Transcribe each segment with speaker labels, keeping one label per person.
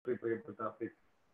Speaker 1: Secretary പ്രിയപ്പെട്ട P.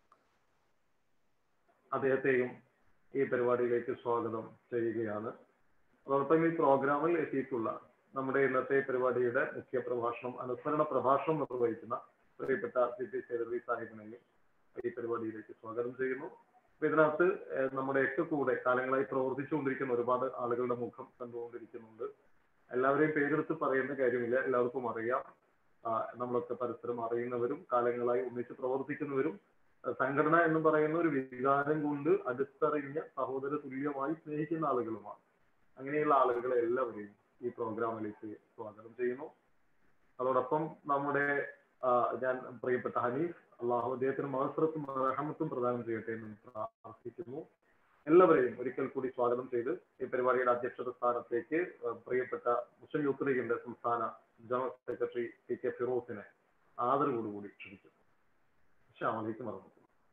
Speaker 1: അദ്ദേഹത്തെയും ഈ പരിപാടിയിലേക്ക് സ്വാഗതം ചെയ്യുകയാണ് അതോടൊപ്പം ഈ പ്രോഗ്രാമിൽ എത്തിയിട്ടുള്ള നമ്മുടെ ഇന്നത്തെ പരിപാടിയുടെ മുഖ്യ പ്രഭാഷണം അനുസ്മരണ പ്രഭാഷണം നിർവഹിക്കുന്ന പ്രിയപ്പെട്ട സി പി സേതർവി സാഹിബിനെയും ഈ പരിപാടിയിലേക്ക് സ്വാഗതം ചെയ്യുന്നു അപ്പൊ ഇതിനകത്ത് ഏഹ്, നമ്മുടെയൊക്കെ കൂടെ കാലങ്ങളായി പ്രവർത്തിച്ചുകൊണ്ടിരിക്കുന്ന ഒരുപാട് ആളുകളുടെ മുഖം കണ്ടുകൊണ്ടിരിക്കുന്നുണ്ട് എല്ലാവരെയും പേരെടുത്ത് പറയുന്ന കാര്യമില്ല എല്ലാവർക്കും അറിയാം ആ, നമ്മളൊക്കെ പരസ്പരം അറിയുന്നവരും കാലങ്ങളായി ഒന്നിച്ച് പ്രവർത്തിക്കുന്നവരും ആ, സംഘടന എന്ന് പറയുന്ന ഒരു വികാരം കൊണ്ട് അടുത്തറിഞ്ഞ സഹോദര തുല്യമായി സ്നേഹിക്കുന്ന ആളുകളുമാണ് അങ്ങനെയുള്ള ആളുകളെ എല്ലാവരെയും ഈ പ്രോഗ്രാമിലേക്ക് സ്വാഗതം ചെയ്യുന്നു അതോടൊപ്പം നമ്മുടെ ആ, ഞാൻ പ്രിയപ്പെട്ട ഹനീഫ് അള്ളാഹു അദ്ദേഹത്തിന് മഹസ്രത്തും റഹമത്തും പ്രദാനം ചെയ്യട്ടെ എന്ന് പ്രാർത്ഥിക്കുന്നു എല്ലാവരെയും ഒരിക്കൽ കൂടി സ്വാഗതം ചെയ്ത് ഈ പരിപാടിയുടെ അധ്യക്ഷത സ്ഥാനത്തേക്ക് ആ, പ്രിയപ്പെട്ട മുസ്ലിം യൂത്ത് ലീഗിന്റെ സംസ്ഥാന ജനറൽ സെക്രട്ടറി പി കെ ഫിറോസിനെ ആദരവോടുകൂടി ക്ഷണിക്കുന്നു ശ്യാമലേക്ക് മറന്നു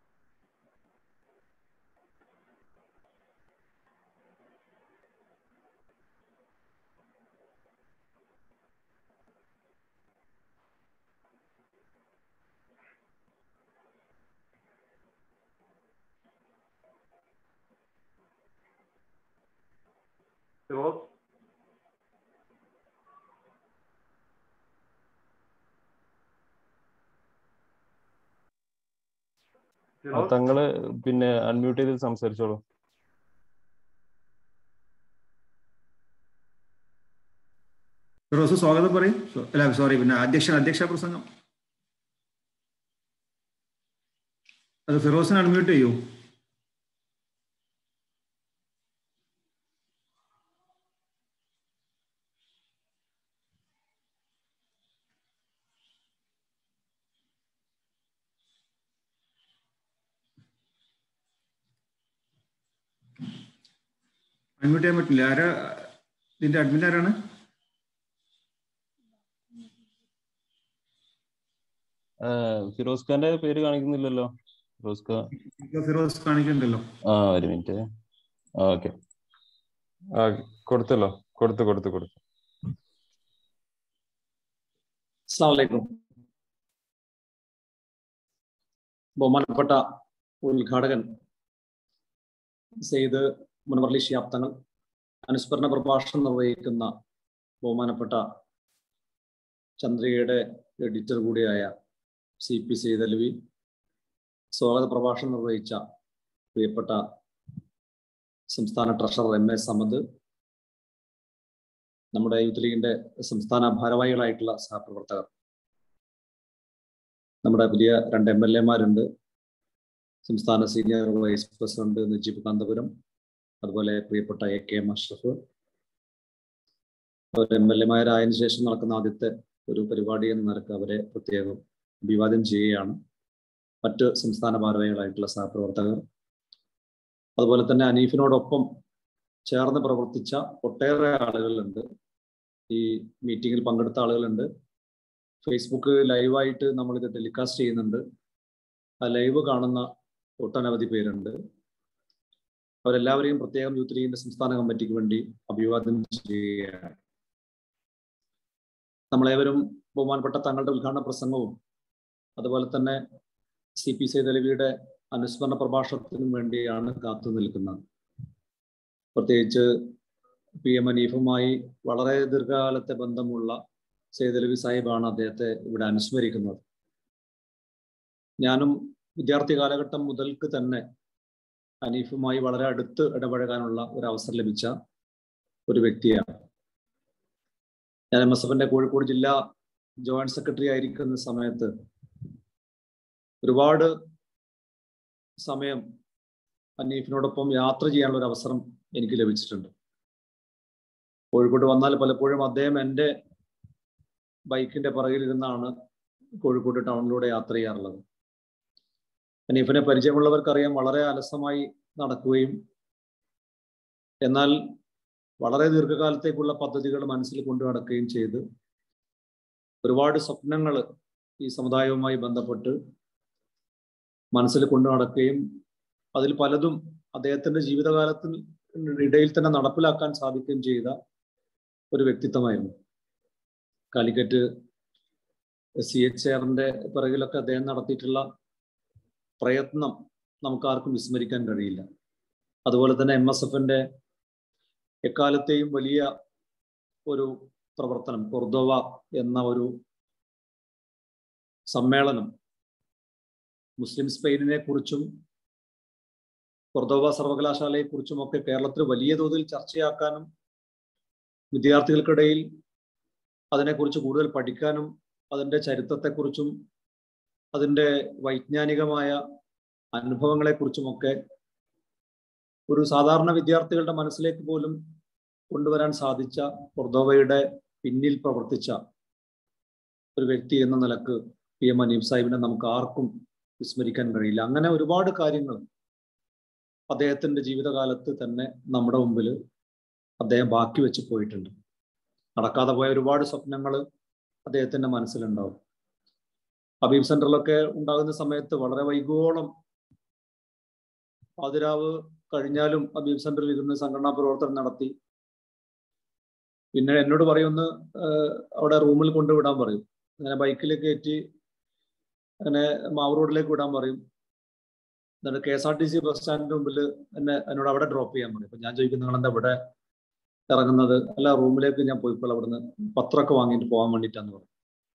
Speaker 1: ഫിറോസ്
Speaker 2: ആ,
Speaker 1: ഫിറോസ്
Speaker 2: താങ്കള് പിന്നെ അൺമ്യൂട്ട് ചെയ്ത് സംസാരിച്ചോളൂ
Speaker 3: ഫിറോസ് സ്വാഗതം പറയും സോ- അല്ല സോറി പിന്നെ അധ്യക്ഷൻ അധ്യക്ഷ പ്രസംഗം അത് ഫിറോസിനെ അൺമ്യൂട്ട് ചെയ്യൂ അൺമ്യൂട്ട് ചെയ്യാൻ പറ്റില്ല ആരാ ഇതിന്റെ അഡ്മിൻ ആരാണ്
Speaker 2: ആ, ഫിറോസ് ഖാന്റെ പേര് കാണിക്കുന്നില്ലല്ലോ ഫിറോസ് ഖാൻ
Speaker 3: ഇപ്പൊ ഫിറോസ് കാണിക്കണ്ടല്ലോ
Speaker 2: ആ ഒരു മിനിറ്റ് ഓക്കെ ആ കൊടുത്തല്ലോ കൊടുത്തു കൊടുത്തു കൊടുത്തു
Speaker 4: അസ്സാമലൈക്കും ബഹുമാനപ്പെട്ട ഉദ്ഘാടകൻ സെയ്ദ് മുനവർലി ശിയാബ് തങ്ങൾ അനുസ്മരണ പ്രഭാഷണം നിർവഹിക്കുന്ന ബഹുമാനപ്പെട്ട ചന്ദ്രികയുടെ എഡിറ്റർ കൂടിയായ സി പി സെയ്ദ് അലവി സ്വാഗത പ്രഭാഷണം നിർവഹിച്ച പ്രിയപ്പെട്ട സംസ്ഥാന ട്രഷറർ എം എ സമദ് നമ്മുടെ യൂത്ത് ലീഗിന്റെ സംസ്ഥാന ഭാരവാഹികളായിട്ടുള്ള സഹപ്രവർത്തകർ നമ്മുടെ പുതിയ രണ്ട് എം എൽ എമാരുണ്ട് സംസ്ഥാന senior vice president Najeeb Kanthapuram അതുപോലെ പ്രിയപ്പെട്ട എ കെ എം അഷ്റഫ് അവർ എം എൽ എമാരായതിനു ശേഷം നടക്കുന്ന ആദ്യത്തെ ഒരു പരിപാടി എന്ന നിലക്ക് അവരെ പ്രത്യേകം അഭിവാദ്യം ചെയ്യുകയാണ് മറ്റ് സംസ്ഥാന ഭാരവാഹികളായിട്ടുള്ള സഹപ്രവർത്തകർ അതുപോലെ തന്നെ അനീഫിനോടൊപ്പം ചേർന്ന് പ്രവർത്തിച്ച ഒട്ടേറെ ആളുകളുണ്ട് ഈ മീറ്റിങ്ങിൽ പങ്കെടുത്ത ആളുകളുണ്ട് ഫേസ്ബുക്ക് ലൈവായിട്ട് നമ്മളിത് ടെലികാസ്റ്റ് ചെയ്യുന്നുണ്ട് ആ ലൈവ് കാണുന്ന ഒട്ടനവധി പേരുണ്ട് അവരെല്ലാവരെയും പ്രത്യേകം യൂത്ത് ലീഗിന്റെ സംസ്ഥാന കമ്മിറ്റിക്ക് വേണ്ടി അഭിവാദ്യം ചെയ്യുകയാണ് നമ്മളേവരും ബഹുമാനപ്പെട്ട തങ്ങളുടെ ഉദ്ഘാടന പ്രസംഗവും അതുപോലെ തന്നെ സി പി സൈതലവിയുടെ അനുസ്മരണ പ്രഭാഷണത്തിനും വേണ്ടിയാണ് കാത്തു നിൽക്കുന്നത് പ്രത്യേകിച്ച് പി എം അനീഫുമായി വളരെ ദീർഘകാലത്തെ ബന്ധമുള്ള സൈദലവി സാഹിബാണ് അദ്ദേഹത്തെ ഇവിടെ അനുസ്മരിക്കുന്നത് ഞാനും വിദ്യാർത്ഥി കാലഘട്ടം മുതൽക്ക് തന്നെ അനീഫുമായി വളരെ അടുത്ത് ഇടപഴകാനുള്ള ഒരു അവസരം ലഭിച്ച ഒരു വ്യക്തിയാണ് ഞാൻ എം എസ് എഫിന്റെ കോഴിക്കോട് ജില്ലാ ജോയിന്റ് സെക്രട്ടറി ആയിരിക്കുന്ന സമയത്ത് ഒരുപാട് സമയം അനീഫിനോടൊപ്പം യാത്ര ചെയ്യാനുള്ള ഒരു അവസരം എനിക്ക് ലഭിച്ചിട്ടുണ്ട് കോഴിക്കോട് വന്നാൽ പലപ്പോഴും അദ്ദേഹം എൻ്റെ ബൈക്കിന്റെ പിറകിലിരുന്നാണ് കോഴിക്കോട് ടൗണിലൂടെ യാത്ര ചെയ്യാറുള്ളത് അനീഫിനെ പരിചയമുള്ളവർക്കറിയാം വളരെ അലസമായി നടക്കുകയും എന്നാൽ വളരെ ദീർഘകാലത്തേക്കുള്ള പദ്ധതികൾ മനസ്സിൽ കൊണ്ടു നടക്കുകയും ചെയ്ത് ഒരുപാട് സ്വപ്നങ്ങൾ ഈ സമുദായവുമായി ബന്ധപ്പെട്ട് മനസ്സിൽ കൊണ്ടു നടക്കുകയും അതിൽ പലതും അദ്ദേഹത്തിന്റെ ജീവിതകാലത്തിൽ ഇടയിൽ തന്നെ നടപ്പിലാക്കാൻ സാധിക്കുകയും ചെയ്ത ഒരു വ്യക്തിത്വമായിരുന്നു കാലിക്കറ്റ് സി എച്ച് ആറിന്റെ പിറകിലൊക്കെ അദ്ദേഹം നടത്തിയിട്ടുള്ള പ്രയത്നം നമുക്ക് ആർക്കും വിസ്മരിക്കാൻ കഴിയില്ല അതുപോലെ തന്നെ എം എസ് എഫിന്റെ എക്കാലത്തെയും വലിയ ഒരു പ്രവർത്തനം കൊർദോവ എന്ന ഒരു സമ്മേളനം മുസ്ലിം സ്പെയിനിനെ കുറിച്ചും കൊർദോവ സർവകലാശാലയെ കുറിച്ചും ഒക്കെ കേരളത്തിൽ വലിയ തോതിൽ ചർച്ചയാക്കാനും വിദ്യാർത്ഥികൾക്കിടയിൽ അതിനെക്കുറിച്ച് കൂടുതൽ പഠിക്കാനും അതിൻ്റെ ചരിത്രത്തെക്കുറിച്ചും അതിൻ്റെ വൈജ്ഞാനികമായ അനുഭവങ്ങളെക്കുറിച്ചുമൊക്കെ ഒരു സാധാരണ വിദ്യാർത്ഥികളുടെ മനസ്സിലേക്ക് പോലും കൊണ്ടുവരാൻ സാധിച്ച കൊർദോവയുടെ പിന്നിൽ പ്രവർത്തിച്ച ഒരു വ്യക്തി എന്ന നിലക്ക് പി എം അനീഫ് സാഹിബിനെ നമുക്ക് ആർക്കും വിസ്മരിക്കാൻ കഴിയില്ല അങ്ങനെ ഒരുപാട് കാര്യങ്ങൾ അദ്ദേഹത്തിന്റെ ജീവിതകാലത്ത് തന്നെ നമ്മുടെ മുമ്പിൽ അദ്ദേഹം ബാക്കി വെച്ച് പോയിട്ടുണ്ട് നടക്കാതെ പോയ ഒരുപാട് സ്വപ്നങ്ങൾ അദ്ദേഹത്തിന്റെ മനസ്സിലുണ്ടാവും ഹബീബ് സെന്ററിലൊക്കെ ഉണ്ടാകുന്ന സമയത്ത് വളരെ വൈകോളം പാതിരാവ് കഴിഞ്ഞാലും ഹബീബ് സെന്ററിൽ ഇരുന്ന് സംഘടനാ പ്രവർത്തനം നടത്തി പിന്നെ എന്നോട് പറയുമെന്ന് അവിടെ റൂമിൽ കൊണ്ടുവിടാൻ പറയും അങ്ങനെ ബൈക്കിൽ കയറ്റി അങ്ങനെ മാവ് റോഡിലേക്ക് വിടാൻ പറയും എന്നിട്ട് K S R T C bus സ്റ്റാൻഡിന് മുമ്പിൽ എന്നെ എന്നോട് അവിടെ ഡ്രോപ്പ് ചെയ്യാൻ പറയും അപ്പൊ ഞാൻ ചോദിക്കും നിങ്ങൾ എന്താ ഇവിടെ ഇറങ്ങുന്നത് അല്ല റൂമിലേക്ക് ഞാൻ പോയിപ്പോൾ അവിടുന്ന് പത്രമൊക്കെ വാങ്ങിയിട്ട് പോകാൻ വേണ്ടിയിട്ടാന്ന് പറയും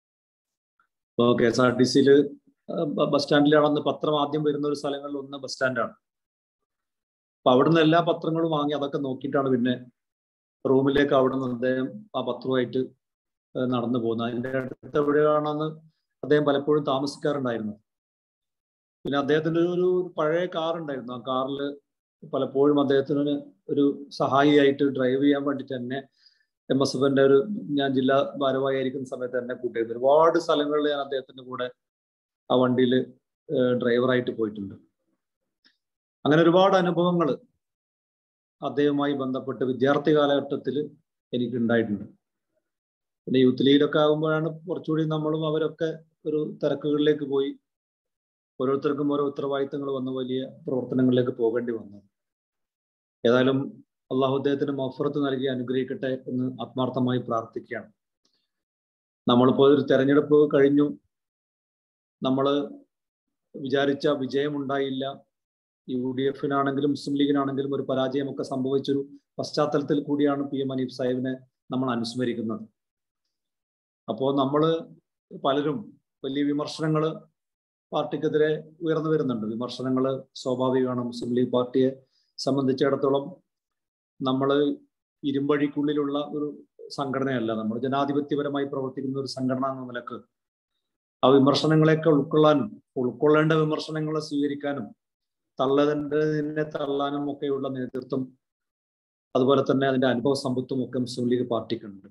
Speaker 4: ഇപ്പോൾ കെ എസ് ആർ ടി സിയിൽ ബസ് സ്റ്റാൻഡിലാണെന്ന് പത്രം ആദ്യം വരുന്ന ഒരു സ്ഥലങ്ങളിൽ ഒന്ന് ബസ് സ്റ്റാൻഡാണ് അപ്പൊ അവിടുന്ന് എല്ലാ പത്രങ്ങളും വാങ്ങി അതൊക്കെ നോക്കിയിട്ടാണ് പിന്നെ റൂമിലേക്ക് അവിടെ നിന്ന് അദ്ദേഹം ആ പത്രവുമായിട്ട് നടന്നു പോകുന്നത് അതിൻ്റെ അടുത്ത് എവിടെയാണെന്ന് അദ്ദേഹം പലപ്പോഴും താമസിക്കാറുണ്ടായിരുന്നു പിന്നെ അദ്ദേഹത്തിന്റെ ഒരു പഴയ കാർ ഉണ്ടായിരുന്നു ആ കാറിൽ പലപ്പോഴും അദ്ദേഹത്തിന് ഒരു സഹായിയായിട്ട് ഡ്രൈവ് ചെയ്യാൻ വേണ്ടിയിട്ട് തന്നെ എം എസ് എഫിന്റെ ഒരു ഞാൻ ജില്ലാ ഭാരവാഹിയായിരിക്കുന്ന സമയത്ത് എന്നെ കൂട്ടിയിരുന്നു ഒരുപാട് സ്ഥലങ്ങളിൽ ഞാൻ അദ്ദേഹത്തിന്റെ കൂടെ ആ വണ്ടിയിൽ ഡ്രൈവറായിട്ട് പോയിട്ടുണ്ട് അങ്ങനെ ഒരുപാട് അനുഭവങ്ങൾ അദ്ദേഹവുമായി ബന്ധപ്പെട്ട് വിദ്യാർത്ഥി കാലഘട്ടത്തിൽ എനിക്ക് ഉണ്ടായിട്ടുണ്ട് പിന്നെ യൂത്ത് ലീഗൊക്കെ ആകുമ്പോഴാണ് കുറച്ചുകൂടി നമ്മളും അവരൊക്കെ ഒരു തിരക്കുകളിലേക്ക് പോയി ഓരോരുത്തർക്കും ഓരോ ഉത്തരവാദിത്തങ്ങൾ വന്ന വലിയ പ്രവർത്തനങ്ങളിലേക്ക് പോകേണ്ടി വന്നു ഏതായാലും അള്ളാഹു അദ്ദേഹത്തിന് മഫറത്ത് നൽകി അനുഗ്രഹിക്കട്ടെ എന്ന് ആത്മാർത്ഥമായി പ്രാർത്ഥിക്കുകയാണ് നമ്മളിപ്പോൾ ഒരു തെരഞ്ഞെടുപ്പ് കഴിഞ്ഞു നമ്മൾ വിചാരിച്ച വിജയമുണ്ടായില്ല യു ഡി എഫിനാണെങ്കിലും മുസ്ലിം ലീഗിനാണെങ്കിലും ഒരു പരാജയമൊക്കെ സംഭവിച്ചൊരു പശ്ചാത്തലത്തിൽ കൂടിയാണ് പി എം അനീഫ് സാഹിബിനെ നമ്മൾ അനുസ്മരിക്കുന്നത് അപ്പോൾ നമ്മൾ പലരും വലിയ വിമർശനങ്ങൾ പാർട്ടിക്കെതിരെ ഉയർന്നു വരുന്നുണ്ട് വിമർശനങ്ങൾ സ്വാഭാവികമാണ് മുസ്ലിം ലീഗ് പാർട്ടിയെ സംബന്ധിച്ചിടത്തോളം നമ്മൾ ഇരുമ്പഴിക്കുള്ളിലുള്ള ഒരു സംഘടനയല്ല നമ്മൾ ജനാധിപത്യപരമായി പ്രവർത്തിക്കുന്ന ഒരു സംഘടന എന്ന നിലക്ക് ആ വിമർശനങ്ങളെയൊക്കെ ഉൾക്കൊള്ളാനും ഉൾക്കൊള്ളേണ്ട വിമർശനങ്ങളെ സ്വീകരിക്കാനും തള്ളതിനെ തള്ളാനും ഒക്കെയുള്ള നേതൃത്വം അതുപോലെ തന്നെ അതിന്റെ അനുഭവ സമ്പത്തും ഒക്കെ മുസ്ലിം ലീഗ് പാർട്ടിക്കുണ്ട്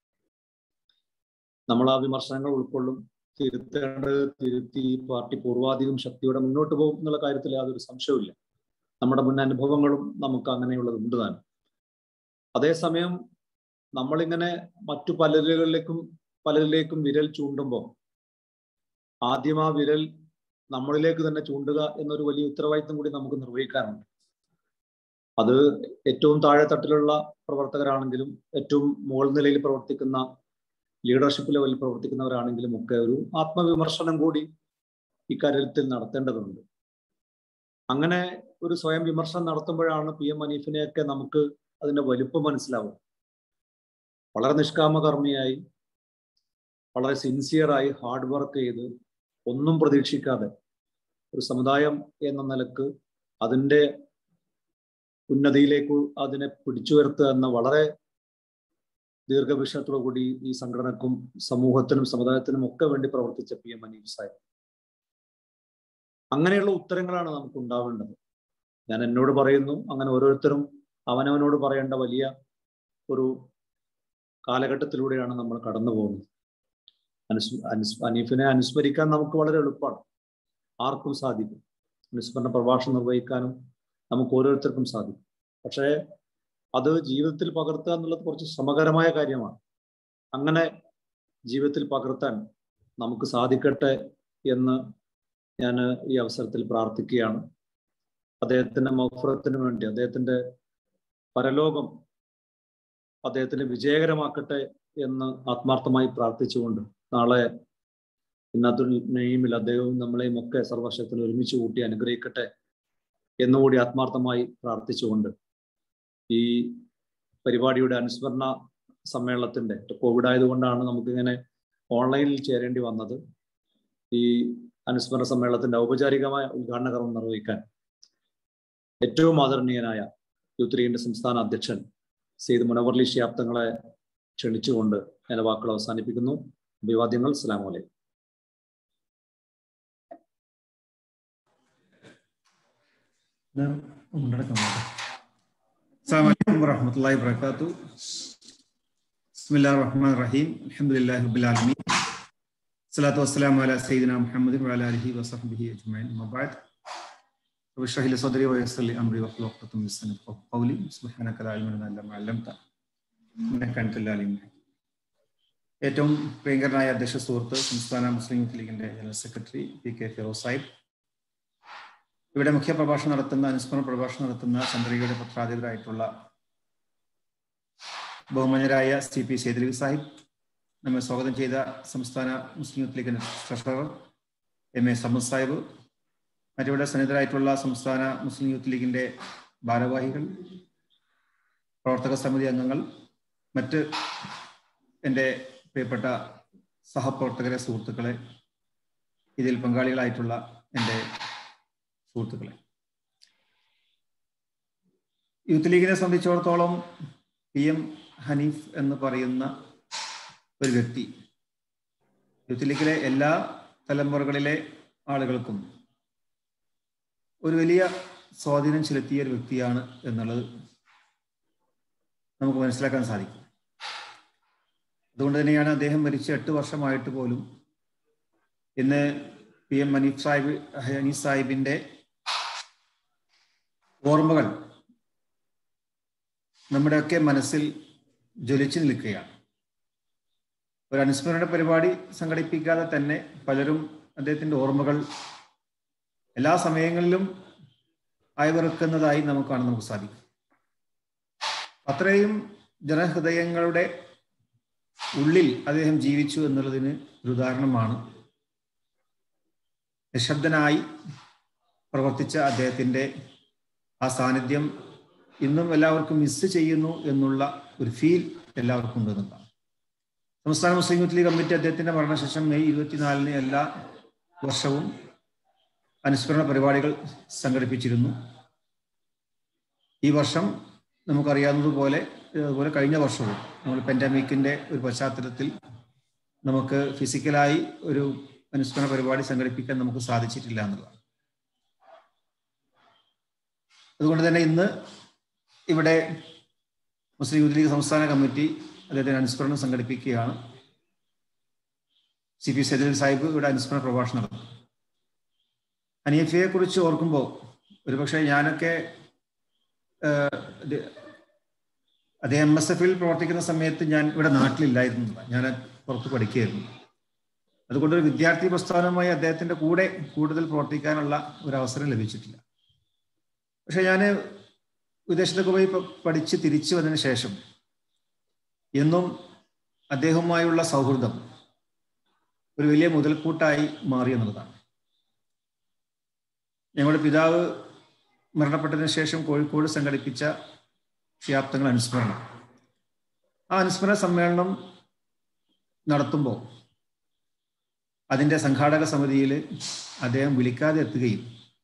Speaker 4: നമ്മൾ ആ വിമർശനങ്ങൾ ഉൾക്കൊള്ളും തിരുത്തേണ്ടത് തിരുത്തി പാർട്ടി പൂർവാധികം ശക്തിയോടെ മുന്നോട്ട് പോകും എന്നുള്ള കാര്യത്തിൽ യാതൊരു സംശയവുമില്ല നമ്മുടെ മുൻ അനുഭവങ്ങളും നമുക്ക് അങ്ങനെയുള്ളത് ഉണ്ട് താനും അതേസമയം നമ്മളിങ്ങനെ മറ്റു പലരുകളിലേക്കും പലരിലേക്കും വിരൽ ചൂണ്ടുമ്പോൾ ആദ്യം ആ വിരൽ നമ്മളിലേക്ക് തന്നെ ചൂണ്ടുക എന്നൊരു വലിയ ഉത്തരവാദിത്തം കൂടി നമുക്ക് നിർവഹിക്കാനുണ്ട് അത് ഏറ്റവും താഴെ തട്ടിലുള്ള പ്രവർത്തകരാണെങ്കിലും ഏറ്റവും മുകൾ നിലയിൽ പ്രവർത്തിക്കുന്ന ലീഡർഷിപ്പ് ലെവലിൽ പ്രവർത്തിക്കുന്നവരാണെങ്കിലും ഒക്കെ ഒരു ആത്മവിമർശനം കൂടി ഇക്കാര്യത്തിൽ നടത്തേണ്ടതുണ്ട് അങ്ങനെ ഒരു സ്വയം വിമർശനം നടത്തുമ്പോഴാണ് പി എം അനീഫിനെയൊക്കെ നമുക്ക് അതിന്റെ വലുപ്പം മനസ്സിലാവും വളരെ നിഷ്കാമകർമ്മിയായി വളരെ സിൻസിയറായി ഹാർഡ് വർക്ക് ചെയ്ത് ഒന്നും പ്രതീക്ഷിക്കാതെ ഒരു സമുദായം എന്ന നിലക്ക് അതിൻ്റെ ഉന്നതിയിലേക്ക് അതിനെ പിടിച്ചുയർത്തുക എന്ന വളരെ ദീർഘവീക്ഷണത്തോടു കൂടി ഈ സംഘടനക്കും സമൂഹത്തിനും സമുദായത്തിനും ഒക്കെ വേണ്ടി പ്രവർത്തിച്ച പി എം അനീഫ് സാഹിബ് അങ്ങനെയുള്ള ഉത്തരങ്ങളാണ് നമുക്ക് ഉണ്ടാവേണ്ടത് ഞാൻ എന്നോട് പറയുന്നു അങ്ങനെ ഓരോരുത്തരും അവനവനോട് പറയേണ്ട വലിയ ഒരു കാലഘട്ടത്തിലൂടെയാണ് നമ്മൾ കടന്നു പോകുന്നത് അനുസ് അനുസ് അനീഫിനെ അനുസ്മരിക്കാൻ നമുക്ക് വളരെ എളുപ്പമാണ് ആർക്കും സാധിക്കും അനുസ്മരണ പ്രഭാഷണം നിർവഹിക്കാനും നമുക്ക് ഓരോരുത്തർക്കും സാധിക്കും പക്ഷേ അത് ജീവിതത്തിൽ പകർത്തുക എന്നുള്ളത് കുറച്ച് ശ്രമകരമായ കാര്യമാണ് അങ്ങനെ ജീവിതത്തിൽ പകർത്താൻ നമുക്ക് സാധിക്കട്ടെ എന്ന് ഞാൻ ഈ അവസരത്തിൽ പ്രാർത്ഥിക്കുകയാണ് അദ്ദേഹത്തിന്റെ മൗഫറത്തിന് വേണ്ടി അദ്ദേഹത്തിന്റെ പരലോകം അദ്ദേഹത്തിന് വിജയകരമാക്കട്ടെ എന്ന് ആത്മാർത്ഥമായി പ്രാർത്ഥിച്ചുകൊണ്ട് നാളെ ഇന്നത്തുൽ നെയ്മിൽ അദ്ദേഹവും നമ്മളെയും ഒക്കെ സർവശക്തനും ഒരുമിച്ച് കൂട്ടി അനുഗ്രഹിക്കട്ടെ എന്നുകൂടി ആത്മാർത്ഥമായി പ്രാർത്ഥിച്ചുകൊണ്ട് ഈ പരിപാടിയുടെ അനുസ്മരണ സമ്മേളനത്തിന്റെ കോവിഡ് ആയതുകൊണ്ടാണ് നമുക്കിങ്ങനെ ഓൺലൈനിൽ ചേരേണ്ടി വന്നത് ഈ അനുസ്മരണ സമ്മേളനത്തിന്റെ ഔപചാരികമായ ഉദ്ഘാടന കർമ്മം നിർവഹിക്കാൻ ഏറ്റവും ആദരണീയനായ യൂത്ത് ലീഗിന്റെ സംസ്ഥാന അധ്യക്ഷൻ സെയ്ദ് മുനവർലി ശിയാബ്ദങ്ങളെ ക്ഷണിച്ചുകൊണ്ട് ഞാൻ വാക്കുകൾ അവസാനിപ്പിക്കുന്നു അഭിവാദ്യങ്ങൾ അസ്സലാമു അലൈക്കും
Speaker 3: السلام عليكم ورحمة الله وبركاته بسم الله الرحمن الرحيم الحمد لله رب العالمين الصلاة والسلام على سيدنا محمد وعلى آله وصحبه أجمعين أما بعد رب اشرح لي صدري ويسر لي أمري واحلل عقدة من لساني يفقهوا قولي سبحانك لا علم لنا إلا ما علمتنا إنك أنت العليم الحكيم ഏറ്റവും പ്രിയങ്കരനായ അധ്യക്ഷ സുഹൃത്ത് സംസ്ഥാന മുസ്ലിം യൂത്ത് ലീഗിന്റെ general secretary P K Firoz Sahib ഇവിടെ മുഖ്യ പ്രഭാഷണം നടത്തുന്ന അനുസ്മരണ പ്രഭാഷണം നടത്തുന്ന ചന്ദ്രികയുടെ പത്രാധിപരായിട്ടുള്ള ബഹുമാന്യരായ സി പി സേദലി സാഹിബ് നമ്മെ സ്വാഗതം ചെയ്ത സംസ്ഥാന മുസ്ലിം യൂത്ത് ലീഗിന്റെ treasurer M A Samad Sahib മറ്റിവിടെ സന്നിധരായിട്ടുള്ള സംസ്ഥാന മുസ്ലിം യൂത്ത് ലീഗിന്റെ ഭാരവാഹികൾ പ്രവർത്തക സമിതി അംഗങ്ങൾ മറ്റ് എൻ്റെ പ്രിയപ്പെട്ട സഹപ്രവർത്തകരെ സുഹൃത്തുക്കളെ ഇതിൽ പങ്കാളികളായിട്ടുള്ള എൻ്റെ സുഹൃത്തുക്കളെ യൂത്ത് ലീഗിനെ സംബന്ധിച്ചിടത്തോളം പി എം ഹനീഫ് എന്ന് പറയുന്ന ഒരു വ്യക്തി യൂത്ത് ലീഗിലെ എല്ലാ തലമുറകളിലെ ആളുകൾക്കും ഒരു വലിയ സ്വാധീനം ചെലുത്തിയ ഒരു വ്യക്തിയാണ് എന്നുള്ളത് നമുക്ക് മനസ്സിലാക്കാൻ സാധിക്കും അതുകൊണ്ട് തന്നെയാണ് അദ്ദേഹം മരിച്ച എട്ട് വർഷമായിട്ട് പോലും ഇന്ന് പി എം ഹനീഫ് സാഹിബ് ഹനീഫ് സാഹിബിന്റെ ഓർമ്മകൾ നമ്മുടെയൊക്കെ മനസ്സിൽ ജ്വലിച്ചു നിൽക്കുകയാണ് ഒരു അനുസ്മരണ പരിപാടി സംഘടിപ്പിക്കാതെ തന്നെ പലരും അദ്ദേഹത്തിന്റെ ഓർമ്മകൾ എല്ലാ സമയങ്ങളിലും അയവിറക്കുന്നതായി നമുക്ക് കാണാൻ നമുക്ക് സാധിക്കും അത്രയും ജനഹൃദയങ്ങളുടെ ഉള്ളിൽ അദ്ദേഹം ജീവിച്ചു എന്നുള്ളതിന് ഒരു ഉദാഹരണമാണ് നിശബ്ദനായി പ്രവർത്തിച്ച അദ്ദേഹത്തിന്റെ ആ സാന്നിധ്യം ഇന്നും എല്ലാവർക്കും മിസ് ചെയ്യുന്നു എന്നുള്ള ഒരു ഫീൽ എല്ലാവർക്കും ഉണ്ടെന്നുള്ളതാണ് സംസ്ഥാന മുസ്ലിം യൂത്ത് ലീഗ് കമ്മിറ്റി അദ്ദേഹത്തിന്റെ മരണശേഷം മെയ് ഇരുപത്തിനാലിന് എല്ലാ വർഷവും അനുസ്മരണ പരിപാടികൾ സംഘടിപ്പിച്ചിരുന്നു ഈ വർഷം നമുക്കറിയാവുന്നതുപോലെ അതുപോലെ കഴിഞ്ഞ വർഷവും നമ്മൾ പെൻഡമിക്കിന്റെ ഒരു പശ്ചാത്തലത്തിൽ നമുക്ക് ഫിസിക്കലായി ഒരു അനുസ്മരണ പരിപാടി സംഘടിപ്പിക്കാൻ നമുക്ക് സാധിച്ചിട്ടില്ല എന്നുള്ളതാണ് അതുകൊണ്ട് തന്നെ ഇന്ന് ഇവിടെ മുസ്ലിം യൂത്ത് ലീഗ് സംസ്ഥാന കമ്മിറ്റി അദ്ദേഹത്തിന് അനുസ്മരണം സംഘടിപ്പിക്കുകയാണ് സി പി സൈദുൽ സാഹിബ് ഇവിടെ അനുസ്മരണ പ്രഭാഷണം നടത്തും ഹനീഫയെ കുറിച്ച് ഓർക്കുമ്പോൾ ഒരുപക്ഷെ ഞാനൊക്കെ അദ്ദേഹം എം എസ് എഫിൽ പ്രവർത്തിക്കുന്ന സമയത്ത് ഞാൻ ഇവിടെ നാട്ടിലില്ലായിരുന്നു ഞാൻ പുറത്ത് പഠിക്കുകയായിരുന്നു അതുകൊണ്ട് ഒരു വിദ്യാർത്ഥി പ്രസ്ഥാനവുമായി അദ്ദേഹത്തിന്റെ കൂടെ കൂടുതൽ പ്രവർത്തിക്കാനുള്ള ഒരു അവസരം ലഭിച്ചിട്ടില്ല പക്ഷെ ഞാൻ വിദേശത്തൊക്കെ പോയി പഠിച്ച് തിരിച്ചു വന്നതിന് ശേഷം എന്നും അദ്ദേഹവുമായുള്ള സൗഹൃദം ഒരു വലിയ മുതൽക്കൂട്ടായി മാറി എന്നുള്ളതാണ് ഞങ്ങളുടെ പിതാവ് മരണപ്പെട്ടതിന് ശേഷം കോഴിക്കോട് സംഘടിപ്പിച്ച ഷിയാബ്ദങ്ങൾ അനുസ്മരണം ആ അനുസ്മരണ സമ്മേളനം നടത്തുമ്പോൾ അതിൻ്റെ സംഘാടക സമിതിയിൽ അദ്ദേഹം വിളിക്കാതെ എത്തുകയും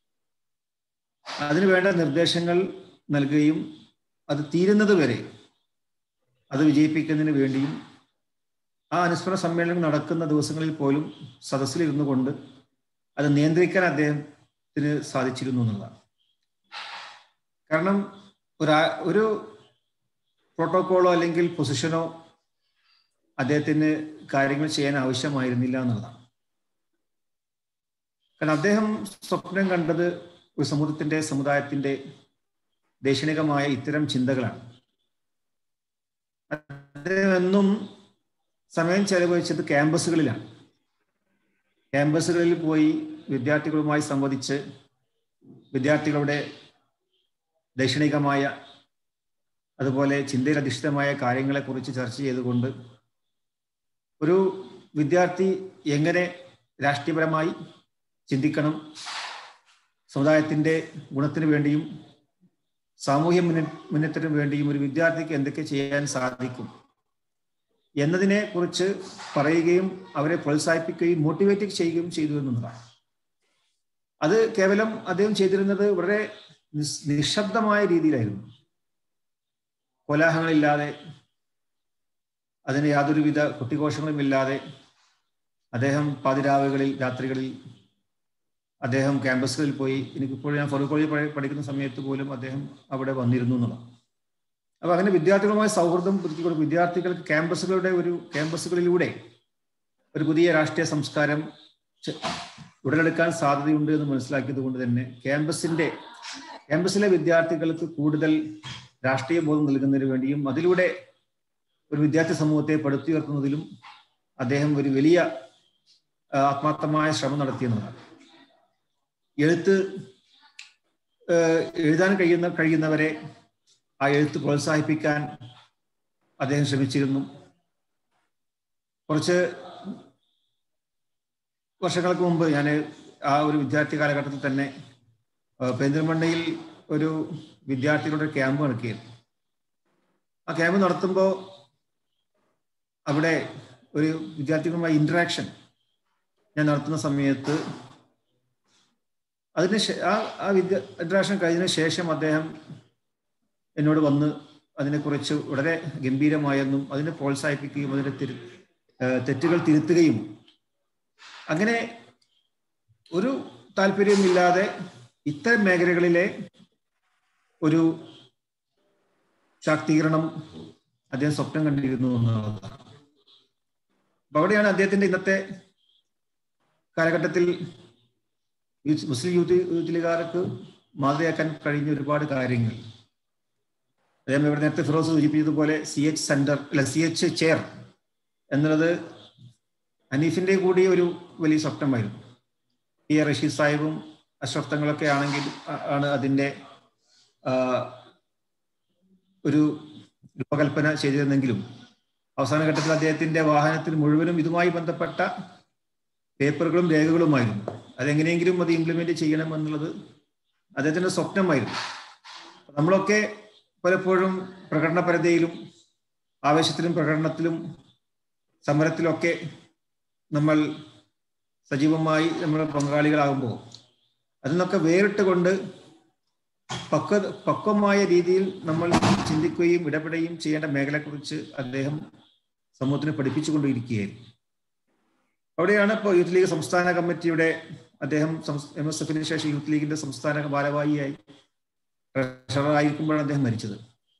Speaker 3: അതിനു വേണ്ട നിർദ്ദേശങ്ങൾ നൽകുകയും അത് തീരുന്നത് വരെ അത് വിജയിപ്പിക്കുന്നതിന് വേണ്ടിയും ആ അനുസ്മരണ സമ്മേളനം നടക്കുന്ന ദിവസങ്ങളിൽ പോലും സദസ്സിലിരുന്നു കൊണ്ട് അത് നിയന്ത്രിക്കാൻ അദ്ദേഹത്തിന് സാധിച്ചിരുന്നു എന്നുള്ളതാണ് കാരണം ഒരു ഒരു പ്രോട്ടോക്കോളോ അല്ലെങ്കിൽ പൊസിഷനോ അദ്ദേഹത്തിന് കാര്യങ്ങൾ ചെയ്യാൻ ആവശ്യമായിരുന്നില്ല എന്നുള്ളതാണ് കാരണം അദ്ദേഹം സ്വപ്നം കണ്ടത് ഒരു സമൂഹത്തിന്റെ സമുദായത്തിന്റെ ദേശണികമായ ഇത്തരം ചിന്തകളാണ് അദ്ദേഹം എന്നും സമയം ചെലവഴിച്ചത് ക്യാമ്പസുകളിലാണ് ക്യാമ്പസുകളിൽ പോയി വിദ്യാർത്ഥികളുമായി സംവദിച്ച് വിദ്യാർത്ഥികളുടെ ദൈക്ഷണികമായ അതുപോലെ ചിന്തയിൽ അധിഷ്ഠിതമായ കാര്യങ്ങളെക്കുറിച്ച് ചർച്ച ചെയ്തുകൊണ്ട് ഒരു വിദ്യാർത്ഥി എങ്ങനെ രാഷ്ട്രീയപരമായി ചിന്തിക്കണം സമുദായത്തിൻ്റെ ഗുണത്തിന് വേണ്ടിയും സാമൂഹ്യ മുന്ന മുന്നേറ്റത്തിന് വേണ്ടിയും ഒരു വിദ്യാർത്ഥിക്ക് എന്തൊക്കെ ചെയ്യാൻ സാധിക്കും എന്നതിനെ കുറിച്ച് പറയുകയും അവരെ പ്രോത്സാഹിപ്പിക്കുകയും മോട്ടിവേറ്റ് ചെയ്യുകയും ചെയ്തു എന്നുള്ളതാണ് അത് കേവലം അദ്ദേഹം ചെയ്തിരുന്നത് വളരെ നിശബ്ദമായ രീതിയിലായിരുന്നു കോലാഹലങ്ങളില്ലാതെ അതിന് യാതൊരുവിധ കുട്ടിഘോഷങ്ങളും ഇല്ലാതെ അദ്ദേഹം പാതിരാവുകളിൽ രാത്രികളിൽ അദ്ദേഹം ക്യാമ്പസുകളിൽ പോയി എനിക്കിപ്പോൾ ഞാൻ ഫറൂഖ് കോളേജിൽ പഠിക്കുന്ന സമയത്ത് പോലും അദ്ദേഹം അവിടെ വന്നിരുന്നു എന്നുള്ളതാണ് അപ്പൊ അങ്ങനെ വിദ്യാർത്ഥികളുമായി സൗഹൃദം പുതുക്കിക്കൊണ്ട് വിദ്യാർത്ഥികൾക്ക് ക്യാമ്പസുകളുടെ ഒരു ക്യാമ്പസുകളിലൂടെ ഒരു പുതിയ രാഷ്ട്രീയ സംസ്കാരം ഉടലെടുക്കാൻ സാധ്യതയുണ്ട് എന്ന് മനസ്സിലാക്കിയത് കൊണ്ട് തന്നെ ക്യാമ്പസിന്റെ ക്യാമ്പസിലെ വിദ്യാർത്ഥികൾക്ക് കൂടുതൽ രാഷ്ട്രീയ ബോധം നൽകുന്നതിന് വേണ്ടിയും അതിലൂടെ ഒരു വിദ്യാർത്ഥി സമൂഹത്തെ പടുത്തുയർത്തുന്നതിലും അദ്ദേഹം ഒരു വലിയ ആത്മാർത്ഥമായ ശ്രമം നടത്തിയെന്നതാണ് എഴുത്ത് എഴുതാൻ കഴിയുന്ന കഴിയുന്നവരെ ആ എഴുത്ത് പ്രോത്സാഹിപ്പിക്കാൻ അദ്ദേഹം ശ്രമിച്ചിരുന്നു കുറച്ച് വർഷങ്ങൾക്ക് മുമ്പ് ഞാൻ ആ ഒരു വിദ്യാർത്ഥി കാലഘട്ടത്തിൽ തന്നെ പെരിന്തൽമണ്ണയിൽ ഒരു വിദ്യാർത്ഥികളുടെ ക്യാമ്പ് നടക്കുകയായിരുന്നു ആ ക്യാമ്പ് നടത്തുമ്പോൾ അവിടെ ഒരു വിദ്യാർത്ഥികളുമായി ഇന്ററാക്ഷൻ ഞാൻ നടത്തുന്ന സമയത്ത് അതിന് ആ ആ വിദ്യ ഇന്ററാക്ഷൻ കഴിഞ്ഞതിന് ശേഷം അദ്ദേഹം എന്നോട് വന്ന് അതിനെക്കുറിച്ച് വളരെ ഗംഭീരമായെന്നും അതിനെ പ്രോത്സാഹിപ്പിക്കുകയും അതിന്റെ തിരു തെറ്റുകൾ തിരുത്തുകയും അങ്ങനെ ഒരു താല്പര്യമില്ലാതെ ഇത്തരം മേഖലകളിലെ ഒരു ശാക്തീകരണം അദ്ദേഹം സ്വപ്നം കണ്ടിരുന്നു എന്നുള്ളതാണ് അപ്പൊ അവിടെയാണ് അദ്ദേഹത്തിന്റെ ഇന്നത്തെ കാലഘട്ടത്തിൽ മുസ്ലിം യൂത്ത് യൂത്ത് ലീഗുകാർക്ക് മാതൃകയാക്കാൻ കഴിഞ്ഞ ഒരുപാട് കാര്യങ്ങൾ അദ്ദേഹം ഇവിടെ നേരത്തെ ഫിറോസ് സൂചിപ്പിച്ചതുപോലെ സി എച്ച് സെന്റർ അല്ല സി എച്ച് ചെയർ എന്നുള്ളത് ഹനീഫിന്റെ കൂടി ഒരു വലിയ സ്വപ്നമായിരുന്നു പി എ റഷീദ് സാഹിബും അഷ്റഫ് തങ്ങളൊക്കെ ആണെങ്കിൽ ആണ് അതിന്റെ ഒരു രൂപകൽപ്പന ചെയ്തിരുന്നെങ്കിലും അവസാന ഘട്ടത്തിൽ അദ്ദേഹത്തിന്റെ വാഹനത്തിൽ മുഴുവനും ഇതുമായി ബന്ധപ്പെട്ട പേപ്പറുകളും രേഖകളുമായിരുന്നു അതെങ്ങനെയെങ്കിലും അത് ഇംപ്ലിമെന്റ് ചെയ്യണം എന്നുള്ളത് അദ്ദേഹത്തിന്റെ സ്വപ്നമായിരുന്നു നമ്മളൊക്കെ പലപ്പോഴും പ്രകടനപരതയിലും ആവേശത്തിലും പ്രകടനത്തിലും സമരത്തിലൊക്കെ നമ്മൾ സജീവമായി നമ്മൾ പങ്കാളികളാകുമ്പോൾ അതിൽ നിന്നൊക്കെ വേറിട്ട് കൊണ്ട് പക്വ പക്വമായ രീതിയിൽ നമ്മൾ ചിന്തിക്കുകയും ഇടപെടുകയും ചെയ്യേണ്ട മേഖലയെക്കുറിച്ച് അദ്ദേഹം സമൂഹത്തിന് പഠിപ്പിച്ചുകൊണ്ടിരിക്കുകയായിരുന്നു അവിടെയാണ് ഇപ്പോൾ യൂത്ത് ലീഗ് സംസ്ഥാന കമ്മിറ്റിയുടെ അദ്ദേഹം എം എസ് എഫിന് ശേഷം യൂത്ത് ലീഗിന്റെ സംസ്ഥാന ഭാരവാഹിയായി ട്രഷററായിരിക്കുമ്പോഴാണ് അദ്ദേഹം മരിച്ചത്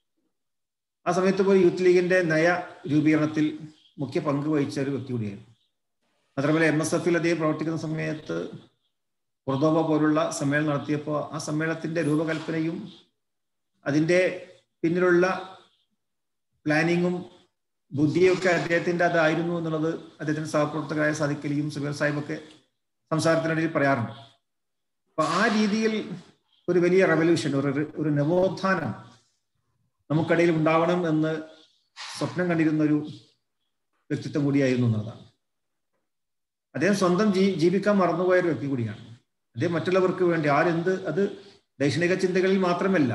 Speaker 3: ആ സമയത്ത് പോയി യൂത്ത് ലീഗിന്റെ നയ രൂപീകരണത്തിൽ മുഖ്യ പങ്ക് വഹിച്ച ഒരു വ്യക്തി കൂടിയായിരുന്നു മാത്രമല്ല എം എസ് എഫിൽ അദ്ദേഹം പ്രവർത്തിക്കുന്ന സമയത്ത് കൊർദോബ പോലുള്ള സമ്മേളനം നടത്തിയപ്പോൾ ആ സമ്മേളനത്തിന്റെ രൂപകൽപ്പനയും അതിന്റെ പിന്നിലുള്ള പ്ലാനിങ്ങും ബുദ്ധിയൊക്കെ അദ്ദേഹത്തിന്റെ അതായിരുന്നു എന്നുള്ളത് അദ്ദേഹത്തിന്റെ സഹപ്രവർത്തകരായ സാദിക്കലിയും സുബേർ സാഹിബൊക്കെ സംസാരത്തിനിടയിൽ പറയാറുണ്ട് അപ്പൊ ആ രീതിയിൽ ഒരു വലിയ റെവല്യൂഷൻ ഒരു ഒരു നവോത്ഥാനം നമുക്കിടയിൽ ഉണ്ടാവണം എന്ന് സ്വപ്നം കണ്ടിരുന്ന ഒരു വ്യക്തിത്വം കൂടിയായിരുന്നു എന്നുള്ളതാണ് അദ്ദേഹം സ്വന്തം ജീ ജീവിക്കാൻ മറന്നുപോയ ഒരു വ്യക്തി കൂടിയാണ് അദ്ദേഹം മറ്റുള്ളവർക്ക് വേണ്ടി ആരെന്ത് അത് ദൈക്ഷണിക ചിന്തകളിൽ മാത്രമല്ല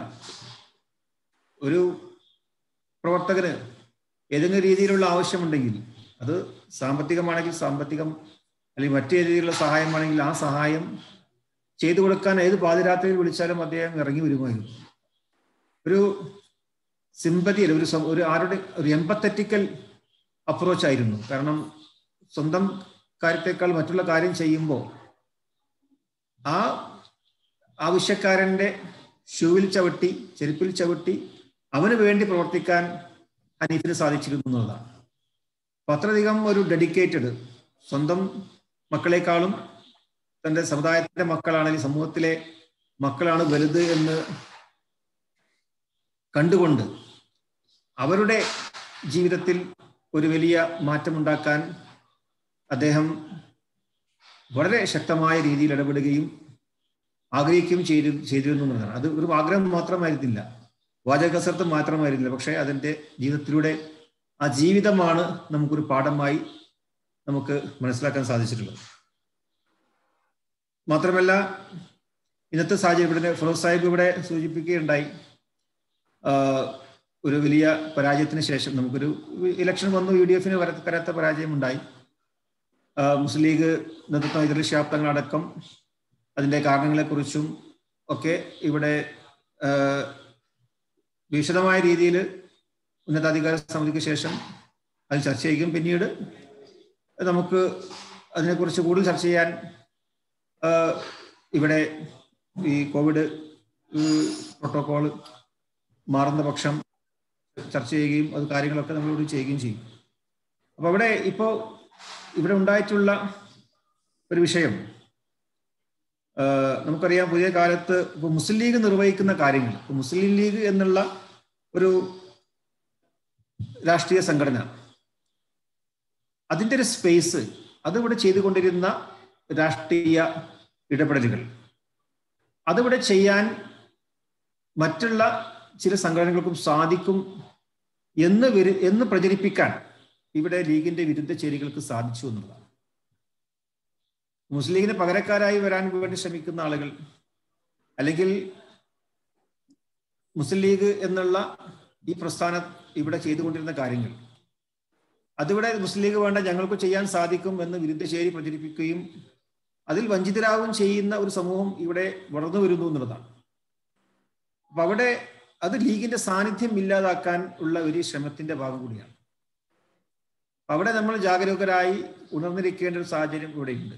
Speaker 3: ഒരു പ്രവർത്തകന് ഏതെങ്കിലും രീതിയിലുള്ള ആവശ്യമുണ്ടെങ്കിൽ അത് സാമ്പത്തികമാണെങ്കിൽ സാമ്പത്തികം അല്ലെങ്കിൽ മറ്റു രീതിയിലുള്ള സഹായമാണെങ്കിൽ ആ സഹായം ചെയ്തു കൊടുക്കാൻ ഏത് പാതിരാത്രിയിൽ വിളിച്ചാലും അദ്ദേഹം ഇറങ്ങി വരുമായിരുന്നു ഒരു സിമ്പതി ഒരു ഒരു ആരുടെ ഒരു എമ്പത്തറ്റിക്കൽ അപ്രോച്ച് ആയിരുന്നു കാരണം സ്വന്തം കാര്യത്തെക്കാൾ മറ്റുള്ള കാര്യം ചെയ്യുമ്പോൾ ആ ആവശ്യക്കാരന്റെ ഷൂവിൽ ചവിട്ടി ചെരുപ്പിൽ ചവിട്ടി അവന് വേണ്ടി പ്രവർത്തിക്കാൻ ഹനീഫിന് സാധിച്ചിരുന്നു എന്നുള്ളതാണ് അപ്പൊ അത്രയധികം ഒരു ഡെഡിക്കേറ്റഡ് സ്വന്തം മക്കളെക്കാളും തന്റെ സമുദായത്തിന്റെ മക്കളാണെങ്കിൽ സമൂഹത്തിലെ മക്കളാണ് വലുത് എന്ന് കണ്ടുകൊണ്ട് അവരുടെ ജീവിതത്തിൽ ഒരു വലിയ മാറ്റമുണ്ടാക്കാൻ അദ്ദേഹം വളരെ ശക്തമായ രീതിയിൽ ഇടപെടുകയും ആഗ്രഹിക്കുകയും ചെയ്തു ചെയ്തിരുന്നു എന്നതാണ് അത് ഒരു ആഗ്രഹം മാത്രമായിരുന്നില്ല വാചകസർത്ത് മാത്രമായിരുന്നില്ല പക്ഷേ അതിൻ്റെ ജീവിതത്തിലൂടെ ആ ജീവിതമാണ് നമുക്കൊരു പാഠമായി നമുക്ക് മനസ്സിലാക്കാൻ സാധിച്ചിട്ടുള്ളത് മാത്രമല്ല ഇന്നത്തെ സാഹചര്യം ഇവിടെ ഫിറോസ് സാഹിബ് ഇവിടെ സൂചിപ്പിക്കുകയുണ്ടായി ആഹ് ഒരു വലിയ പരാജയത്തിന് ശേഷം നമുക്കൊരു ഇലക്ഷൻ വന്നു യു ഡി എഫിന് കരാത്ത പരാജയം ഉണ്ടായി ആഹ് മുസ്ലിം ലീഗ് നേതൃത്വം എതിർശാബ്ദങ്ങളടക്കം അതിന്റെ കാരണങ്ങളെക്കുറിച്ചും ഒക്കെ ഇവിടെ ആഹ് വിശദമായ രീതിയിൽ ഉന്നതാധികാര സമിതിക്ക് ശേഷം അത് ചർച്ച ചെയ്യും പിന്നീട് നമുക്ക് അതിനെക്കുറിച്ച് കൂടുതൽ ചർച്ച ചെയ്യാൻ ആഹ് ഇവിടെ ഈ കോവിഡ് പ്രോട്ടോകോൾ മാറുന്ന പക്ഷം ചർച്ച ചെയ്യുകയും അത് കാര്യങ്ങളൊക്കെ നമ്മളോട് ചെയ്യുകയും ചെയ്യും അപ്പൊ അവിടെ ഇപ്പോ ഇവിടെ ഉണ്ടായിട്ടുള്ള ഒരു വിഷയം ആഹ് നമുക്കറിയാം പുതിയ കാലത്ത് ഇപ്പൊ മുസ്ലിം ലീഗ് നിർവഹിക്കുന്ന കാര്യങ്ങൾ ഇപ്പൊ മുസ്ലിം ലീഗ് എന്നുള്ള ഒരു രാഷ്ട്രീയ സംഘടന അതിന്റെ ഒരു സ്പേസ് അതിവിടെ ചെയ്തുകൊണ്ടിരുന്ന രാഷ്ട്രീയ ഇടപെടലുകൾ അതിവിടെ ചെയ്യാൻ മറ്റുള്ള ചില സംഘടനകൾക്കും സാധിക്കും എന്ന് വരു എന്ന് പ്രചരിപ്പിക്കാൻ ഇവിടെ ലീഗിന്റെ വിരുദ്ധ ചേരികൾക്ക് സാധിച്ചു എന്നുള്ളതാണ് മുസ്ലിം ലീഗിന് പകരക്കാരായി വരാൻ വേണ്ടി ശ്രമിക്കുന്ന ആളുകൾ അല്ലെങ്കിൽ മുസ്ലിം ലീഗ് എന്നുള്ള ഈ പ്രസ്ഥാനം ഇവിടെ ചെയ്തുകൊണ്ടിരുന്ന കാര്യങ്ങൾ അതിവിടെ മുസ്ലിം ലീഗ് വേണ്ട ഞങ്ങൾക്ക് ചെയ്യാൻ സാധിക്കും എന്ന് വിരുദ്ധ ചേരി പ്രചരിപ്പിക്കുകയും അതിൽ വഞ്ചിതരാകുകയും ചെയ്യുന്ന ഒരു സമൂഹം ഇവിടെ വളർന്നു വരുന്നു എന്നുള്ളതാണ് അപ്പൊ അവിടെ അത് ലീഗിന്റെ സാന്നിധ്യം ഇല്ലാതാക്കാൻ ഉള്ള ഒരു ശ്രമത്തിന്റെ ഭാഗം കൂടിയാണ് അപ്പൊ അവിടെ നമ്മൾ ജാഗരൂകരായി ഉണർന്നിരിക്കേണ്ട ഒരു സാഹചര്യം ഇവിടെയുണ്ട്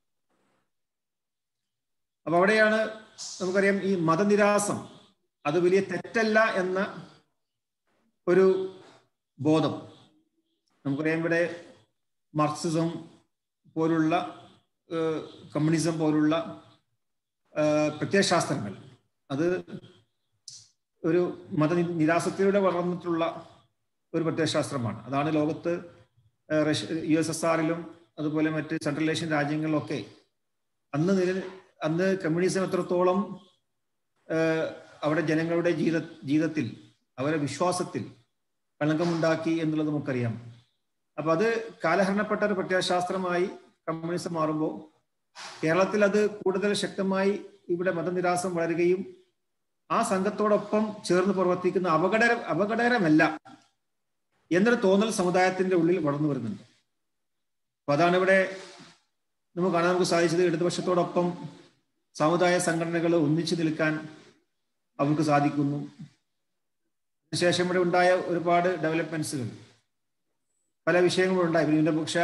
Speaker 3: അപ്പൊ അവിടെയാണ് നമുക്കറിയാം ഈ മതനിരാസം അത് വലിയ തെറ്റല്ല എന്ന ഒരു ബോധം നമുക്കറിയാം ഇവിടെ മാർക്സിസം പോലുള്ള കമ്മ്യൂണിസം പോലുള്ള പ്രത്യയശാസ്ത്രങ്ങൾ അത് ഒരു മത നിരാസത്തിലൂടെ വളർന്നിട്ടുള്ള ഒരു പ്രത്യയശാസ്ത്രമാണ് അതാണ് ലോകത്ത് റഷ്യ യു എസ് എസ് ആറിലും അതുപോലെ മറ്റ് സെൻട്രൽ ഏഷ്യൻ രാജ്യങ്ങളിലൊക്കെ അന്ന് നില അന്ന് കമ്മ്യൂണിസം എത്രത്തോളം അവിടെ ജനങ്ങളുടെ ജീവിത ജീവിതത്തിൽ അവരുടെ വിശ്വാസത്തിൽ കളങ്കമുണ്ടാക്കി എന്നുള്ളത് നമുക്കറിയാം അപ്പൊ അത് കാലഹരണപ്പെട്ട ഒരു പ്രത്യയശാസ്ത്രമായി കമ്മ്യൂണിസം മാറുമ്പോൾ കേരളത്തിൽ അത് കൂടുതൽ ശക്തമായി ഇവിടെ മതനിരാസം വളരുകയും ആ സംഘത്തോടൊപ്പം ചേർന്ന് പ്രവർത്തിക്കുന്ന അപകട അപകടകരമല്ല എന്നൊരു തോന്നൽ സമുദായത്തിന്റെ ഉള്ളിൽ വളർന്നു വരുന്നുണ്ട് അപ്പൊ അതാണ് ഇവിടെ നമുക്ക് കാണാൻ നമുക്ക് സാധിച്ചത് ഇടതുപക്ഷത്തോടൊപ്പം സമുദായ സംഘടനകൾ ഒന്നിച്ചു നിൽക്കാൻ അവർക്ക് സാധിക്കുന്നു അതിനുശേഷം ഇവിടെ ഉണ്ടായ ഒരുപാട് ഡെവലപ്മെന്റ്സുകൾ പല വിഷയങ്ങളും ഉണ്ടായി ന്യൂനപക്ഷ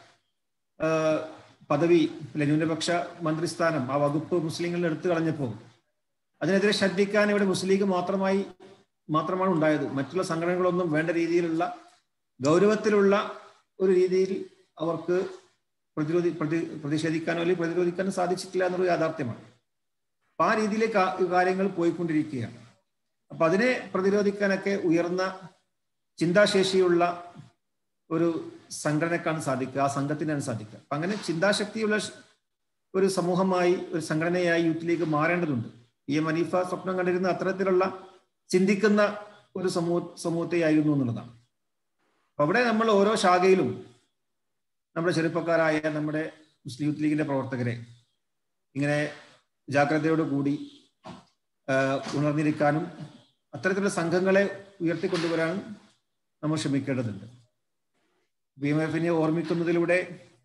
Speaker 3: പദവി അല്ലെ ന്യൂനപക്ഷ മന്ത്രിസ്ഥാനം ആ വകുപ്പ് മുസ്ലിങ്ങളിൽ എടുത്തു കളഞ്ഞപ്പോൾ അതിനെതിരെ ശ്രദ്ധിക്കാൻ ഇവിടെ മുസ്ലിം ലീഗ് മാത്രമായി മാത്രമാണ് ഉണ്ടായത് മറ്റുള്ള സംഘടനകളൊന്നും വേണ്ട രീതിയിലുള്ള ഗൗരവത്തിലുള്ള ഒരു രീതിയിൽ അവർക്ക് പ്രതിരോധി പ്രതി പ്രതിഷേധിക്കാനോ അല്ലെങ്കിൽ പ്രതിരോധിക്കാനോ സാധിച്ചിട്ടില്ല എന്നുള്ള യാഥാർത്ഥ്യമാണ് അപ്പൊ ആ രീതിയിലേക്ക് കാര്യങ്ങൾ പോയിക്കൊണ്ടിരിക്കുകയാണ് അപ്പൊ അതിനെ പ്രതിരോധിക്കാനൊക്കെ ഉയർന്ന ചിന്താശേഷിയുള്ള ഒരു സംഘടനക്കാണ് സാധിക്കുക ആ സംഘത്തിനാണ് സാധിക്കുക അപ്പൊ അങ്ങനെ ചിന്താശക്തിയുള്ള ഒരു സമൂഹമായി ഒരു സംഘടനയായി യൂത്ത് ലീഗ് മാറേണ്ടതുണ്ട് പി എം അനീഫ സ്വപ്നം കണ്ടിരുന്ന അത്തരത്തിലുള്ള ചിന്തിക്കുന്ന ഒരു സമൂഹ സമൂഹത്തെയായിരുന്നു എന്നുള്ളതാണ് അപ്പൊ അവിടെ നമ്മൾ ഓരോ ശാഖയിലും നമ്മുടെ ചെറുപ്പക്കാരായ നമ്മുടെ മുസ്ലിം യൂത്ത് ലീഗിന്റെ പ്രവർത്തകരെ ഇങ്ങനെ ജാഗ്രതയോടുകൂടി ഉണർന്നിരിക്കാനും അത്തരത്തിലുള്ള സംഘങ്ങളെ ഉയർത്തിക്കൊണ്ടുവരാനും നമ്മൾ ശ്രമിക്കേണ്ടതുണ്ട് ബി എം എഫിനെ ഓർമ്മിക്കുന്നതിലൂടെ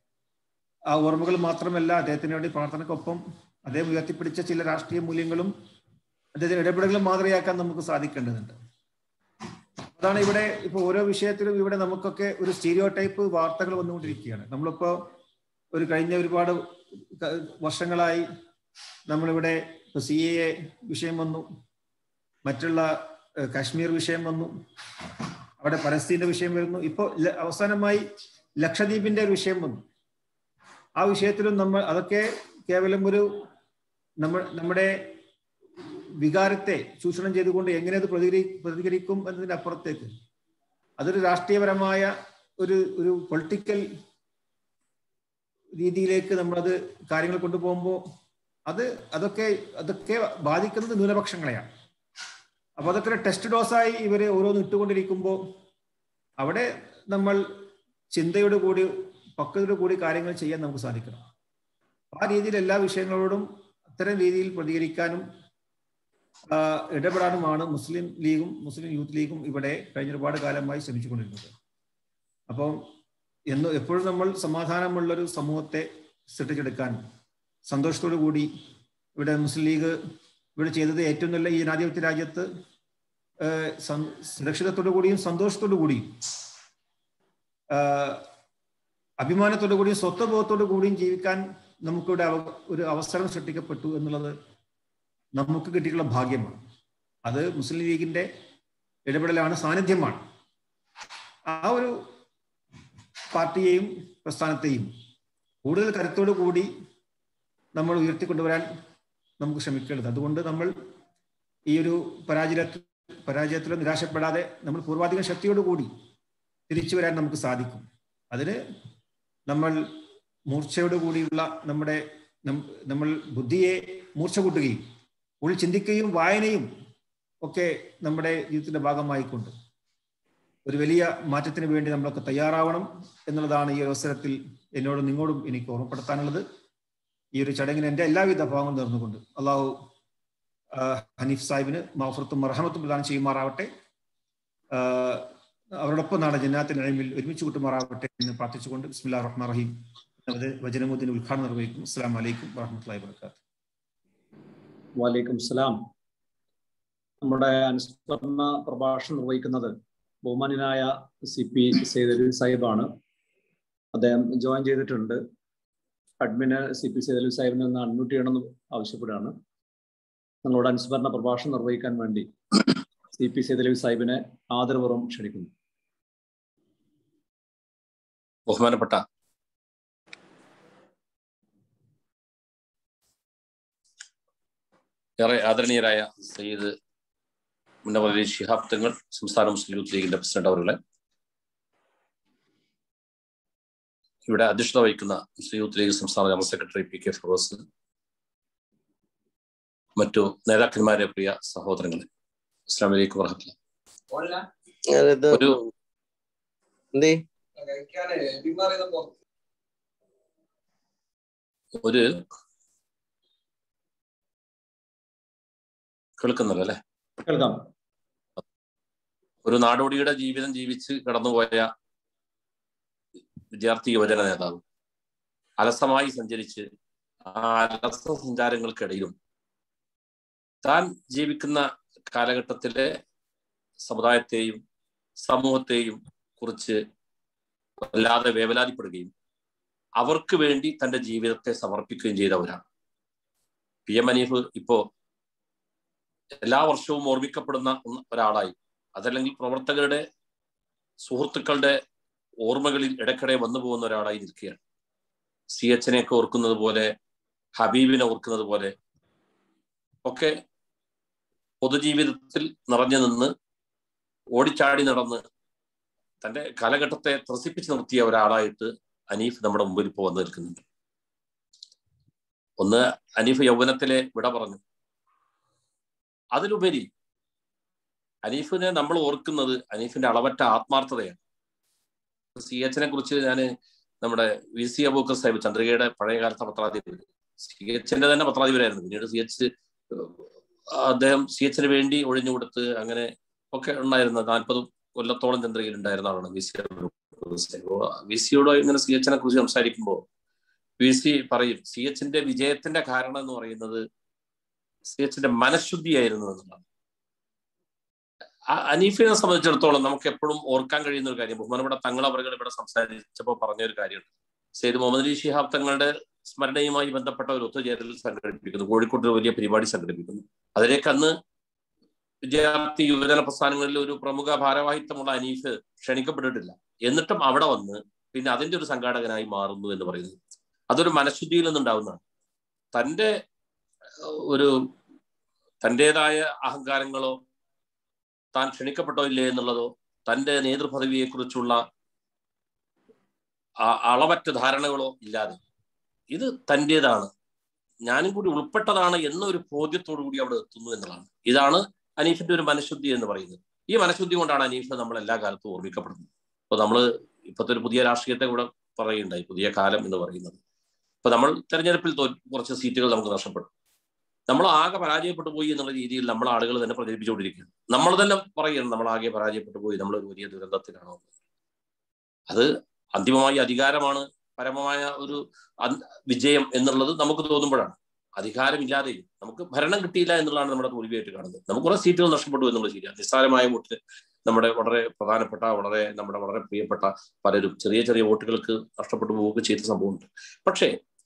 Speaker 3: ആ ഓർമ്മകൾ മാത്രമല്ല അദ്ദേഹത്തിന് വേണ്ടി പ്രാർത്ഥനക്കൊപ്പം അദ്ദേഹം ഉയർത്തിപ്പിടിച്ച ചില രാഷ്ട്രീയ മൂല്യങ്ങളും അദ്ദേഹത്തിന്റെ ഇടപെടലുകളും മാതൃകയാക്കാൻ നമുക്ക് സാധിക്കേണ്ടതുണ്ട് അതാണ് ഇവിടെ ഇപ്പൊ ഓരോ വിഷയത്തിലും ഇവിടെ നമുക്കൊക്കെ ഒരു സ്റ്റീരിയോ ടൈപ്പ് വാർത്തകൾ വന്നുകൊണ്ടിരിക്കുകയാണ് നമ്മളിപ്പോ ഒരു കഴിഞ്ഞ ഒരുപാട് വർഷങ്ങളായി നമ്മളിവിടെ ഇപ്പൊ സി എ വിഷയം വന്നു മറ്റുള്ള കാശ്മീർ വിഷയം വന്നു അവിടെ പലസ്തീന്റെ വിഷയം വരുന്നു ഇപ്പോൾ അവസാനമായി ലക്ഷദ്വീപിന്റെ ഒരു വിഷയം വന്നു ആ വിഷയത്തിലും നമ്മൾ അതൊക്കെ കേവലം ഒരു നമ്മൾ നമ്മുടെ വികാരത്തെ ചൂഷണം ചെയ്തുകൊണ്ട് എങ്ങനെ അത് പ്രതികരി പ്രതികരിക്കും എന്നതിന്റെ അപ്പുറത്തേക്ക് അതൊരു രാഷ്ട്രീയപരമായ ഒരു ഒരു പൊളിറ്റിക്കൽ രീതിയിലേക്ക് നമ്മളത് കാര്യങ്ങൾ കൊണ്ടുപോകുമ്പോൾ അത് അതൊക്കെ അതൊക്കെ ബാധിക്കുന്നത് ന്യൂനപക്ഷങ്ങളെയാണ് അപ്പൊ അതൊക്കെ ഒരു ടെസ്റ്റ് ഡോസായി ഇവര് ഓരോന്ന് ഇട്ടുകൊണ്ടിരിക്കുമ്പോൾ അവിടെ നമ്മൾ ചിന്തയോട് കൂടി പക്വതയോട് കൂടി കാര്യങ്ങൾ ചെയ്യാൻ നമുക്ക് സാധിക്കണം ആ രീതിയിൽ എല്ലാ വിഷയങ്ങളോടും അത്തരം രീതിയിൽ പ്രതികരിക്കാനും ആ, ഇടപെടാനുമാണ് മുസ്ലിം ലീഗും മുസ്ലിം യൂത്ത് ലീഗും ഇവിടെ കഴിഞ്ഞ ഒരുപാട് കാലമായി ശ്രമിച്ചുകൊണ്ടിരുന്നത് അപ്പം എന്ന് എപ്പോഴും നമ്മൾ സമാധാനമുള്ളൊരു സമൂഹത്തെ സൃഷ്ടിച്ചെടുക്കാനും സന്തോഷത്തോടു കൂടി ഇവിടെ മുസ്ലിം ലീഗ് ഇവിടെ ചെയ്തത് ഏറ്റവും നല്ല ഈ ജനാധിപത്യ രാജ്യത്ത് ഏഹ്, സം- സുരക്ഷിതത്തോടു കൂടിയും സന്തോഷത്തോടു കൂടിയും ആഹ്, അഭിമാനത്തോടു കൂടിയും സ്വത്വബോധത്തോടു കൂടിയും ജീവിക്കാൻ നമുക്കിവിടെ അവ- ഒരു അവസരം സൃഷ്ടിക്കപ്പെട്ടു എന്നുള്ളത് നമുക്ക് കിട്ടിയിട്ടുള്ള ഭാഗ്യമാണ് അത് മുസ്ലിം ലീഗിന്റെ ഇടപെടലാണ് സാന്നിധ്യമാണ് ആ ഒരു പാർട്ടിയെയും പ്രസ്ഥാനത്തെയും കൂടുതൽ കരുത്തോടു കൂടി നമ്മൾ ഉയർത്തിക്കൊണ്ടുവരാൻ നമുക്ക് ശ്രമിക്കേണ്ടത് അതുകൊണ്ട് നമ്മൾ ഈ ഒരു പരാജയ പരാജയത്തിലോ നിരാശപ്പെടാതെ നമ്മൾ പൂർവാധികം ശക്തിയോടുകൂടി തിരിച്ചു വരാൻ നമുക്ക് സാധിക്കും അതിന് നമ്മൾ മൂർച്ചയോട് കൂടിയുള്ള നമ്മുടെ നം- നമ്മൾ ബുദ്ധിയെ മൂർച്ച കൂട്ടുകയും ഉള്ളിൽ ചിന്തിക്കുകയും വായനയും ഒക്കെ നമ്മുടെ ജീവിതത്തിന്റെ ഭാഗമായിക്കൊണ്ട് ഒരു വലിയ മാറ്റത്തിന് വേണ്ടി നമ്മളൊക്കെ തയ്യാറാവണം എന്നുള്ളതാണ് ഈ അവസരത്തിൽ എന്നോടും നിങ്ങളോടും എനിക്ക് ഓർമ്മപ്പെടുത്താനുള്ളത് ഈ ഒരു ചടങ്ങിന് എൻ്റെ എല്ലാവിധ ഭാഗങ്ങളും നേർന്നുകൊണ്ട് അള്ളാഹു ആ, ഹനീഫ് സാഹിബിന് മാഫറത്തും മറഹമത്തും പ്രദാനം ചെയ്യുമാറാവട്ടെ ആ, അവരോടൊപ്പം നാളെ ജന്നാത്തിൽ നൈമിൽ ഒരുമിച്ച് കൂട്ടുമാറാവട്ടെ എന്ന് പ്രാർത്ഥിച്ചുകൊണ്ട് ബിസ്മില്ലാ റഹ്മാൻ റഹീം അത് വചനമുദ്ദിന് ഉദ്ഘാടനം നിർവഹിക്കും അസ്സാം വലൈക്കും വാഹമത്തല്ലാഹി വർക്കാത്തു
Speaker 4: വാലേക്കും സലാം നമ്മുടെ അനുസ്മരണ പ്രഭാഷണം നിർവഹിക്കുന്നത് ബഹുമാനായ സി പി സൈദലി സാഹിബാണ് അദ്ദേഹം ജോയിൻ ചെയ്തിട്ടുണ്ട് അഡ്മിന് സി പി സൈദലി സാഹിബിനെ ഒന്ന് അൺമ്യൂട്ട് ചെയ്യണമെന്ന് ആവശ്യപ്പെടുകയാണ് ഞങ്ങളുടെ അനുസ്മരണ പ്രഭാഷണം നിർവഹിക്കാൻ വേണ്ടി സി പി സൈദലി സാഹിബിനെ ആദരപൂർവ്വം ക്ഷണിക്കുന്നു
Speaker 5: ബഹുമാനപ്പെട്ട ഏറെ ആദരണീയരായ സയ്യിദ് മുന്നവലി ശിഹാബ് തങ്ങൾ സംസ്ഥാന മുസ്ലിം യൂത്ത് ലീഗിന്റെ പ്രസിഡന്റ് അവരുടെ ഇവിടെ അധ്യക്ഷത വഹിക്കുന്ന മുസ്ലിം യൂത്ത് ലീഗ് സംസ്ഥാന general secretary P K Firoz മറ്റു നേതാക്കന്മാരെ പ്രിയ സഹോദരങ്ങളെ അസ്ലാം വലൈക്കും വർഹമത്തുള്ള
Speaker 6: ഞാനിത്
Speaker 5: ഒരു
Speaker 6: എന്തേ
Speaker 5: ഒരു കേൾക്കുന്നുണ്ട് അല്ലെ
Speaker 4: കേൾക്കാം
Speaker 5: ഒരു നാടോടിയുടെ ജീവിതം ജീവിച്ച് കടന്നുപോയ വിദ്യാർത്ഥി യുവജന നേതാവ് അലസമായി സഞ്ചരിച്ച് ആ അലസ സഞ്ചാരങ്ങൾക്കിടയിലും താൻ ജീവിക്കുന്ന കാലഘട്ടത്തിലെ സമുദായത്തെയും സമൂഹത്തെയും കുറിച്ച് വല്ലാതെ വേവലാതിപ്പെടുകയും അവർക്ക് വേണ്ടി തന്റെ ജീവിതത്തെ സമർപ്പിക്കുകയും ചെയ്തവരാണ് പി എം അനീഫ് ഇപ്പോ എല്ലാ വർഷവും ഓർമ്മിക്കപ്പെടുന്ന ഒന്ന് ഒരാളായി അതല്ലെങ്കിൽ പ്രവർത്തകരുടെ സുഹൃത്തുക്കളുടെ ഓർമ്മകളിൽ ഇടയ്ക്കിടെ വന്നു പോകുന്ന ഒരാളായി നിൽക്കുകയാണ് സി എച്ചിനെയൊക്കെ ഓർക്കുന്നത് പോലെ ഹബീബിനെ ഓർക്കുന്നത് പോലെ ഒക്കെ പൊതുജീവിതത്തിൽ നിറഞ്ഞു നിന്ന് ഓടിച്ചാടി നടന്ന് തന്റെ കാലഘട്ടത്തെ ത്രസിപ്പിച്ച് നിർത്തിയ ഒരാളായിട്ട് അനീഫ് നമ്മുടെ മുമ്പിൽ ഇപ്പോൾ വന്നു നിൽക്കുന്നുണ്ട് ഒന്ന് അനീഫ് യൗവനത്തിലെ വിട പറഞ്ഞു അതിലുപരി അനീഫിനെ നമ്മൾ ഓർക്കുന്നത് അനീഫിന്റെ അളവറ്റ ആത്മാർത്ഥതയാണ് സി എച്ചിനെ കുറിച്ച് ഞാൻ നമ്മുടെ വി സി അബൂക്കർ സാഹിബ് ചന്ദ്രികയുടെ പഴയകാലത്തെ പത്രാധിപർ സി എച്ചിന്റെ തന്നെ പത്രാധിപരായിരുന്നു പിന്നീട് സി എച്ച് അദ്ദേഹം സി എച്ചിന് വേണ്ടി ഒഴിഞ്ഞു കൊടുത്ത് അങ്ങനെ ഒക്കെ ഉണ്ടായിരുന്ന നാൽപ്പത് കൊല്ലത്തോളം ചന്ദ്രികയിൽ ഉണ്ടായിരുന്ന ആളാണ് V C Abookar Sahib V സിയോട് ഇങ്ങനെ സി എച്ചിനെ കുറിച്ച് സംസാരിക്കുമ്പോൾ വി സി പറയും സി എച്ചിന്റെ വിജയത്തിന്റെ കാരണം എന്ന് പറയുന്നത് സി എച്ചിന്റെ മനഃശുദ്ധിയായിരുന്നു എന്നുള്ളതാണ് അനീഫിനെ സംബന്ധിച്ചിടത്തോളം നമുക്ക് എപ്പോഴും ഓർക്കാൻ കഴിയുന്ന ഒരു കാര്യം ബഹുമാനപ്പെട്ട തങ്ങളവറുകൾ ഇവിടെ സംസാരിച്ചപ്പോൾ പറഞ്ഞ ഒരു കാര്യമുണ്ട് സെയ്ദ് മുഹമ്മദ് അലി ഷിഹാബ് തങ്ങളുടെ സ്മരണയുമായി ബന്ധപ്പെട്ട ഒരു ഒത്തുചേരൽ സംഘടിപ്പിക്കുന്നു കോഴിക്കോട്ട് ഒരു വലിയ പരിപാടി സംഘടിപ്പിക്കുന്നു അതിലേക്ക് അന്ന് വിദ്യാർത്ഥി യുവജന പ്രസ്ഥാനങ്ങളിൽ ഒരു പ്രമുഖ ഭാരവാഹിത്വമുള്ള അനീഫ് ക്ഷണിക്കപ്പെട്ടിട്ടില്ല എന്നിട്ടും അവിടെ വന്ന് പിന്നെ അതിന്റെ ഒരു സംഘാടകനായി മാറുന്നു എന്ന് പറയുന്നത് അതൊരു മനഃശുദ്ധിയിൽ നിന്നുണ്ടാവുന്നതാണ് തൻ്റെ ഒരു തൻ്റെതായ അഹങ്കാരങ്ങളോ താൻ ക്ഷണിക്കപ്പെട്ടോ ഇല്ലേ എന്നുള്ളതോ തൻ്റെ നേതൃപദവിയെക്കുറിച്ചുള്ള അളവറ്റ ധാരണകളോ ഇല്ലാതെ ഇത് തൻ്റെതാണ് ഞാനും കൂടി ഉൾപ്പെട്ടതാണ് എന്നൊരു ബോധ്യത്തോടു കൂടി അവിടെ എത്തുന്നു എന്നുള്ളതാണ് ഇതാണ് അനീഫിന്റെ ഒരു മനഃശുദ്ധി എന്ന് പറയുന്നത് ഈ മനഃശുദ്ധി കൊണ്ടാണ് അനീഫ് നമ്മൾ എല്ലാ കാലത്തും ഓർമ്മിക്കപ്പെടുന്നത് അപ്പോൾ നമ്മൾ ഇപ്പോഴത്തെ ഒരു പുതിയ രാഷ്ട്രീയത്തെ കൂടെ പറയുണ്ടായി പുതിയ കാലം എന്ന് പറയുന്നത് ഇപ്പൊ നമ്മൾ തെരഞ്ഞെടുപ്പിൽ തോ കുറച്ച് സീറ്റുകൾ നമുക്ക് നഷ്ടപ്പെടും നമ്മൾ ആകെ പരാജയപ്പെട്ടു പോയി എന്നുള്ള രീതിയിൽ നമ്മൾ ആളുകൾ തന്നെ പ്രചരിപ്പിച്ചുകൊണ്ടിരിക്കുകയാണ് നമ്മൾ തന്നെ പറയുകയാണ് നമ്മൾ ആകെ പരാജയപ്പെട്ടു പോയി നമ്മൾ ഒരു വലിയ ദുരന്തത്തിലാണോ അത് അന്തിമമായി അധികാരമാണ് പരമമായ ഒരു അൻ- വിജയം എന്നുള്ളത് നമുക്ക് തോന്നുമ്പോഴാണ് അധികാരമില്ലാതെയും നമുക്ക് ഭരണം കിട്ടിയില്ല എന്നുള്ളതാണ് നമ്മുടെ തോൽവിയായിട്ട് കാണുന്നത് നമുക്ക് കുറെ സീറ്റുകൾ നഷ്ടപ്പെട്ടു എന്നുള്ളത് ശരിയാണ് നിസ്സാരമായ വോട്ടിന് നമ്മുടെ വളരെ പ്രധാനപ്പെട്ട വളരെ നമ്മുടെ വളരെ പ്രിയപ്പെട്ട പലരും ചെറിയ ചെറിയ വോട്ടുകൾക്ക് നഷ്ടപ്പെട്ടു പോവുകയൊക്കെ ചെയ്ത സംഭവമുണ്ട് പക്ഷേ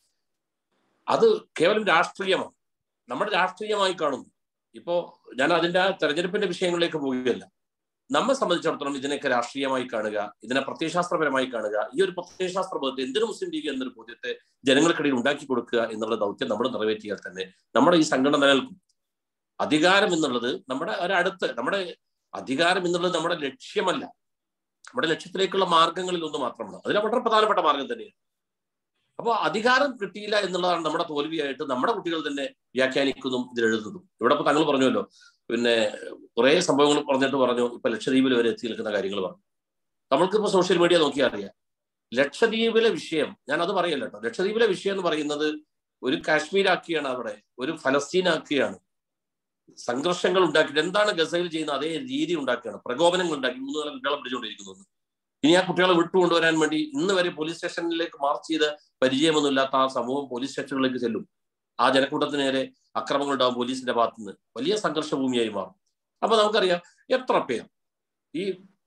Speaker 5: അത് കേവലം രാഷ്ട്രീയമാണ് നമ്മുടെ രാഷ്ട്രീയമായി കാണുന്നു ഇപ്പോ ഞാൻ അതിന്റെ ആ തെരഞ്ഞെടുപ്പിന്റെ വിഷയങ്ങളിലേക്ക് പോവുകയല്ല നമ്മെ സംബന്ധിച്ചിടത്തോളം ഇതിനൊക്കെ രാഷ്ട്രീയമായി കാണുക ഇതിനെ പ്രത്യയശാസ്ത്രപരമായി കാണുക ഈ ഒരു പ്രത്യയശാസ്ത്ര ബോധത്തെ എന്തിനു മുസ്ലിം ലീഗ് എന്നൊരു ബോധ്യത്തെ ജനങ്ങൾക്കിടയിൽ ഉണ്ടാക്കി കൊടുക്കുക എന്നുള്ള ദൗത്യം നമ്മൾ നിറവേറ്റിയാൽ തന്നെ നമ്മുടെ ഈ സംഘടന നിലനിൽക്കും അധികാരം എന്നുള്ളത് നമ്മുടെ ഒരടുത്ത് നമ്മുടെ അധികാരം എന്നുള്ളത് നമ്മുടെ ലക്ഷ്യമല്ല നമ്മുടെ ലക്ഷ്യത്തിലേക്കുള്ള മാർഗങ്ങളിൽ ഒന്ന് മാത്രമാണ് അതിലെ വളരെ പ്രധാനപ്പെട്ട മാർഗം തന്നെയാണ് അപ്പോൾ അധികാരം കിട്ടിയില്ല എന്നുള്ളതാണ് നമ്മുടെ തോൽവിയായിട്ട് നമ്മുടെ കുട്ടികൾ തന്നെ വ്യാഖ്യാനിക്കുന്നതും ഇതിലെഴുതുന്നതും ഇവിടെ ഇപ്പൊ തങ്ങൾ പറഞ്ഞല്ലോ പിന്നെ കുറെ സംഭവങ്ങൾ പറഞ്ഞിട്ട് പറഞ്ഞു ഇപ്പൊ ലക്ഷദ്വീപിൽ വരെ എത്തി നിൽക്കുന്ന കാര്യങ്ങൾ പറഞ്ഞു നമ്മൾക്കിപ്പോ സോഷ്യൽ മീഡിയ നോക്കിയാൽ അറിയാം ലക്ഷദ്വീപിലെ വിഷയം ഞാൻ അത് പറയല്ല കേട്ടോ ലക്ഷദ്വീപിലെ വിഷയം എന്ന് പറയുന്നത് ഒരു കാശ്മീർ ആക്കിയാണ് അവിടെ ഒരു ഫലസ്തീൻ ആക്കിയാണ് സംഘർഷങ്ങൾ ഉണ്ടാക്കിയിട്ട് എന്താണ് ഗസയിൽ ചെയ്യുന്ന അതേ രീതി ഉണ്ടാക്കുകയാണ് പ്രകോപനങ്ങൾ ഉണ്ടാക്കി മൂന്ന് നാല് കുട്ടികളെ പിടിച്ചുകൊണ്ടിരിക്കുന്നത് ഇനി ആ കുട്ടികളെ വിട്ടുകൊണ്ടുവരാൻ വേണ്ടി ഇന്ന് വരെ പോലീസ് സ്റ്റേഷനിലേക്ക് മാർച്ച് ചെയ്ത് പരിചയമൊന്നുമില്ലാത്ത ആ സമൂഹം പോലീസ് സ്റ്റേഷനുകളിലേക്ക് ചെല്ലും ആ ജനക്കൂട്ടത്തിന് നേരെ അക്രമങ്ങൾ ഉണ്ടാവും പോലീസിന്റെ ഭാഗത്തു നിന്ന് വലിയ സംഘർഷ ഭൂമിയായി മാറും അപ്പൊ നമുക്കറിയാം എത്ര പേർ ഈ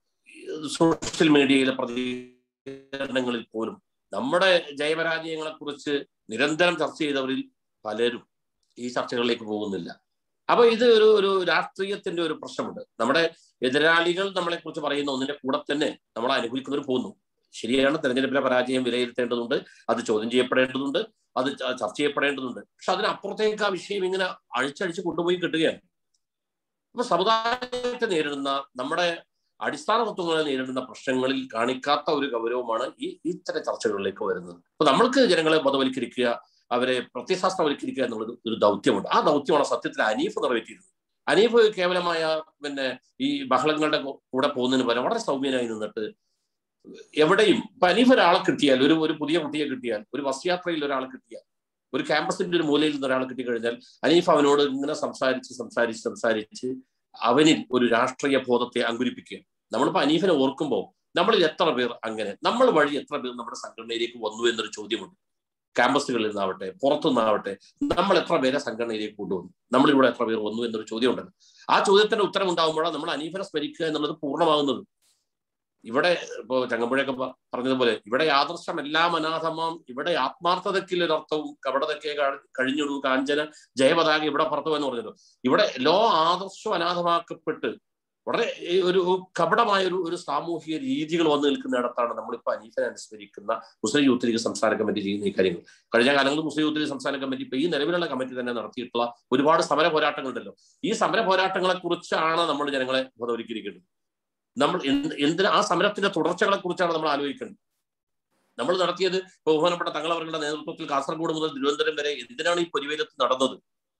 Speaker 5: സോഷ്യൽ മീഡിയയിലെ പ്രതികരണങ്ങളിൽ പോലും നമ്മുടെ ജയപരാജയങ്ങളെ കുറിച്ച് നിരന്തരം ചർച്ച ചെയ്തവരിൽ പലരും ഈ ചർച്ചകളിലേക്ക് പോകുന്നില്ല അപ്പൊ ഇത് ഒരു ഒരു രാഷ്ട്രീയത്തിന്റെ ഒരു പ്രശ്നമുണ്ട് നമ്മുടെ എതിരാളികൾ നമ്മളെ കുറിച്ച് പറയുന്ന ഒന്നിന്റെ കൂടെ തന്നെ നമ്മൾ അനുഭവിക്കുന്നവർ പോകുന്നു ശരിയാണ് തെരഞ്ഞെടുപ്പിലെ പരാജയം വിലയിരുത്തേണ്ടതുണ്ട് അത് ചോദ്യം ചെയ്യപ്പെടേണ്ടതുണ്ട് അത് ച- ചർച്ച ചെയ്യപ്പെടേണ്ടതുണ്ട് പക്ഷെ അതിനപ്പുറത്തേക്ക് ആ വിഷയം ഇങ്ങനെ അഴിച്ചഴിച്ച് കൊണ്ടുപോയി കിട്ടുകയാണ് അപ്പൊ സമുദായത്തെ നേരിടുന്ന നമ്മുടെ അടിസ്ഥാന തത്വങ്ങളെ നേരിടുന്ന പ്രശ്നങ്ങളിൽ കാണിക്കാത്ത ഒരു ഗൗരവമാണ് ഈ ഇത്തരം ചർച്ചകളിലേക്ക് വരുന്നത് അപ്പൊ നമ്മൾക്ക് ജനങ്ങളെ ബോധവൽക്കരിക്കുക അവരെ പ്രത്യശാസ്ത്രവൽക്കരിക്കുക എന്നുള്ളത് ഒരു ദൗത്യമുണ്ട് ആ ദൗത്യമാണ് സത്യത്തിൽ അനീഫ് നിറവേറ്റിയിരുന്നത് അനീഫ് കേവലമായ പിന്നെ ഈ ബഹളങ്ങളുടെ കൂടെ പോകുന്നതിന് പകരം വളരെ സൗമ്യനായി നിന്നിട്ട് എവിടെയും ഇപ്പൊ അനീഫ് ഒരാളെ കിട്ടിയാൽ ഒരു ഒരു പുതിയ കുട്ടിയെ കിട്ടിയാൽ ഒരു ബസ് യാത്രയിൽ ഒരാളെ കിട്ടിയാൽ ഒരു ക്യാമ്പസിന്റെ ഒരു മൂലയിൽ നിന്ന് ഒരാളെ കിട്ടിക്കഴിഞ്ഞാൽ അനീഫ് അവനോട് ഇങ്ങനെ സംസാരിച്ച് സംസാരിച്ച് സംസാരിച്ച് അവനിൽ ഒരു രാഷ്ട്രീയ ബോധത്തെ അങ്കുരിപ്പിക്കുക നമ്മളിപ്പോ അനീഫിനെ ഓർക്കുമ്പോൾ നമ്മളിൽ എത്ര പേർ അങ്ങനെ നമ്മൾ വഴി എത്ര പേർ നമ്മുടെ സംഘടനയിലേക്ക് വന്നു എന്നൊരു ചോദ്യമുണ്ട് ക്യാമ്പസുകളിൽ നിന്നാവട്ടെ പുറത്തുനിന്നാവട്ടെ നമ്മൾ എത്ര പേരെ സംഘടനയിലേക്ക് കൊണ്ടുവന്നു നമ്മളിലൂടെ എത്ര പേർ വന്നു എന്നൊരു ചോദ്യം ഉണ്ടല്ലോ ആ ചോദ്യത്തിന്റെ ഉത്തരം ഉണ്ടാകുമ്പോഴാണ് നമ്മൾ അനീഫനെ സ്മരിക്കുക എന്നുള്ളത് പൂർണ്ണമാകുന്നത് ഇവിടെ ഇപ്പോ ചങ്ങമ്പുഴയൊക്കെ പ- പറഞ്ഞതുപോലെ ഇവിടെ യാദർശമെല്ലാം അനാഥമാം ഇവിടെ ആത്മാർത്ഥതയ്ക്കുള്ളൊരർത്ഥവും കപടതയ്ക്ക് കഴിഞ്ഞൊരു കാഞ്ചന ജയപതാക ഇവിടെ പറത്തു എന്ന് പറഞ്ഞല്ലോ ഇവിടെ ലോ ആദർശം അനാഥമാക്കപ്പെട്ട് വളരെ ഈ ഒരു കപടമായ ഒരു ഒരു സാമൂഹിക രീതികൾ വന്നു നിൽക്കുന്നിടത്താണ് നമ്മളിപ്പോൾ അനീഫനെ അനുസ്മരിക്കുന്ന മുസ്ലിം യൂത്ത് ലീഗ് സംസ്ഥാന കമ്മിറ്റി ചെയ്യുന്ന ഈ കാര്യങ്ങൾ കഴിഞ്ഞ കാലങ്ങളിൽ മുസ്ലിം യൂത്ത് ലീഗ് സംസ്ഥാന കമ്മിറ്റി ഇപ്പൊ ഈ നിലവിലുള്ള കമ്മിറ്റി തന്നെ നടത്തിയിട്ടുള്ള ഒരുപാട് സമര പോരാട്ടങ്ങളുണ്ടല്ലോ ഈ സമര പോരാട്ടങ്ങളെ കുറിച്ചാണ് നമ്മൾ ജനങ്ങളെ ബോധവൽക്കരിക്കേണ്ടത് നമ്മൾ എന്ത് എന്തിനാ ആ സമരത്തിന്റെ തുടർച്ചകളെ കുറിച്ചാണ് നമ്മൾ ആലോചിക്കേണ്ടത് നമ്മൾ നടത്തിയത് ബഹുമാനപ്പെട്ട തങ്ങളവരുടെ നേതൃത്വത്തിൽ കാസർഗോഡ് മുതൽ തിരുവനന്തപുരം വരെ എന്തിനാണ് ഈ പൊരിവേലത്ത് നടന്നത്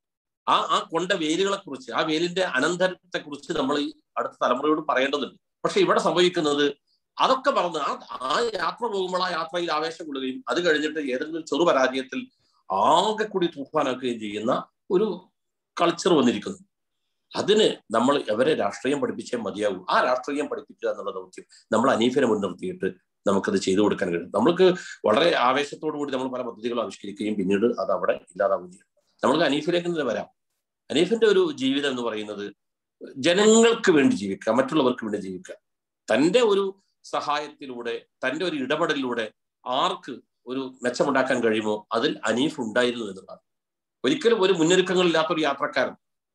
Speaker 5: ആ ആ കൊണ്ട വേലുകളെ കുറിച്ച് ആ വേലിന്റെ അനന്തരത്തെ കുറിച്ച് നമ്മൾ ഈ അടുത്ത തലമുറയോട് പറയേണ്ടതുണ്ട് പക്ഷെ ഇവിടെ സംഭവിക്കുന്നത് അതൊക്കെ പറഞ്ഞ് ആ ആ യാത്ര പോകുമ്പോൾ ആ യാത്രയിൽ ആവേശം കൊള്ളുകയും അത് കഴിഞ്ഞിട്ട് ഏതെങ്കിലും ചെറു പരാജയത്തിൽ ആകെ കൂടി തൂഫാനാക്കുകയും ചെയ്യുന്ന ഒരു കൾച്ചർ വന്നിരിക്കുന്നു അതിന് നമ്മൾ അവരെ രാഷ്ട്രീയം പഠിപ്പിച്ചേ മതിയാകൂ ആ രാഷ്ട്രീയം പഠിപ്പിക്കുക എന്നുള്ള ദൗത്യം നമ്മൾ അനീഫിനെ മുൻനിർത്തിയിട്ട് നമുക്കത് ചെയ്തു കൊടുക്കാൻ കഴിയും നമ്മൾക്ക് വളരെ ആവേശത്തോടു കൂടി നമ്മൾ പല പദ്ധതികളും ആവിഷ്കരിക്കുകയും പിന്നീട് അത് അവിടെ ഇല്ലാതാവുകയും ചെയ്യും നമ്മൾക്ക് അനീഫിലേക്ക് തന്നെ വരാം അനീഫിന്റെ ഒരു ജീവിതം എന്ന് പറയുന്നത് ജനങ്ങൾക്ക് വേണ്ടി ജീവിക്കുക മറ്റുള്ളവർക്ക് വേണ്ടി ജീവിക്കുക തന്റെ ഒരു സഹായത്തിലൂടെ തന്റെ ഒരു ഇടപെടലിലൂടെ ആർക്ക് ഒരു മെച്ചമുണ്ടാക്കാൻ കഴിയുമോ അതിൽ അനീഫ് ഉണ്ടായിരുന്നു എന്നുള്ളതാണ് ഒരിക്കലും ഒരു മുന്നൊരുക്കങ്ങളില്ലാത്ത ഒരു യാത്രക്കാരൻ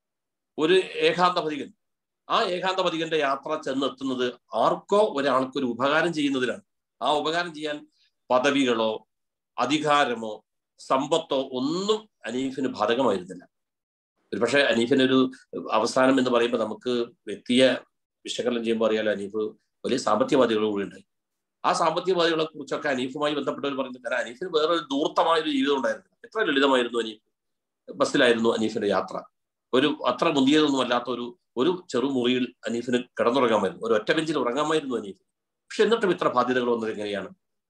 Speaker 5: ഒരു ഏകാന്ത പതികൻ ആ ഏകാന്ത പതികന്റെ യാത്ര ചെന്നെത്തുന്നത് ആർക്കോ ഒരാൾക്ക് ഒരു ഉപകാരം ചെയ്യുന്നതിനാണ് ആ ഉപകാരം ചെയ്യാൻ പദവികളോ അധികാരമോ സമ്പത്തോ ഒന്നും അനീഫിന് ബാധകമായിരുന്നില്ല ഒരുപക്ഷെ അനീഫിനൊരു അവസാനം എന്ന് പറയുമ്പോൾ നമുക്ക് വ്യക്തിയെ വിശകലനം ചെയ്യുമ്പോൾ അറിയാലോ അനീഫ് വലിയ സാമ്പത്തികവാദികൾ കൂടി ഉണ്ടായി ആ സാമ്പത്തികവാദികളെ കുറിച്ചൊക്കെ അനീഫുമായി ബന്ധപ്പെട്ടവർ പറയുന്നത് കാരണം അനീഫിന് വേറൊരു ദൂർത്തമായ ഒരു ജീവിതം ഉണ്ടായിരുന്നു എത്ര ലളിതമായിരുന്നു അനീഫ് ബസ്സിലായിരുന്നു അനീഫിന്റെ യാത്ര ഒരു അത്ര മുന്തിയതൊന്നും അല്ലാത്ത ഒരു ഒരു ചെറു മുറിയിൽ അനീഫിന് കിടന്നുറങ്ങാമായിരുന്നു ഒരു ഒറ്റ ബെഞ്ചിൽ ഉറങ്ങാമായിരുന്നു അനീഫ് പക്ഷെ എന്നിട്ടും ഇത്ര ബാധ്യതകൾ വന്നത് എങ്ങനെയാണ്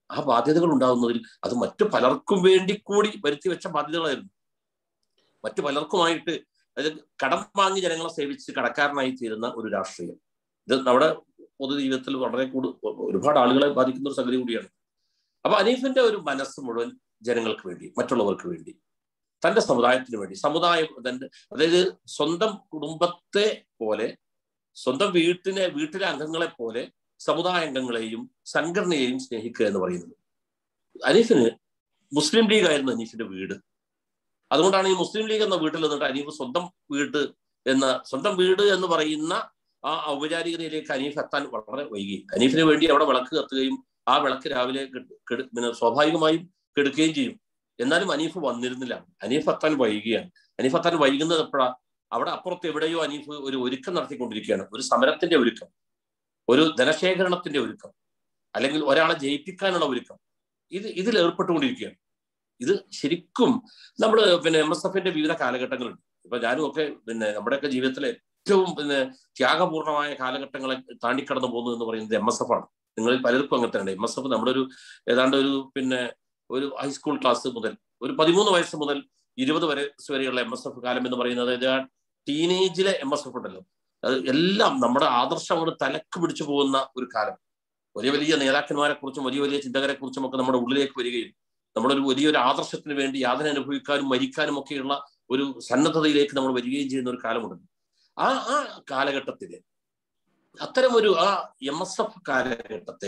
Speaker 5: ആ ബാധ്യതകൾ ഉണ്ടാകുന്നതിൽ അത് മറ്റു പലർക്കും വേണ്ടി കൂടി വരുത്തി വെച്ച ബാധ്യതകളായിരുന്നു മറ്റു പലർക്കുമായിട്ട് അത് കടം വാങ്ങി ജനങ്ങളെ സേവിച്ച് കടക്കാരനായി തീരുന്ന ഒരു രാഷ്ട്രീയം ഇത് നമ്മുടെ പൊതുജീവിതത്തിൽ വളരെ കൂടു ഒരുപാട് ആളുകളെ ബാധിക്കുന്ന ഒരു സംഗതി കൂടിയാണ് അപ്പൊ അനീഫിന്റെ ഒരു മനസ്സ് മുഴുവൻ ജനങ്ങൾക്ക് വേണ്ടി മറ്റുള്ളവർക്ക് വേണ്ടി തന്റെ സമുദായത്തിന് വേണ്ടി സമുദായം തന്റെ അതായത് സ്വന്തം കുടുംബത്തെ പോലെ സ്വന്തം വീട്ടിനെ വീട്ടിലെ അംഗങ്ങളെ പോലെ സമുദായ അംഗങ്ങളെയും സംഘടനയെയും സ്നേഹിക്കുക എന്ന് പറയുന്നത് അനീഫിന് മുസ്ലിം ലീഗ് ആയിരുന്നു അനീഫിന്റെ വീട് അതുകൊണ്ടാണ് ഈ മുസ്ലിം ലീഗ് എന്ന വീട്ടിൽ നിന്നിട്ട് അനീഫ് സ്വന്തം വീട് എന്ന സ്വന്തം വീട് എന്ന് പറയുന്ന ആ ഔപചാരികതയിലേക്ക് അനീഫ് എത്താൻ വളരെ വൈകി അനീഫിന് വേണ്ടി അവിടെ വിളക്ക് കത്തുകയും ആ വിളക്ക് രാവിലെ കെട്- കെട്- പിന്നെ സ്വാഭാവികമായും കെടുക്കുകയും ചെയ്യും എന്നാലും അനീഫ് വന്നിരുന്നില്ല അനീഫ് എത്താൻ വൈകിയാണ് അനീഫ് എത്താൻ വൈകുന്നത് എപ്പോഴാ അവിടെ അപ്പുറത്ത് എവിടെയോ അനീഫ് ഒരു ഒരുക്കം നടത്തിക്കൊണ്ടിരിക്കുകയാണ് ഒരു സമരത്തിന്റെ ഒരുക്കം ഒരു ധനശേഖരണത്തിന്റെ ഒരുക്കം അല്ലെങ്കിൽ ഒരാളെ ജയിപ്പിക്കാനുള്ള ഒരുക്കം ഇത് ഇതിൽ ഏർപ്പെട്ടുകൊണ്ടിരിക്കുകയാണ് ഇത് ശരിക്കും നമ്മൾ പിന്നെ എം എസ് എഫിന്റെ വിവിധ കാലഘട്ടങ്ങളുണ്ട് ഇപ്പൊ ഞാനും ഒക്കെ പിന്നെ നമ്മുടെയൊക്കെ ജീവിതത്തിലെ ഏറ്റവും പിന്നെ ത്യാഗപൂർണമായ കാലഘട്ടങ്ങളെ താണ്ടിക്കടന്നു പോകുന്നു എന്ന് പറയുന്നത് എം എസ് എഫ് ആണ് നിങ്ങളിൽ പലർക്കും അങ്ങനെ തന്നെ എം എസ് എഫ് നമ്മുടെ ഒരു ഏതാണ്ട് ഒരു പിന്നെ ഒരു ഹൈസ്കൂൾ ക്ലാസ് മുതൽ ഒരു പതിമൂന്ന് വയസ്സ് മുതൽ ഇരുപത് വയസ്സ് വരെയുള്ള എം എസ് എഫ് കാലം എന്ന് പറയുന്നത് അതായത് ആ ടീനേജിലെ എം എസ് എഫ് ഉണ്ടല്ലോ അത് എല്ലാം നമ്മുടെ ആദർശം അങ്ങോട്ട് തലക്ക് പിടിച്ചു പോകുന്ന ഒരു കാലം വലിയ വലിയ നേതാക്കന്മാരെ കുറിച്ചും വലിയ വലിയ ചിന്തകരെ കുറിച്ചും ഒക്കെ നമ്മുടെ ഉള്ളിലേക്ക് വരികയും നമ്മളൊരു വലിയൊരു ആദർശത്തിന് വേണ്ടി യാതന അനുഭവിക്കാനും മരിക്കാനും ഒക്കെയുള്ള ഒരു സന്നദ്ധതയിലേക്ക് നമ്മൾ വരികയും ചെയ്യുന്ന ഒരു കാലമുണ്ട് ആ ആ കാലഘട്ടത്തില് അത്തരമൊരു ആ എം എസ് എഫ് കാലഘട്ടത്തെ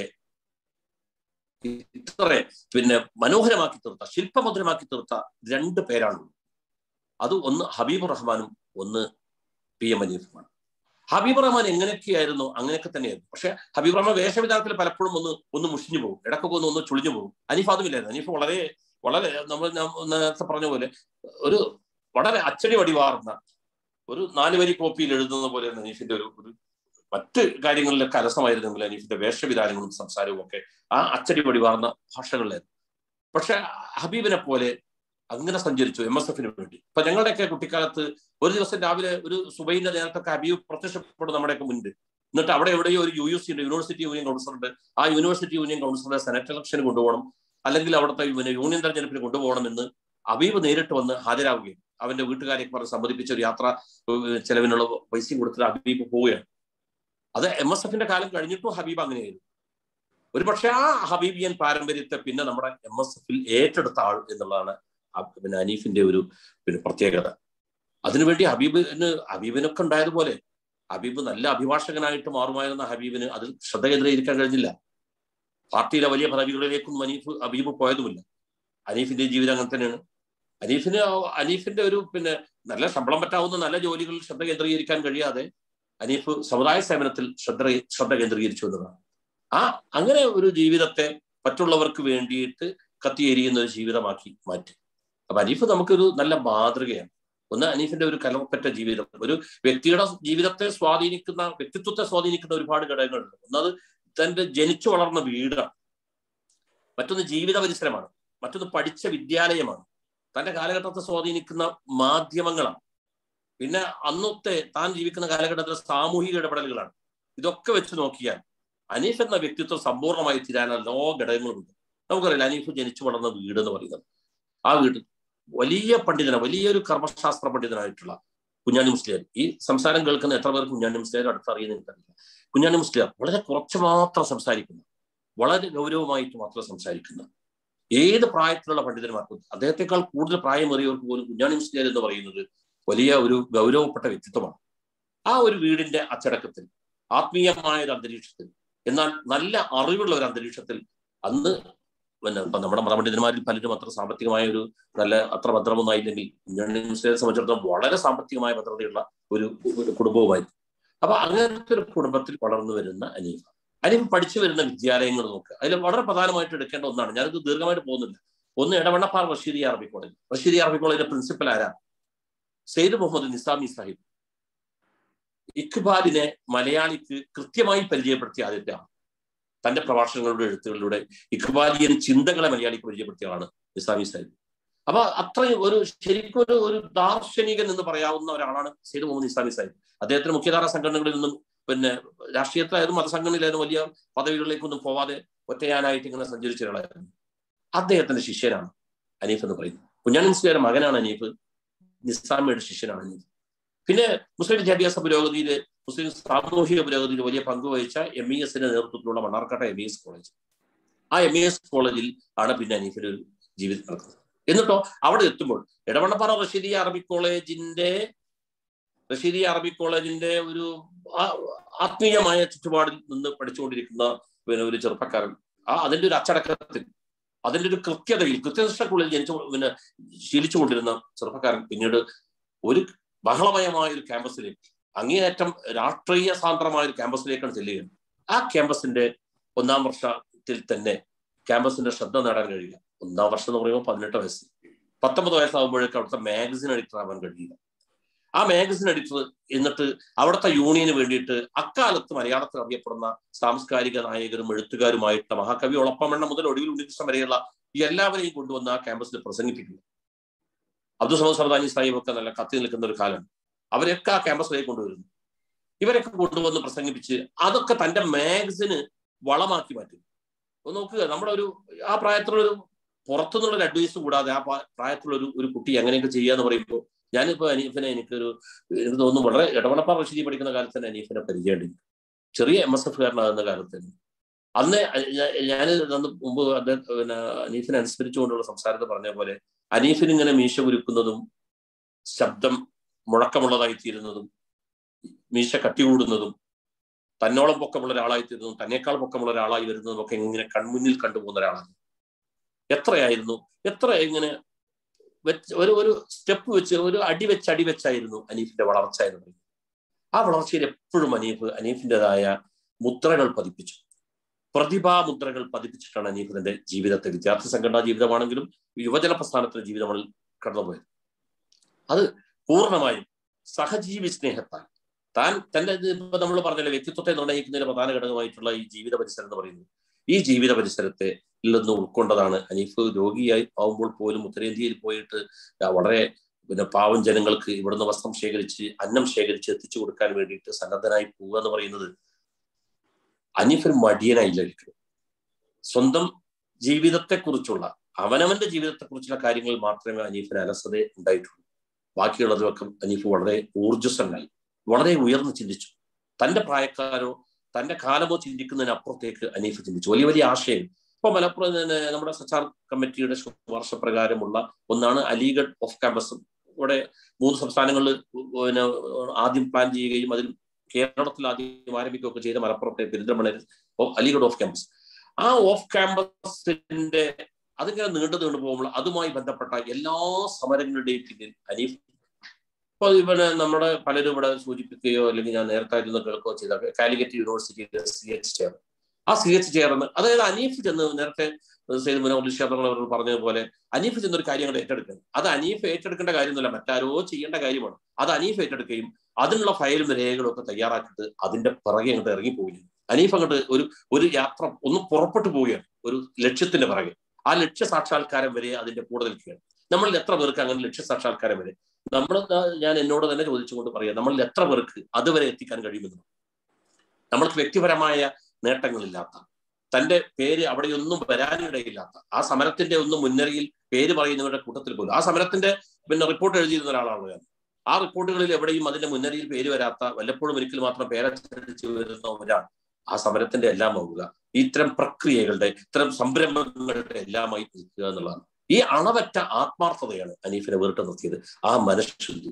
Speaker 5: ഇത്ര പിന്നെ മനോഹരമാക്കി തീർത്ത ശില്പമധുരമാക്കി തീർത്ത രണ്ട് പേരാണ് അത് ഒന്ന് ഹബീബ് റഹ്മാനും ഒന്ന് പി എം അനീഫുമാണ് ഹബീബ് റഹ്മാൻ എങ്ങനെയൊക്കെയായിരുന്നു അങ്ങനെയൊക്കെ തന്നെയായിരുന്നു പക്ഷെ ഹബീബ് റഹ്മാൻ വേഷവിധാനത്തിൽ പലപ്പോഴും ഒന്ന് ഒന്ന് മുഷിഞ്ഞു പോകും ഇടക്കൊക്കെ ഒന്ന് ഒന്ന് ചുളിഞ്ഞു പോകും അനീഫ് അതുമില്ലായിരുന്നു അനീഫ് വളരെ വളരെ നമ്മൾ ഞാൻ നേരത്തെ പറഞ്ഞ പോലെ ഒരു വളരെ അച്ചടി വടിവാർന്ന ഒരു നാല് വരി കോപ്പിയിൽ എഴുതുന്ന പോലെ അനീഫിന്റെ ഒരു ഒരു മറ്റ് കാര്യങ്ങളിലൊക്കെ അലസമായിരുന്നെങ്കിൽ അനീഫിന്റെ വേഷവിധാനങ്ങളും സംസാരവും ഒക്കെ ആ അച്ചടി വടിവാർന്ന ഭാഷകളിലായിരുന്നു പക്ഷെ ഹബീബിനെ പോലെ അങ്ങനെ സഞ്ചരിച്ചു എം എസ് എഫിന് വേണ്ടി ഇപ്പൊ ഞങ്ങളുടെയൊക്കെ കുട്ടിക്കാലത്ത് ഒരു ദിവസം രാവിലെ ഒരു സുബൈന്റെ നേരത്തൊക്കെ ഹബീബ് പ്രത്യക്ഷപ്പെടും നമ്മുടെയൊക്കെ മുൻപ് എന്നിട്ട് അവിടെ എവിടെയോ ഒരു യു യു സി ഉണ്ട് യൂണിവേഴ്സിറ്റി യൂണിയൻ കൗൺസിലുണ്ട് ആ യൂണിവേഴ്സിറ്റി യൂണിയൻ കൗൺസിലറെ സെനറ്റ് ഇലക്ഷന് കൊണ്ടുപോകണം അല്ലെങ്കിൽ അവിടുത്തെ പിന്നെ യൂണിയൻ തെരഞ്ഞെടുപ്പിന് കൊണ്ടുപോകണമെന്ന് ഹബീബ് നേരിട്ട് വന്ന് ഹാജരാവുകയും അവന്റെ വീട്ടുകാരെയൊക്കെ പറഞ്ഞ് സമ്മതിപ്പിച്ച ഒരു യാത്ര ഏഹ്, ചെലവിനുള്ള പൈസയും കൊടുത്തിട്ട് ഹബീബ് പോവുകയാണ് അത് എം എസ് എഫിന്റെ കാലം കഴിഞ്ഞിട്ടും ഹബീബ് അങ്ങനെയായിരുന്നു ഒരു പക്ഷേ ആ ഹബീബിയൻ പാരമ്പര്യത്തെ പിന്നെ നമ്മുടെ എം എസ് എഫിൽ ഏറ്റെടുത്ത ആൾ എന്നുള്ളതാണ് ആ പിന്നെ അനീഫിന്റെ ഒരു പിന്നെ പ്രത്യേകത അതിനുവേണ്ടി ഹബീബിന് ഹബീബിനൊക്കെ ഉണ്ടായതുപോലെ ഹബീബ് നല്ല അഭിഭാഷകനായിട്ട് മാറുമായിരുന്ന ഹബീബിന് അതിൽ ശ്രദ്ധ കേന്ദ്രീകരിക്കാൻ കഴിഞ്ഞില്ല പാർട്ടിയിലെ വലിയ പദവികളിലേക്കൊന്നും അനീഫ് ഹബീബ് പോയതുമില്ല അനീഫിന്റെ ജീവിതം അങ്ങനെ തന്നെയാണ് അനീഫിന് അനീഫിന്റെ ഒരു പിന്നെ നല്ല ശമ്പളം പറ്റാവുന്ന നല്ല ജോലികളിൽ ശ്രദ്ധ കേന്ദ്രീകരിക്കാൻ കഴിയാതെ അനീഫ് സമുദായ സേവനത്തിൽ ശ്രദ്ധ ശ്രദ്ധ കേന്ദ്രീകരിച്ചു എന്നതാണ് ആ അങ്ങനെ ഒരു ജീവിതത്തെ മറ്റുള്ളവർക്ക് വേണ്ടിയിട്ട് കത്തിയെരിയുന്ന ഒരു ജീവിതമാക്കി മാറ്റി അപ്പൊ അനീഫ് നമുക്കൊരു നല്ല മാതൃകയാണ് ഒന്ന് അനീഫിന്റെ ഒരു കലർപ്പറ്റ ജീവിതം ഒരു വ്യക്തിയുടെ ജീവിതത്തെ സ്വാധീനിക്കുന്ന വ്യക്തിത്വത്തെ സ്വാധീനിക്കുന്ന ഒരുപാട് ഘടകങ്ങളുണ്ട് ഒന്നത് തന്റെ ജനിച്ചു വളർന്ന വീടാണ് മറ്റൊന്ന് ജീവിത പരിസരമാണ് മറ്റൊന്ന് പഠിച്ച വിദ്യാലയമാണ് തന്റെ കാലഘട്ടത്തെ സ്വാധീനിക്കുന്ന മാധ്യമങ്ങളാണ് പിന്നെ അന്നത്തെ താൻ ജീവിക്കുന്ന കാലഘട്ടത്തിലെ സാമൂഹിക ഇടപെടലുകളാണ് ഇതൊക്കെ വെച്ച് നോക്കിയാൽ അനീഫ് എന്ന വ്യക്തിത്വം സമ്പൂർണ്ണമായി തീരാൻ എല്ലാ ഘടകങ്ങളുമുണ്ട് നമുക്കറിയില്ല അനീഫ് ജനിച്ചു വളർന്ന വീട് എന്ന് പറയുന്നത് ആ വീട് വലിയ പണ്ഡിതന വലിയൊരു കർമ്മശാസ്ത്ര പണ്ഡിതനായിട്ടുള്ള കുഞ്ഞാണി മുസ്ലിയാർ ഈ സംസാരം കേൾക്കുന്ന എത്ര പേർ കുഞ്ഞാണി മുസ്ലിയാർ അടുത്തറിയുന്ന എനിക്കറിയില്ല കുഞ്ഞാണി മുസ്ലിയാർ വളരെ കുറച്ച് മാത്രം സംസാരിക്കുന്ന വളരെ ഗൗരവമായിട്ട് മാത്രം സംസാരിക്കുന്ന ഏത് പ്രായത്തിലുള്ള പണ്ഡിതന്മാർക്കും അദ്ദേഹത്തെക്കാൾ കൂടുതൽ പ്രായമേറിയവർക്ക് പോലും കുഞ്ഞാണി മുസ്ലിയാർ എന്ന് പറയുന്നത് വലിയ ഒരു ഗൗരവപ്പെട്ട വ്യക്തിത്വമാണ് ആ ഒരു വീടിന്റെ അച്ചടക്കത്തിൽ ആത്മീയമായ ഒരു അന്തരീക്ഷത്തിൽ എന്നാൽ നല്ല അറിവുള്ള ഒരു അന്തരീക്ഷത്തിൽ അന്ന് പിന്നെ ഇപ്പൊ നമ്മുടെ മതപണ്ഡിതന്മാരിൽ പലരും അത്ര സാമ്പത്തികമായ ഒരു നല്ല അത്ര ഭദ്രമൊന്നും ആയില്ലെങ്കിൽ കുഞ്ഞാണി മുസ്ലിയെ സംബന്ധിച്ചിടത്തോളം വളരെ സാമ്പത്തികമായ ഭദ്രതയുള്ള ഒരു ഒരു കുടുംബവുമായിരുന്നു അപ്പൊ അങ്ങനത്തെ ഒരു കുടുംബത്തിൽ വളർന്നു വരുന്ന അനീഫ അനീഫ് പഠിച്ചു വരുന്ന വിദ്യാലയങ്ങൾ നോക്കുക അതിൽ വളരെ പ്രധാനമായിട്ട് എടുക്കേണ്ട ഒന്നാണ് ഞാനത് ദീർഘമായിട്ട് പോകുന്നില്ല ഒന്ന് ഇടവണ്ണപ്പാർ റഷീദി അറബി കോളേജ് റഷീദി അറബി കോളേജിന്റെ പ്രിൻസിപ്പൽ ആരാ സെയ്ദ് മുഹമ്മദ് നിസാമി സാഹിബ് ഇഖ്ബാലിനെ മലയാളിക്ക് കൃത്യമായി പരിചയപ്പെടുത്തിയ ആദ്യത്തെ ആൾ തന്റെ പ്രഭാഷണങ്ങളുടെ എഴുത്തുകളിലൂടെ ഇഖ്ബാലിയൻ ചിന്തകളെ മലയാളിക്ക് പരിചയപ്പെടുത്തിയ ആളാണ് നിസാമി സാഹിബ് അപ്പൊ അത്രയും ഒരു ശരിക്കും ഒരു ഒരു ദാർശനികൻ എന്ന് പറയാവുന്ന ഒരാളാണ് സെയ്ദ് മുഹമ്മദ് നിസാമി സാഹിബ് അദ്ദേഹത്തിന് മുഖ്യധാര സംഘടനകളിൽ നിന്നും പിന്നെ രാഷ്ട്രീയത്തിലായാലും മതസംഘടനയിലായാലും വലിയ പദവികളിലേക്കൊന്നും പോവാതെ ഒറ്റയാനായിട്ട് ഇങ്ങനെ സഞ്ചരിച്ച ഒരാളായിരുന്നു അദ്ദേഹത്തിന്റെ ശിഷ്യനാണ് അനീഫ് എന്ന് പറയുന്നത് കുഞ്ഞാണി മുസ്ലിയുടെ മകനാണ് അനീഫ് നിസാമയുടെ ശിഷ്യനാണ് അനീഫ് പിന്നെ മുസ്ലിം വിദ്യാഭ്യാസ പുരോഗതിയിൽ മുസ്ലിം സാമൂഹിക പുരോഗതിയിൽ വലിയ പങ്ക് വഹിച്ച എം ഇ എസിന്റെ നേതൃത്വത്തിലുള്ള മണ്ണാർക്കാട്ട എം ഇ എസ് കോളേജ് ആ എം ഇ എസ് കോളേജിൽ ആണ് പിന്നെ അനീഫിന്റെ ഒരു ജീവിതം നടക്കുന്നത് എന്നിട്ടോ അവിടെ എത്തുമ്പോൾ ഇടവണ്ണപ്പാറ റഷീദി അറബിക് കോളേജിന്റെ റഷീദി അറബിക് കോളേജിന്റെ ഒരു ആ- ആത്മീയമായ ചുറ്റുപാടിൽ നിന്ന് പഠിച്ചുകൊണ്ടിരിക്കുന്ന പിന്നെ ഒരു ചെറുപ്പക്കാരൻ ആ അതിന്റെ ഒരു അച്ചടക്കത്തിൽ അതിന്റെ ഒരു കൃത്യതയിൽ കൃത്യനിഷ്ഠക്കുള്ളിൽ ജനിച്ചു പിന്നെ ശീലിച്ചുകൊണ്ടിരുന്ന ചെറുപ്പക്കാരൻ പിന്നീട് ഒരു ബഹളമയമായ ഒരു ക്യാമ്പസിലേക്ക് അങ്ങേയറ്റം രാഷ്ട്രീയ സാന്ദ്രമായ ഒരു ക്യാമ്പസിലേക്കാണ് ചെല്ലുകയാണ് ആ ക്യാമ്പസിന്റെ ഒന്നാം വർഷത്തിൽ തന്നെ ക്യാമ്പസിന്റെ ശ്രദ്ധ നേടാൻ കഴിയുക ഒന്നാം വർഷം എന്ന് പറയുമ്പോൾ പതിനെട്ട് വയസ്സ് പത്തൊമ്പത് വയസ്സാകുമ്പോഴേക്കും അവിടുത്തെ മാഗസിൻ എഡിറ്റർ ആവാൻ കഴിയുക ആ മാഗസിൻ എഡിറ്റർ എന്നിട്ട് അവിടുത്തെ യൂണിയന് വേണ്ടിയിട്ട് അക്കാലത്ത് മലയാളത്തിൽ അറിയപ്പെടുന്ന സാംസ്കാരിക നായകരും എഴുത്തുകാരുമായിട്ട് മഹാകവി ഒളപ്പമണ്ണ മുതൽ ഒടുവിൽ ഉണ്ണികൃഷ്ണൻ വരെയുള്ള ഈ എല്ലാവരെയും കൊണ്ടുവന്ന് ആ ക്യാമ്പസിൽ പ്രസംഗിപ്പിക്കുന്നു അബ്ദുൾ സമദ് സർദാനി സാഹിബ് ഒക്കെ നല്ല കത്തി നിൽക്കുന്ന ഒരു കാലമാണ് അവരെയൊക്കെ ആ ക്യാമ്പസിലേക്ക് കൊണ്ടുവരുന്നു ഇവരൊക്കെ കൊണ്ടുവന്ന് പ്രസംഗിപ്പിച്ച് അതൊക്കെ തന്റെ മാഗസിന് വളമാക്കി മാറ്റും ഒന്ന് നോക്കുക നമ്മുടെ ഒരു ആ പ്രായത്തിലൊരു പുറത്തുനിന്നുള്ള ഒരു അഡ്വൈസ് കൂടാതെ ആ പ്രാ- പ്രായത്തിലുള്ള ഒരു ഒരു കുട്ടി എങ്ങനെയൊക്കെ ചെയ്യാന്ന് പറയുമ്പോൾ ഞാനിപ്പോ അനീഫിനെ എനിക്കൊരു എനിക്ക് തോന്നുന്നു വളരെ ഇടവണപ്പാറ റഷീദി പഠിക്കുന്ന കാലത്ത് തന്നെ അനീഫിനെ പരിചയമുണ്ട് ചെറിയ എം എസ് എഫ് കാരനാകുന്ന കാലത്ത് തന്നെ അന്ന് ഞാൻ അന്ന് മുമ്പ് അദ്ദേഹം പിന്നെ അനീഫിനെ അനുസ്മരിച്ചുകൊണ്ടുള്ള സംസാരത്തിൽ പറഞ്ഞ പോലെ അനീഫിന് ഇങ്ങനെ മീശ കുരുക്കുന്നതും ശബ്ദം മുഴക്കമുള്ളതായി തീരുന്നതും മീശ കട്ടികൂടുന്നതും തന്നോളം പൊക്കമുള്ള ഒരാളായി തീരുന്നതും തന്നേക്കാൾ പൊക്കമുള്ള ഒരാളായി വരുന്നതും ഒക്കെ ഇങ്ങനെ കൺമുന്നിൽ കണ്ടുപോകുന്ന ഒരാളാണ് എത്രയായിരുന്നു എത്ര ഇങ്ങനെ വെച്ച് ഒരു ഒരു സ്റ്റെപ്പ് വെച്ച് ഒരു അടി വെച്ച് അടി വെച്ചായിരുന്നു അനീഫിന്റെ വളർച്ച എന്ന് പറയുന്നത് ആ വളർച്ചയിൽ എപ്പോഴും അനീഫ് അനീഫിൻ്റെതായ മുദ്രകൾ പതിപ്പിച്ചു പ്രതിഭാമുദ്രകൾ പതിപ്പിച്ചിട്ടാണ് അനീഫ് തന്റെ ജീവിതത്തെ വിദ്യാർത്ഥി സംഘടനാ ജീവിതമാണെങ്കിലും യുവജന പ്രസ്ഥാനത്തിന്റെ ജീവിതമാണ് കടന്നുപോയത് അത് പൂർണ്ണമായും സഹജീവി സ്നേഹത്താൽ താൻ തന്റെ ഇത് ഇപ്പൊ നമ്മൾ പറഞ്ഞല്ലോ വ്യക്തിത്വത്തെ നിർണ്ണയിക്കുന്നതിന് പ്രധാന ഘടകമായിട്ടുള്ള ഈ ജീവിത പരിസരം എന്ന് പറയുന്നത് ഈ ജീവിത പരിസരത്തെ നിന്ന് ഉൾക്കൊണ്ടതാണ് അനീഫ് രോഗിയായി ആവുമ്പോൾ പോലും ഉത്തരേന്ത്യയിൽ പോയിട്ട് ആ വളരെ പിന്നെ പാവം ജനങ്ങൾക്ക് ഇവിടുന്ന് വസ്ത്രം ശേഖരിച്ച് അന്നം ശേഖരിച്ച് എത്തിച്ചു കൊടുക്കാൻ വേണ്ടിയിട്ട് സന്നദ്ധനായി പോവുക എന്ന് പറയുന്നത് അനീഫ് ഒരു മടിയനായില്ല ഒരിക്കലും സ്വന്തം ജീവിതത്തെക്കുറിച്ചുള്ള അവനവന്റെ ജീവിതത്തെക്കുറിച്ചുള്ള കാര്യങ്ങളിൽ മാത്രമേ അനീഫിന് അലസത ഉണ്ടായിട്ടുള്ളൂ ബാക്കിയുള്ളതൊക്കെ അനീഫ് വളരെ ഊർജ്ജസ്വനായി വളരെ ഉയർന്നു ചിന്തിച്ചു തന്റെ പ്രായക്കാരോ തന്റെ കാലമോ ചിന്തിക്കുന്നതിനപ്പുറത്തേക്ക് അനീഫ് ചിന്തിച്ചു വലിയ വലിയ ആശയങ്ങൾ ഇപ്പൊ മലപ്പുറം തന്നെ നമ്മുടെ സച്ചാർ കമ്മിറ്റിയുടെ ശുപാർശ പ്രകാരമുള്ള ഒന്നാണ് അലിഗഡ് ഓഫ് ക്യാമ്പസ് ഇവിടെ മൂന്ന് സംസ്ഥാനങ്ങളിൽ പിന്നെ ആദ്യം പ്ലാൻ ചെയ്യുകയും അതിൽ കേരളത്തിൽ ആദ്യം ആരംഭിക്കുകയൊക്കെ ചെയ്ത മലപ്പുറത്തെ പെരിന്തൽമണ്ണയിൽ അലിഗഡ് ഓഫ് ക്യാമ്പസ് ആ ഓഫ് ക്യാമ്പസിന്റെ അതിങ്ങനെ നീണ്ടു നീണ്ടു പോകുമ്പോൾ അതുമായി ബന്ധപ്പെട്ട എല്ലാ സമരങ്ങളുടെയും പിന്നിൽ അനീഫ് ഇപ്പൊ ഇവിടെ നമ്മുടെ പലരും ഇവിടെ സൂചിപ്പിക്കുകയോ അല്ലെങ്കിൽ ഞാൻ നേരത്തെ ഇരുന്ന് കേൾക്കുകയോ ചെയ്ത കാലിക്കറ്റ് യൂണിവേഴ്സിറ്റിയിലെ സി എച്ച് ചെയർ ആ സി എച്ച് ചെയർന്ന് അതായത് അനീഫ് ചെന്ന് നേരത്തെ സെയ്ദ് മുനോർ ഷാദങ്ങൾ അവർ പറഞ്ഞതുപോലെ അനീഫ് ചെന്നൊരു കാര്യം അങ്ങോട്ട് ഏറ്റെടുക്കുന്നത് അത് അനീഫ് ഏറ്റെടുക്കേണ്ട കാര്യമൊന്നുമില്ല മറ്റാരോ ചെയ്യേണ്ട കാര്യമാണ് അത് അനീഫ് ഏറ്റെടുക്കുകയും അതിനുള്ള ഫയലും രേഖകളും ഒക്കെ തയ്യാറാക്കിയിട്ട് അതിന്റെ പിറകെ അങ്ങോട്ട് ഇറങ്ങിപ്പോവുകയാണ് അനീഫ് അങ്ങോട്ട് ഒരു ഒരു യാത്ര ഒന്ന് പുറപ്പെട്ടു പോവുകയാണ് ഒരു ലക്ഷ്യത്തിന്റെ പിറകെ ആ ലക്ഷ്യ സാക്ഷാത്കാരം വരെ അതിന്റെ കൂടെ നിൽക്കുകയാണ് നമ്മളിൽ എത്ര പേർക്ക് അങ്ങനെ ലക്ഷ്യ സാക്ഷാത്കാരം വരെ നമ്മൾ ഞാൻ എന്നോട് തന്നെ ചോദിച്ചുകൊണ്ട് പറയാം നമ്മളിൽ എത്ര പേർക്ക് അതുവരെ എത്തിക്കാൻ കഴിയുമെന്ന് നമ്മൾക്ക് വ്യക്തിപരമായ നേട്ടങ്ങളില്ലാത്ത തന്റെ പേര് അവിടെയൊന്നും വരാനിടയില്ലാത്ത ആ സമരത്തിന്റെ ഒന്നും മുൻനിരയിൽ പേര് പറയുന്നവരുടെ കൂട്ടത്തിൽ പോലും ആ സമരത്തിന്റെ പിന്നെ റിപ്പോർട്ട് എഴുതിയിരുന്ന ഒരാളാണ് ഞാൻ ആ റിപ്പോർട്ടുകളിൽ എവിടെയും അതിന്റെ മുൻനിരയിൽ പേര് വരാത്ത വല്ലപ്പോഴും ഒരിക്കൽ മാത്രം പേരച്ചടിച്ച് വരുന്ന ഒരാൾ ആ സമരത്തിന്റെ എല്ലാം ആവുക ഇത്തരം പ്രക്രിയകളുടെ ഇത്തരം സംരംഭങ്ങളുടെ എല്ലാമായി നിൽക്കുക എന്നുള്ളതാണ് ഈ അളവറ്റ ആത്മാർത്ഥതയാണ് അനീഫിനെ വേറിട്ട് നിർത്തിയത് ആ മനഃശുദ്ധി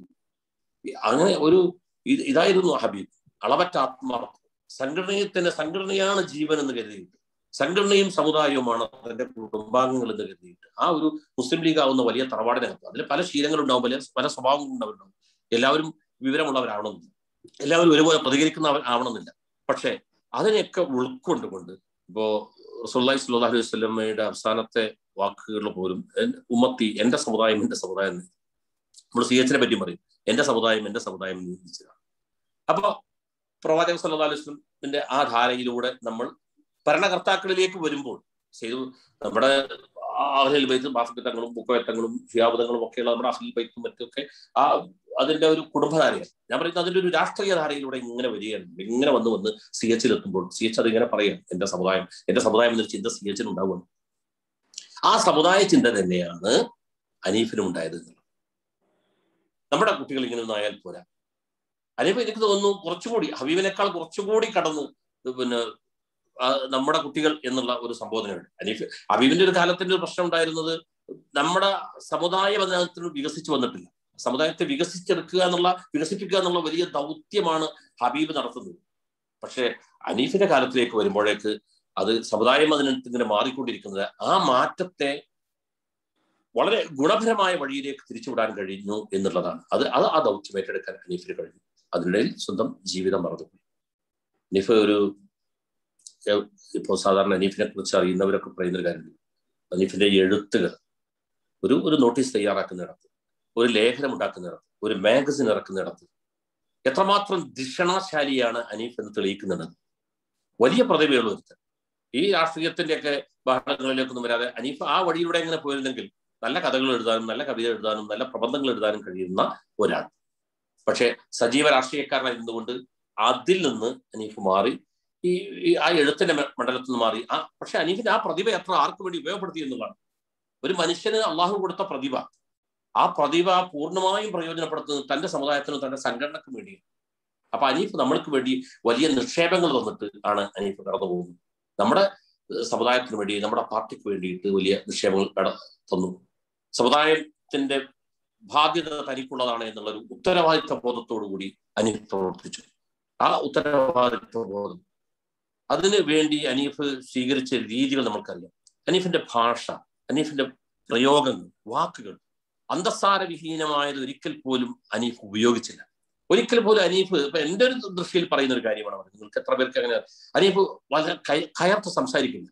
Speaker 5: അങ്ങനെ ഒരു ഇതായിരുന്നു ഹബീബ് അളവറ്റ ആത്മാർത്ഥത സംഘടനയിൽ തന്നെ സംഘടനയാണ് ജീവൻ എന്ന് കരുതിയിട്ട് സംഘടനയും സമുദായവുമാണ് അതിന്റെ കുടുംബാംഗങ്ങൾ എന്ന് കരുതിയിട്ട് ആ ഒരു മുസ്ലിം ലീഗ് ആവുന്ന വലിയ തറവാടിനകത്ത് അതിൽ പല ശീലങ്ങളുണ്ടാവും പല പല സ്വഭാവങ്ങളുണ്ടാവും എല്ലാവരും വിവരമുള്ളവരാവണമെന്നില്ല എല്ലാവരും ഒരുപോലെ പ്രതികരിക്കുന്നവർ ആവണമെന്നില്ല പക്ഷേ അതിനെയൊക്കെ ഉൾക്കൊണ്ടുകൊണ്ട് ഇപ്പോ റസൂല്ലി സ്വല്ലാ അലൈഹി വസ്ലമയുടെ അവസാനത്തെ വാക്കുകൾ പോലും ഉമ്മത്തി എന്റെ സമുദായം എന്റെ സമുദായം നമ്മൾ സി എച്ചിനെ പറ്റി പറയും എന്റെ സമുദായം എന്റെ സമുദായം എന്ന് ചിന്തിച്ചതാണ് അപ്പൊ പ്രവാചകൻ സല്ലാ അലൈഹി വസ്ലമിന്റെ ആ ധാരയിലൂടെ നമ്മൾ ഭരണകർത്താക്കളിലേക്ക് വരുമ്പോൾ ചെയ്തു നമ്മുടെ അഹ്ലിൽ ബൈത്തും ബാഫിക്കത്തങ്ങളും ബുക്കയത്തങ്ങളും ഷിയാബുദങ്ങളും ഒക്കെയുള്ള നമ്മുടെ അഹ്ലിൽ ബൈത്തും മറ്റൊക്കെ ആ അതിന്റെ ഒരു കുടുംബധാരയാണ് ഞാൻ പറയുന്നത് അതിന്റെ ഒരു രാഷ്ട്രീയ ധാരയിലൂടെ ഇങ്ങനെ വരികയാണ് ഇങ്ങനെ വന്ന് വന്ന് സി എച്ചിൽ എത്തുമ്പോൾ സി എച്ച് അതിങ്ങനെ പറയാം എന്റെ സമുദായം എന്റെ സമുദായം എന്നൊരു ചിന്ത സി എച്ചിന് ഉണ്ടാവുകയാണ് ആ സമുദായ ചിന്ത തന്നെയാണ് അനീഫിനും ഉണ്ടായത് എന്നുള്ളത് നമ്മുടെ കുട്ടികൾ ഇങ്ങനെ ഒന്നും ആയാൽ പോരാ അനീഫ് എനിക്ക് തോന്നുന്നു കുറച്ചുകൂടി ഹബീബിനേക്കാൾ കുറച്ചുകൂടി കടന്ന് പിന്നെ ആ, നമ്മുടെ കുട്ടികൾ എന്നുള്ള ഒരു സംബോധനയുണ്ട് അനീഫ് ഹബീബിന്റെ ഒരു കാലത്തിന്റെ ഒരു പ്രശ്നം ഉണ്ടായിരുന്നത് നമ്മുടെ സമുദായ ബന്ധത്തിന് വികസിച്ചു വന്നിട്ടില്ല സമുദായത്തെ വികസിച്ചെടുക്കുക എന്നുള്ള വികസിപ്പിക്കുക എന്നുള്ള വലിയ ദൗത്യമാണ് ഹബീബ് നടത്തുന്നത് പക്ഷേ അനീഫിന്റെ കാലത്തിലേക്ക് വരുമ്പോഴേക്ക് അത് സമുദായം അതിനകത്ത് ഇങ്ങനെ മാറിക്കൊണ്ടിരിക്കുന്നത് ആ മാറ്റത്തെ വളരെ ഗുണപരമായ വഴിയിലേക്ക് തിരിച്ചുവിടാൻ കഴിഞ്ഞു എന്നുള്ളതാണ് അത് അത് ആ ദൗത്യം ഏറ്റെടുക്കാൻ അനീഫിന് കഴിഞ്ഞു അതിനിടയിൽ സ്വന്തം ജീവിതം മറന്നുപോയി അനീഫ് ഒരു ഏഹ്, ഇപ്പോൾ സാധാരണ അനീഫിനെ കുറിച്ച് അറിയുന്നവരൊക്കെ പറയുന്ന ഒരു കാര്യമുണ്ട് അനീഫിന്റെ എഴുത്തുകൾ ഒരു ഒരു നോട്ടീസ് തയ്യാറാക്കുന്നിടത്ത് ഒരു ലേഖനം ഉണ്ടാക്കുന്നിടത്ത് ഒരു മാഗസിൻ ഇറക്കുന്നിടത്ത് എത്രമാത്രം ദിഷണാശാലിയാണ് അനീഫ് എന്ന് തെളിയിക്കുന്നുണ്ട് വലിയ പ്രതിഭയുള്ള ഒരുത്തൻ ഈ രാഷ്ട്രീയത്തിന്റെയൊക്കെ ബഹളങ്ങളിലേക്കൊന്നും വരാതെ അനീഫ് ആ വഴിയിലൂടെ എങ്ങനെ പോയിരുന്നെങ്കിൽ നല്ല കഥകൾ എഴുതാനും നല്ല കവിത എഴുതാനും നല്ല പ്രബന്ധങ്ങൾ എഴുതാനും കഴിയുന്ന ഒരാൾ പക്ഷെ സജീവ രാഷ്ട്രീയക്കാരനായി ഇരുന്നുകൊണ്ട് അതിൽ നിന്ന് അനീഫ് മാറി ഈ ഈ ആ എഴുത്തിന്റെ മ- മണ്ഡലത്തിൽ നിന്ന് മാറി ആ പക്ഷെ അനീഫിന്റെ ആ പ്രതിഭ എത്ര ആർക്ക് വേണ്ടി ഉപയോഗപ്പെടുത്തി എന്നുള്ളതാണ് ഒരു മനുഷ്യന് അള്ളാഹു കൊടുത്ത പ്രതിഭ ആ പ്രതിഭ പൂർണ്ണമായും പ്രയോജനപ്പെടുത്തുന്നത് തന്റെ സമുദായത്തിനും തന്റെ സംഘടനക്കും വേണ്ടിയാണ് അപ്പൊ അനീഫ് നമ്മൾക്ക് വേണ്ടി വലിയ നിക്ഷേപങ്ങൾ തന്നിട്ട് ആണ് അനീഫ് കടന്നു പോകുന്നത് നമ്മുടെ ഏഹ്, സമുദായത്തിന് വേണ്ടി നമ്മുടെ പാർട്ടിക്ക് വേണ്ടിയിട്ട് വലിയ നിക്ഷേപങ്ങൾ കട- തന്നു സമുദായത്തിന്റെ ബാധ്യത തനിക്കുള്ളതാണ് എന്നുള്ള ഒരു ഉത്തരവാദിത്ത ബോധത്തോടു കൂടി അനീഫ് പ്രവർത്തിച്ചു ആ ഉത്തരവാദിത്വ ബോധം അതിനു വേണ്ടി അനീഫ് സ്വീകരിച്ച രീതികൾ നമുക്കറിയാം അനീഫിന്റെ ഭാഷ അനീഫിന്റെ പ്രയോഗങ്ങൾ വാക്കുകൾ അന്തസ്സാരവിഹീനമായത് ഒരിക്കൽ പോലും അനീഫ് ഉപയോഗിച്ചില്ല ഒരിക്കൽ പോലും അനീഫ് ഇപ്പൊ എന്റെ ഒരു ദൃഷ്ടിയിൽ പറയുന്ന ഒരു കാര്യമാണ് പറയുന്നത് നിങ്ങൾക്ക് എത്ര പേർക്ക് അങ്ങനെ അനീഫ് വളരെ കയ- കയർത്ത് സംസാരിക്കില്ല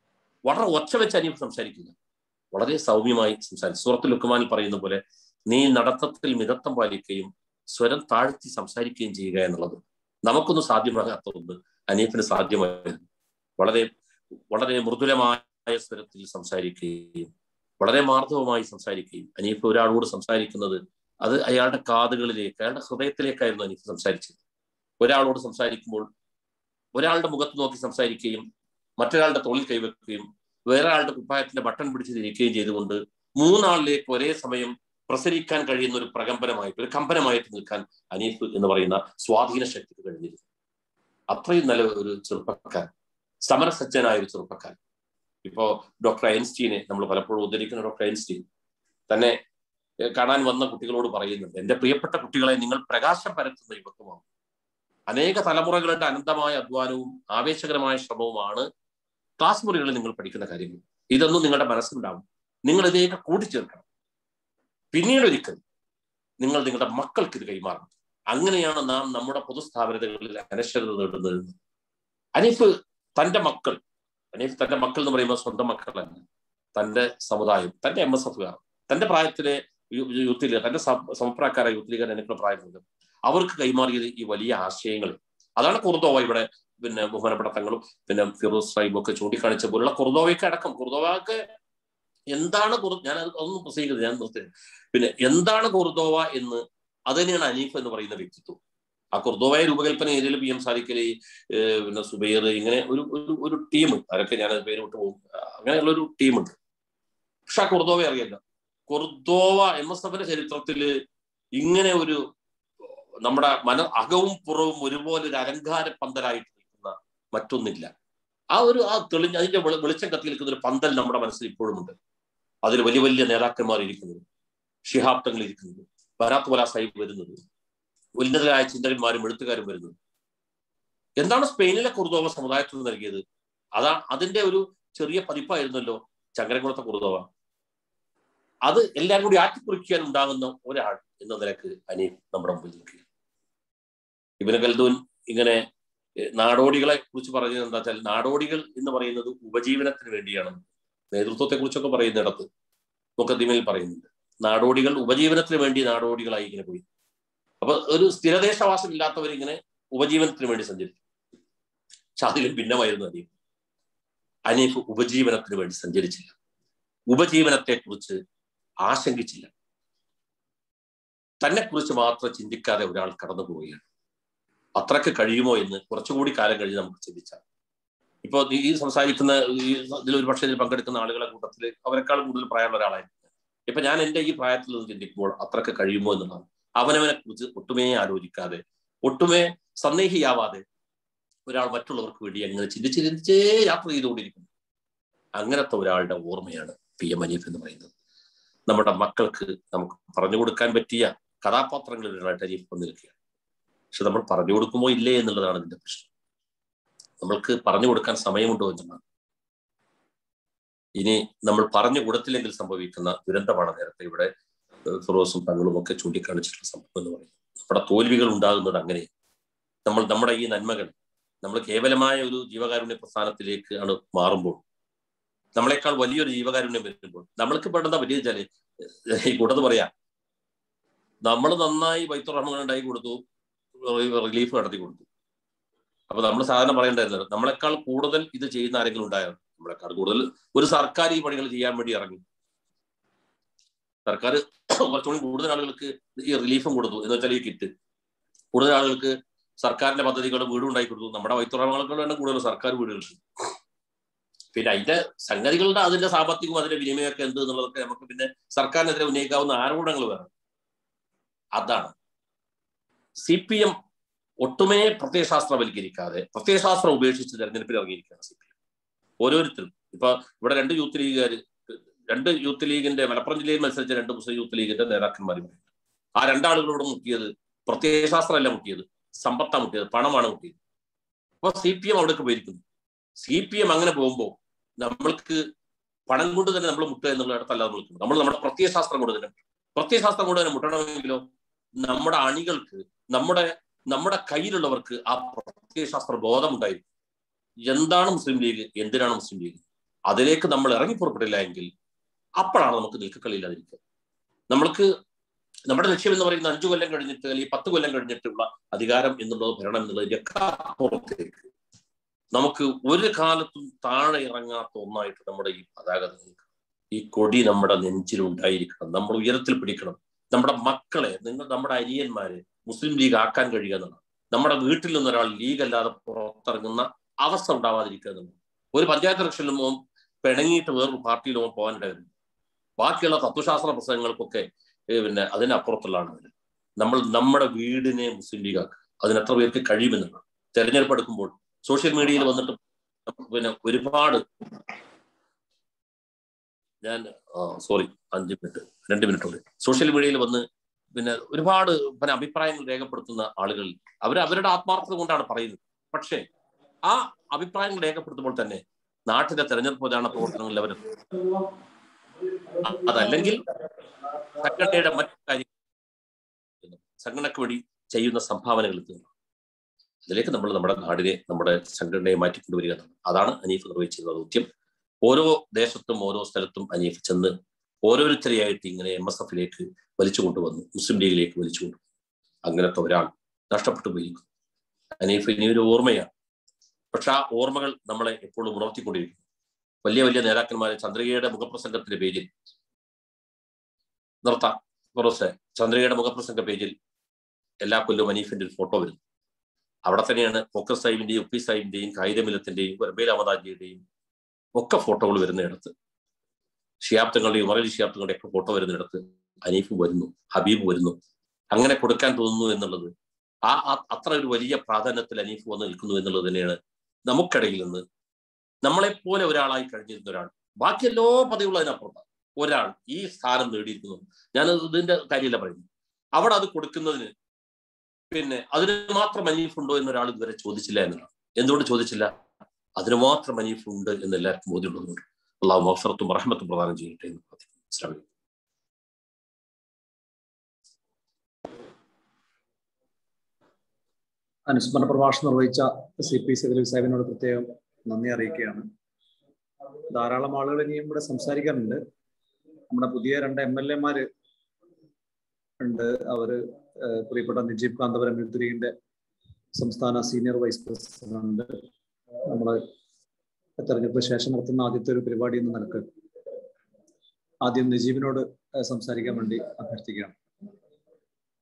Speaker 5: വളരെ ഒച്ച വെച്ച് അനീഫ് സംസാരിക്കില്ല വളരെ സൗമ്യമായി സംസാരിക്കും സൂറത്ത് ലുക്കുമാനിൽ പറയുന്ന പോലെ നീ നടത്തത്തിൽ മിതത്വം പാലിക്കുകയും സ്വരം താഴ്ത്തി സംസാരിക്കുകയും ചെയ്യുക എന്നുള്ളത് നമുക്കൊന്നും സാധ്യമാകാത്ത ഒന്ന് അനീഫിന് സാധ്യമായിരുന്നു വളരെ വളരെ മൃദുലമായ സ്വരത്തിൽ സംസാരിക്കുകയും വളരെ മാർദ്ദവമായി സംസാരിക്കുകയും അനീഫ് ഒരാളോട് സംസാരിക്കുന്നത് അത് അയാളുടെ കാതുകളിലേക്ക് അയാളുടെ ഹൃദയത്തിലേക്കായിരുന്നു അനീഫ് സംസാരിച്ചത് ഒരാളോട് സംസാരിക്കുമ്പോൾ ഒരാളുടെ മുഖത്ത് നോക്കി സംസാരിക്കുകയും മറ്റൊരാളുടെ തോളിൽ കൈവെക്കുകയും വേറെ ആളുടെ കുപ്പായത്തിന്റെ ബട്ടൺ പിടിച്ച് തിരിക്കുകയും ചെയ്തുകൊണ്ട് മൂന്നാളിലേക്ക് ഒരേ സമയം പ്രസരിക്കാൻ കഴിയുന്ന ഒരു പ്രകമ്പനമായിട്ട് ഒരു കമ്പനമായിട്ട് നിൽക്കാൻ അനീഫ് എന്ന് പറയുന്ന സ്വാധീന ശക്തിക്ക് കഴിഞ്ഞിരുന്നു അത്രയും നല്ല ഒരു ചെറുപ്പക്കാരൻ സമരസജ്ജനായ ഒരു ചെറുപ്പക്കാരൻ ഇപ്പോ ഡോക്ടർ ഐൻസ്റ്റീനെ നമ്മൾ പലപ്പോഴും ഉദ്ധരിക്കുന്ന ഡോക്ടർ ഐൻസ്റ്റീൻ തന്നെ ഏഹ്, കാണാൻ വന്ന കുട്ടികളോട് പറയുന്നുണ്ട് എന്റെ പ്രിയപ്പെട്ട കുട്ടികളെ നിങ്ങൾ പ്രകാശം പരത്തുന്ന യുവത്വമാണ് അനേക തലമുറകളുടെ അനന്തമായ അധ്വാനവും ആവേശകരമായ ശ്രമവുമാണ് ക്ലാസ് മുറികളിൽ നിങ്ങൾ പഠിക്കുന്ന കാര്യങ്ങൾ ഇതൊന്നും നിങ്ങളുടെ മനസ്സിലുണ്ടാവും നിങ്ങൾ ഇതിലേക്ക് കൂട്ടിച്ചേർക്കണം പിന്നീട് ഒരിക്കൽ നിങ്ങൾ നിങ്ങളുടെ മക്കൾക്ക് ഇത് കൈമാറണം അങ്ങനെയാണ് നാം നമ്മുടെ പൊതുസ്ഥാപനതകളിൽ അനശ്വരത നേടുന്നത് അനീഫ് തന്റെ മക്കൾ അനീഫ് തന്റെ മക്കൾ എന്ന് പറയുമ്പോൾ സ്വന്തം മക്കളല്ല തന്റെ സമുദായം തന്റെ എം എസ് എഫുകാർ തന്റെ പ്രായത്തിലെ യു- യൂത്ത് ലീഗർ തന്റെ സമ- സമപ്രായക്കാരായ യൂത്ത് ലീഗർ എനിക്കുള്ള പ്രായമുണ്ട് അവർക്ക് കൈമാറിയത് ഈ വലിയ ആശയങ്ങൾ അതാണ് കുർദോവ ഇവിടെ പിന്നെ ബഹുമാനപ്പെട്ട തങ്ങളും പിന്നെ ഫിറോസ് സാഹിബും ഒക്കെ ചൂണ്ടിക്കാണിച്ച പോലുള്ള കുർദോവയ്ക്ക് അടക്കം കുർദോവക്ക് എന്താണ് കുർ ഞാൻ അത് അതൊന്നും പ്രസംഗിക്കുന്നത് ഞാൻ നിർത്തി പിന്നെ എന്താണ് കുർദോവ എന്ന് അത് തന്നെയാണ് അനീഫ് എന്ന് പറയുന്ന വ്യക്തിത്വം ആ കുർദോവയെ രൂപകൽപ്പന ഏരിയയിൽ പി എം സാദിഖലി ഏഹ് പിന്നെ സുബൈർ ഇങ്ങനെ ഒരു ഒരു ഒരു ടീം ആരൊക്കെ ഞാൻ പേര് വിട്ടു പോകും അങ്ങനെയുള്ള ഒരു ടീമുണ്ട് പക്ഷെ ആ കുർദോവ അറിയില്ല കുർദോവ എം എസ് എഫിന്റെ ചരിത്രത്തില് ഇങ്ങനെ ഒരു നമ്മുടെ മന അകവും പുറവും ഒരുപോലെ ഒരു അലങ്കാര പന്തലായിട്ട് നിൽക്കുന്ന മറ്റൊന്നില്ല ആ ഒരു ആ തെളിഞ്ഞ അതിന്റെ വെളി- വെളിച്ചം കത്തി നിൽക്കുന്ന ഒരു പന്തൽ നമ്മുടെ മനസ്സിൽ ഇപ്പോഴും ഉണ്ട് അതിൽ വലിയ വലിയ നേതാക്കന്മാർ ഇരിക്കുന്നത് ഷിഹാബ് തങ്ങൾ ഇരിക്കുന്നത് ബരാത്ത് വല സാഹിബ് വരുന്നത് ഉന്നതരായ ചിന്തകന്മാരും എഴുത്തുകാരും വരുന്നത് എന്താണ് സ്പെയിനിലെ കുർദോവ സമുദായത്തിന് നൽകിയത് അതാ അതിന്റെ ഒരു ചെറിയ പതിപ്പായിരുന്നല്ലോ ചങ്ങരംകുളത്തെ കുർദോവ അത് എല്ലാം കൂടി ആറ്റിക്കുറിക്കാൻ ഉണ്ടാകുന്ന ഒരാൾ എന്ന നിലക്ക് അനീഫ് നമ്മുടെ മുമ്പിൽ നിൽക്കുക ഇബിന് ഖൽദൂൻ ഇങ്ങനെ എഹ്, നാടോടികളെ കുറിച്ച് പറഞ്ഞത് എന്താ വെച്ചാൽ നാടോടികൾ എന്ന് പറയുന്നത് ഉപജീവനത്തിന് വേണ്ടിയാണ് നേതൃത്വത്തെ കുറിച്ചൊക്കെ പറയുന്നിടത്ത് മുഖദ്ദിമയിൽ പറയുന്നുണ്ട് നാടോടികൾ ഉപജീവനത്തിന് വേണ്ടി നാടോടികളായി ഇങ്ങനെ പോയി അപ്പൊ ഒരു സ്ഥിരദേശവാസം ഇല്ലാത്തവർ ഇങ്ങനെ ഉപജീവനത്തിന് വേണ്ടി സഞ്ചരിച്ചു പക്ഷെ അതിലും ഭിന്നമായിരുന്നു അനീഫ് അനീഫ് ഉപജീവനത്തിന് വേണ്ടി സഞ്ചരിച്ചില്ല ഉപജീവനത്തെ കുറിച്ച് ആശങ്കിച്ചില്ല തന്നെ കുറിച്ച് മാത്രം ചിന്തിക്കാതെ ഒരാൾ കടന്നു പോവുകയാണ് അത്രക്ക് കഴിയുമോ എന്ന് കുറച്ചുകൂടി കാലം കഴിഞ്ഞ് നമുക്ക് ചിന്തിച്ചാൽ ഇപ്പോൾ ഈ സംസാരിക്കുന്ന ഈ ഇതിൽ ഒരു പക്ഷേ ഇതിൽ പങ്കെടുക്കുന്ന ആളുകളെ കൂട്ടത്തിൽ അവരെക്കാൾ കൂടുതൽ പ്രായമുള്ള ഒരാളായിരിക്കും ഇപ്പൊ ഞാൻ എൻ്റെ ഈ പ്രായത്തിൽ നിന്ന് ചിന്തിക്കുമ്പോൾ അത്രക്ക് കഴിയുമോ എന്നുള്ളതാണ് അവനവനെ കുറിച്ച് ഒട്ടുമേ ആലോചിക്കാതെ ഒട്ടുമേ സന്ദേഹിയാവാതെ ഒരാൾ മറ്റുള്ളവർക്ക് വേണ്ടി അങ്ങനെ ചിന്തിച്ച് ചിന്തിച്ചേ യാത്ര ചെയ്തുകൊണ്ടിരിക്കുന്നു അങ്ങനത്തെ ഒരാളുടെ ഓർമ്മയാണ് പി എം അനീഫ് എന്ന് പറയുന്നത് നമ്മുടെ മക്കൾക്ക് നമുക്ക് പറഞ്ഞു കൊടുക്കാൻ പറ്റിയ കഥാപാത്രങ്ങളിൽ ഒരാളായിട്ട് അനീഫ് വന്നു നിൽക്കുകയാണ് പക്ഷെ നമ്മൾ പറഞ്ഞു കൊടുക്കുമോ ഇല്ലേ എന്നുള്ളതാണ് ഇതിന്റെ പ്രശ്നം നമ്മൾക്ക് പറഞ്ഞു കൊടുക്കാൻ സമയമുണ്ടോ എന്നുള്ളതാണ് ഇനി നമ്മൾ പറഞ്ഞു കൊടുത്തില്ലെങ്കിൽ സംഭവിക്കുന്ന ദുരന്തമാണ് നേരത്തെ ഇവിടെ ഫിറോസും തങ്ങളും ഒക്കെ ചൂണ്ടിക്കാണിച്ചിട്ടുള്ള സംഭവം എന്ന് പറയുന്നത് നമ്മുടെ തോൽവികൾ ഉണ്ടാകുന്നത് അങ്ങനെ നമ്മൾ നമ്മുടെ ഈ നന്മകൾ നമ്മൾ കേവലമായ ഒരു ജീവകാരുണ്യ പ്രസ്ഥാനത്തിലേക്ക് ആണ് മാറുമ്പോൾ നമ്മളെക്കാൾ വലിയൊരു ജീവകാരുണ്യം വരുമ്പോൾ നമ്മൾക്ക് പെടുന്ന വലിയ വെച്ചാല് ഈ കൂട്ടത് പറയാ നമ്മൾ നന്നായി വൈത്തുറഹ്മങ്ങൾ ഉണ്ടായി കൊടുത്തു റിലീഫ് നടത്തി കൊടുത്തു അപ്പൊ നമ്മൾ സാധാരണ പറയേണ്ടത് നമ്മളെക്കാൾ കൂടുതൽ ഇത് ചെയ്യുന്ന ആരെങ്കിലും ഉണ്ടായോ നമ്മളെക്കാൾ കൂടുതൽ ഒരു സർക്കാർ ഈ പണികൾ ചെയ്യാൻ വേണ്ടി ഇറങ്ങി സർക്കാർ കുറച്ചുകൂടി കൂടുതൽ ആളുകൾക്ക് ഈ റിലീഫും കൊടുത്തു എന്ന് വെച്ചാൽ ഈ കിറ്റ് കൂടുതൽ ആളുകൾക്ക് സർക്കാരിന്റെ പദ്ധതികൾ വീടും ഉണ്ടാക്കി കൊടുത്തു നമ്മുടെ വൈത്തുറഹ്മങ്ങൾ തന്നെ കൂടുതൽ സർക്കാർ വീടുകൾക്ക് പിന്നെ അതിന്റെ സംഗതികളുടെ അതിന്റെ സാമ്പത്തികവും അതിന്റെ വിനിമയമൊക്കെ എന്ത് എന്നുള്ളതൊക്കെ നമുക്ക് പിന്നെ സർക്കാരിനെതിരെ ഉന്നയിക്കാവുന്ന ആരോപണങ്ങൾ വേണം അതാണ് സി പി എം ഒട്ടുമേ പ്രത്യയശാസ്ത്രവൽക്കരിക്കാതെ പ്രത്യയശാസ്ത്രം ഉപേക്ഷിച്ച് തെരഞ്ഞെടുപ്പിൽ ഇറങ്ങിയിരിക്കുകയാണ് സി പി എം ഓരോരുത്തരും ഇപ്പൊ ഇവിടെ രണ്ട് യൂത്ത് ലീഗുകാർ രണ്ട് യൂത്ത് ലീഗിന്റെ മലപ്പുറം ജില്ലയിൽ മത്സരിച്ച രണ്ട് മുസ്ലിം യൂത്ത് ലീഗിന്റെ നേതാക്കന്മാരും ആ രണ്ടാളുകളോട് മുട്ടിയത് പ്രത്യയശാസ്ത്രമല്ല മുട്ടിയത് സമ്പത്താണ് മുട്ടിയത് പണമാണ് മുട്ടിയത് അപ്പൊ സി പി എം അവിടേക്ക് പോയിരിക്കുന്നു സി പി എം അങ്ങനെ പോകുമ്പോൾ നമ്മൾക്ക് പണം കൊണ്ട് തന്നെ നമ്മൾ മുട്ടുക എന്നുള്ള ഇടത്തല്ല നമ്മൾ നിൽക്കുന്നത് നമ്മൾ നമ്മുടെ പ്രത്യയശാസ്ത്രം കൊണ്ട് തന്നെ പ്രത്യയശാസ്ത്രം കൊണ്ട് തന്നെ മുട്ടണമെങ്കിലോ നമ്മുടെ അണികൾക്ക് നമ്മുടെ നമ്മുടെ കയ്യിലുള്ളവർക്ക് ആ പ്രത്യയശാസ്ത്ര ബോധം ഉണ്ടായിരിക്കും എന്താണ് മുസ്ലിം ലീഗ് എന്തിനാണ് മുസ്ലിം ലീഗ് അതിലേക്ക് നമ്മൾ ഇറങ്ങി പുറപ്പെടില്ല എങ്കിൽ അപ്പോഴാണ് നമുക്ക് നിൽക്കക്കളിയില്ലാതിരിക്കുക നമ്മൾക്ക് നമ്മുടെ ലക്ഷ്യം എന്ന് പറയുന്നത് അഞ്ചു കൊല്ലം കഴിഞ്ഞിട്ട് അല്ലെങ്കിൽ പത്ത് കൊല്ലം കഴിഞ്ഞിട്ടുള്ള അധികാരം എന്നുള്ളത് ഭരണം എന്നുള്ളതിന്റെ അപ്പുറത്തേക്ക് നമുക്ക് ഒരു കാലത്തും താഴെ ഇറങ്ങാത്ത ഒന്നായിട്ട് നമ്മുടെ ഈ പതാക നിൽക്കണം ഈ കൊടി നമ്മുടെ നെഞ്ചിൽ ഉണ്ടായിരിക്കണം നമ്മൾ ഉയരത്തിൽ പിടിക്കണം നമ്മുടെ മക്കളെ നിങ്ങൾ നമ്മുടെ അരിയന്മാരെ മുസ്ലിം ലീഗ് ആക്കാൻ കഴിയുക എന്നുള്ളത് നമ്മുടെ വീട്ടിൽ നിന്നൊരാൾ ലീഗ് അല്ലാതെ പുറത്തിറങ്ങുന്ന അവസ്ഥ ഉണ്ടാവാതിരിക്കുക എന്നുള്ളത് ഒരു പഞ്ചായത്ത് ഇലക്ഷനിലും പിണങ്ങിയിട്ട് വേറൊരു പാർട്ടിയിലും പോകാനിടയുണ്ട് ബാക്കിയുള്ള തത്വശാസ്ത്ര പ്രസംഗങ്ങൾക്കൊക്കെ പിന്നെ അതിനപ്പുറത്തുള്ളതാണ് അവർ നമ്മൾ നമ്മുടെ വീടിനെ മുസ്ലിം ലീഗ് ആക്കുക അതിന് എത്ര പേർക്ക് കഴിയുമെന്നുള്ളത് തെരഞ്ഞെടുപ്പ് എടുക്കുമ്പോൾ സോഷ്യൽ മീഡിയയിൽ വന്നിട്ട് പിന്നെ ഒരുപാട് ഞാൻ സോറി അഞ്ച് മിനിറ്റ് രണ്ട് മിനിറ്റ് കൂടി സോഷ്യൽ മീഡിയയിൽ വന്ന് പിന്നെ ഒരുപാട് പിന്നെ അഭിപ്രായങ്ങൾ രേഖപ്പെടുത്തുന്ന ആളുകൾ അവർ അവരുടെ ആത്മാർത്ഥത കൊണ്ടാണ് പറയുന്നത് പക്ഷേ ആ അഭിപ്രായങ്ങൾ രേഖപ്പെടുത്തുമ്പോൾ തന്നെ നാട്ടിലെ തെരഞ്ഞെടുപ്പ് പ്രചാരണ പ്രവർത്തനങ്ങളിൽ അവർ അതല്ലെങ്കിൽ സംഘടനയുടെ മറ്റു കാര്യങ്ങൾ സംഘടനയ്ക്ക് വേണ്ടി ചെയ്യുന്ന സംഭാവനകൾ എത്തുന്നു അതിലേക്ക് നമ്മൾ നമ്മുടെ നാടിനെ നമ്മുടെ സംഘടനയെ മാറ്റിക്കൊണ്ടുവരിക എന്നാണ് അതാണ് അനീഫ് നിർവഹിച്ചിരുന്ന ദൗത്യം ഓരോ ദേശത്തും ഓരോ സ്ഥലത്തും അനീഫ് ചെന്ന് ഓരോരുത്തരെയായിട്ട് ഇങ്ങനെ എം എസ് എഫിലേക്ക് വലിച്ചു കൊണ്ടുവന്നു മുസ്ലിം ലീഗിലേക്ക് വലിച്ചു കൊണ്ടുവന്നു അങ്ങനത്തെ ഒരാൾ നഷ്ടപ്പെട്ടു പോയിരിക്കുന്നു അനീഫ് ഇനി ഒരു ഓർമ്മയാണ് പക്ഷെ ആ ഓർമ്മകൾ നമ്മളെ എപ്പോഴും ഉണർത്തിക്കൊണ്ടിരിക്കുന്നു വലിയ വലിയ നേതാക്കന്മാരെ ചന്ദ്രികയുടെ മുഖപ്രസംഗത്തിന്റെ പേജിൽ നിർത്താം ഫിറോസെ ചന്ദ്രികയുടെ മുഖപ്രസംഗ പേജിൽ എല്ലാ കൊല്ലവും അനീഫിന്റെ ഒരു ഫോട്ടോ വരുന്നു അവിടെ തന്നെയാണ് ഫോക്കസ് സാഹിബിന്റെയും ഉപ്പി സാഹിബിന്റെയും കായികമിലത്തിന്റെയും റബേൽ അഹമ്മദാജിയുടെയും ഒക്കെ ഫോട്ടോകൾ വരുന്നിടത്ത് ഷിയാബ്ദങ്ങളുടെയും ഉമറലി ഷിയാബ്ദങ്ങളുടെയും ഒക്കെ ഫോട്ടോ വരുന്നിടത്ത് അനീഫ് വരുന്നു ഹബീബ് വരുന്നു അങ്ങനെ കൊടുക്കാൻ തോന്നുന്നു എന്നുള്ളത് ആ അത്ര ഒരു വലിയ പ്രാധാന്യത്തിൽ അനീഫ് വന്ന് നിൽക്കുന്നു എന്നുള്ളത് തന്നെയാണ് നമുക്കിടയിൽ നിന്ന് നമ്മളെപ്പോലെ ഒരാളായി കഴിഞ്ഞിരുന്ന ഒരാൾ ബാക്കി എല്ലാ പദവികളും അതിനപ്പുറത്താണ് ഒരാൾ ഈ സ്ഥാനം നേടിയിരിക്കുന്നു ഞാൻ ഇതിന്റെ കാര്യമില്ല പറയുന്നത് അവിടെ അത് കൊടുക്കുന്നതിന് പിന്നെ അതിന് മാത്രം അനീഫ് ഉണ്ടോ എന്നൊരാൾ ഇതുവരെ ചോദിച്ചില്ല എന്നതാണ് എന്തുകൊണ്ട് ചോദിച്ചില്ല അതിന് മാത്രം അനീഫ് ഉണ്ട് എന്ന് എല്ലാവർക്കും ബോധ്യമുള്ളതുകൊണ്ട് അള്ളാഹു മഫറത്തും റഹ്മത്തും പ്രദാനം ചെയ്യട്ടെ എന്ന് പ്രാർത്ഥിക്കുന്നു അസ്ലാം
Speaker 4: അനുസ്മരണ പ്രഭാഷണം നിർവഹിച്ച സി പി സദലി സാഹിബിനോട് പ്രത്യേകം നന്ദി അറിയിക്കുകയാണ് ധാരാളം ആളുകൾ ഇനിയും ഇവിടെ സംസാരിക്കാറുണ്ട് നമ്മുടെ പുതിയ രണ്ട് എം എൽ എമാര് ഉണ്ട് അവര് പ്രിയപ്പെട്ട നിജീബ് കാന്തപുരം യൂത്ത് ലീഗിന്റെ സംസ്ഥാന സീനിയർ വൈസ് പ്രസിഡന്റ് നമ്മള് തെരഞ്ഞെടുപ്പ് ശേഷം നടത്തുന്ന ആദ്യത്തെ ഒരു പരിപാടി എന്ന നിലക്ക് ആദ്യം നജീബിനോട് സംസാരിക്കാൻ വേണ്ടി അഭ്യർത്ഥിക്കുകയാണ്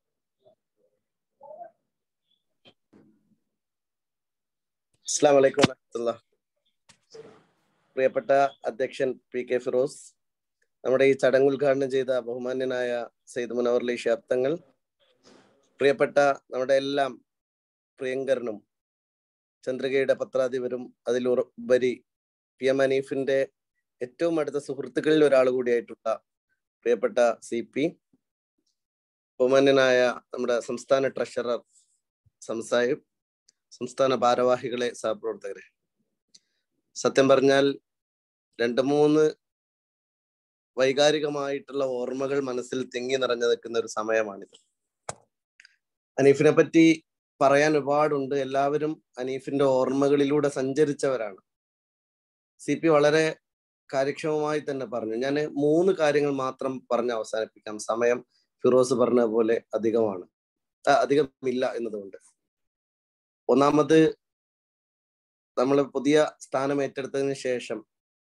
Speaker 6: അസ്സാം വലൈക്കും വറഹമത്തുള്ള പ്രിയപ്പെട്ട അധ്യക്ഷൻ പി കെ ഫിറോസ് നമ്മുടെ ഈ ചടങ്ങ് ഉദ്ഘാടനം ചെയ്ത ബഹുമാന്യനായ സെയ്ദ് മുനവർലി ശാബ്ദങ്ങൾ പ്രിയപ്പെട്ട നമ്മുടെ എല്ലാം പ്രിയങ്കരനും ചന്ദ്രികയുടെ പത്രാധിപരും അതിലുപരി പി എം അനീഫിന്റെ ഏറ്റവും അടുത്ത സുഹൃത്തുക്കളിൽ ഒരാൾ കൂടിയായിട്ടുള്ള പ്രിയപ്പെട്ട സി പി ബഹുമാന്യനായ നമ്മുടെ സംസ്ഥാന ട്രഷറർ സംസായും സംസ്ഥാന ഭാരവാഹികളെ സഹപ്രവർത്തകരെ സത്യം പറഞ്ഞാൽ രണ്ട് മൂന്ന് വൈകാരികമായിട്ടുള്ള ഓർമ്മകൾ മനസ്സിൽ തിങ്ങി നിറഞ്ഞു നിൽക്കുന്ന ഒരു സമയമാണിത് അനീഫിനെ പറ്റി പറയാൻ ഒരുപാടുണ്ട് എല്ലാവരും അനീഫിന്റെ ഓർമ്മകളിലൂടെ സഞ്ചരിച്ചവരാണ് സി പി വളരെ കാര്യക്ഷമമായി തന്നെ പറഞ്ഞു ഞാൻ മൂന്ന് കാര്യങ്ങൾ മാത്രം പറഞ്ഞ് അവസാനിപ്പിക്കാം സമയം ഫിറോസ് പറഞ്ഞ പോലെ അധികമാണ് ആ, അധികമില്ല എന്നതുകൊണ്ട് ഒന്നാമത് നമ്മൾ പുതിയ സ്ഥാനം ഏറ്റെടുത്തതിന് ശേഷം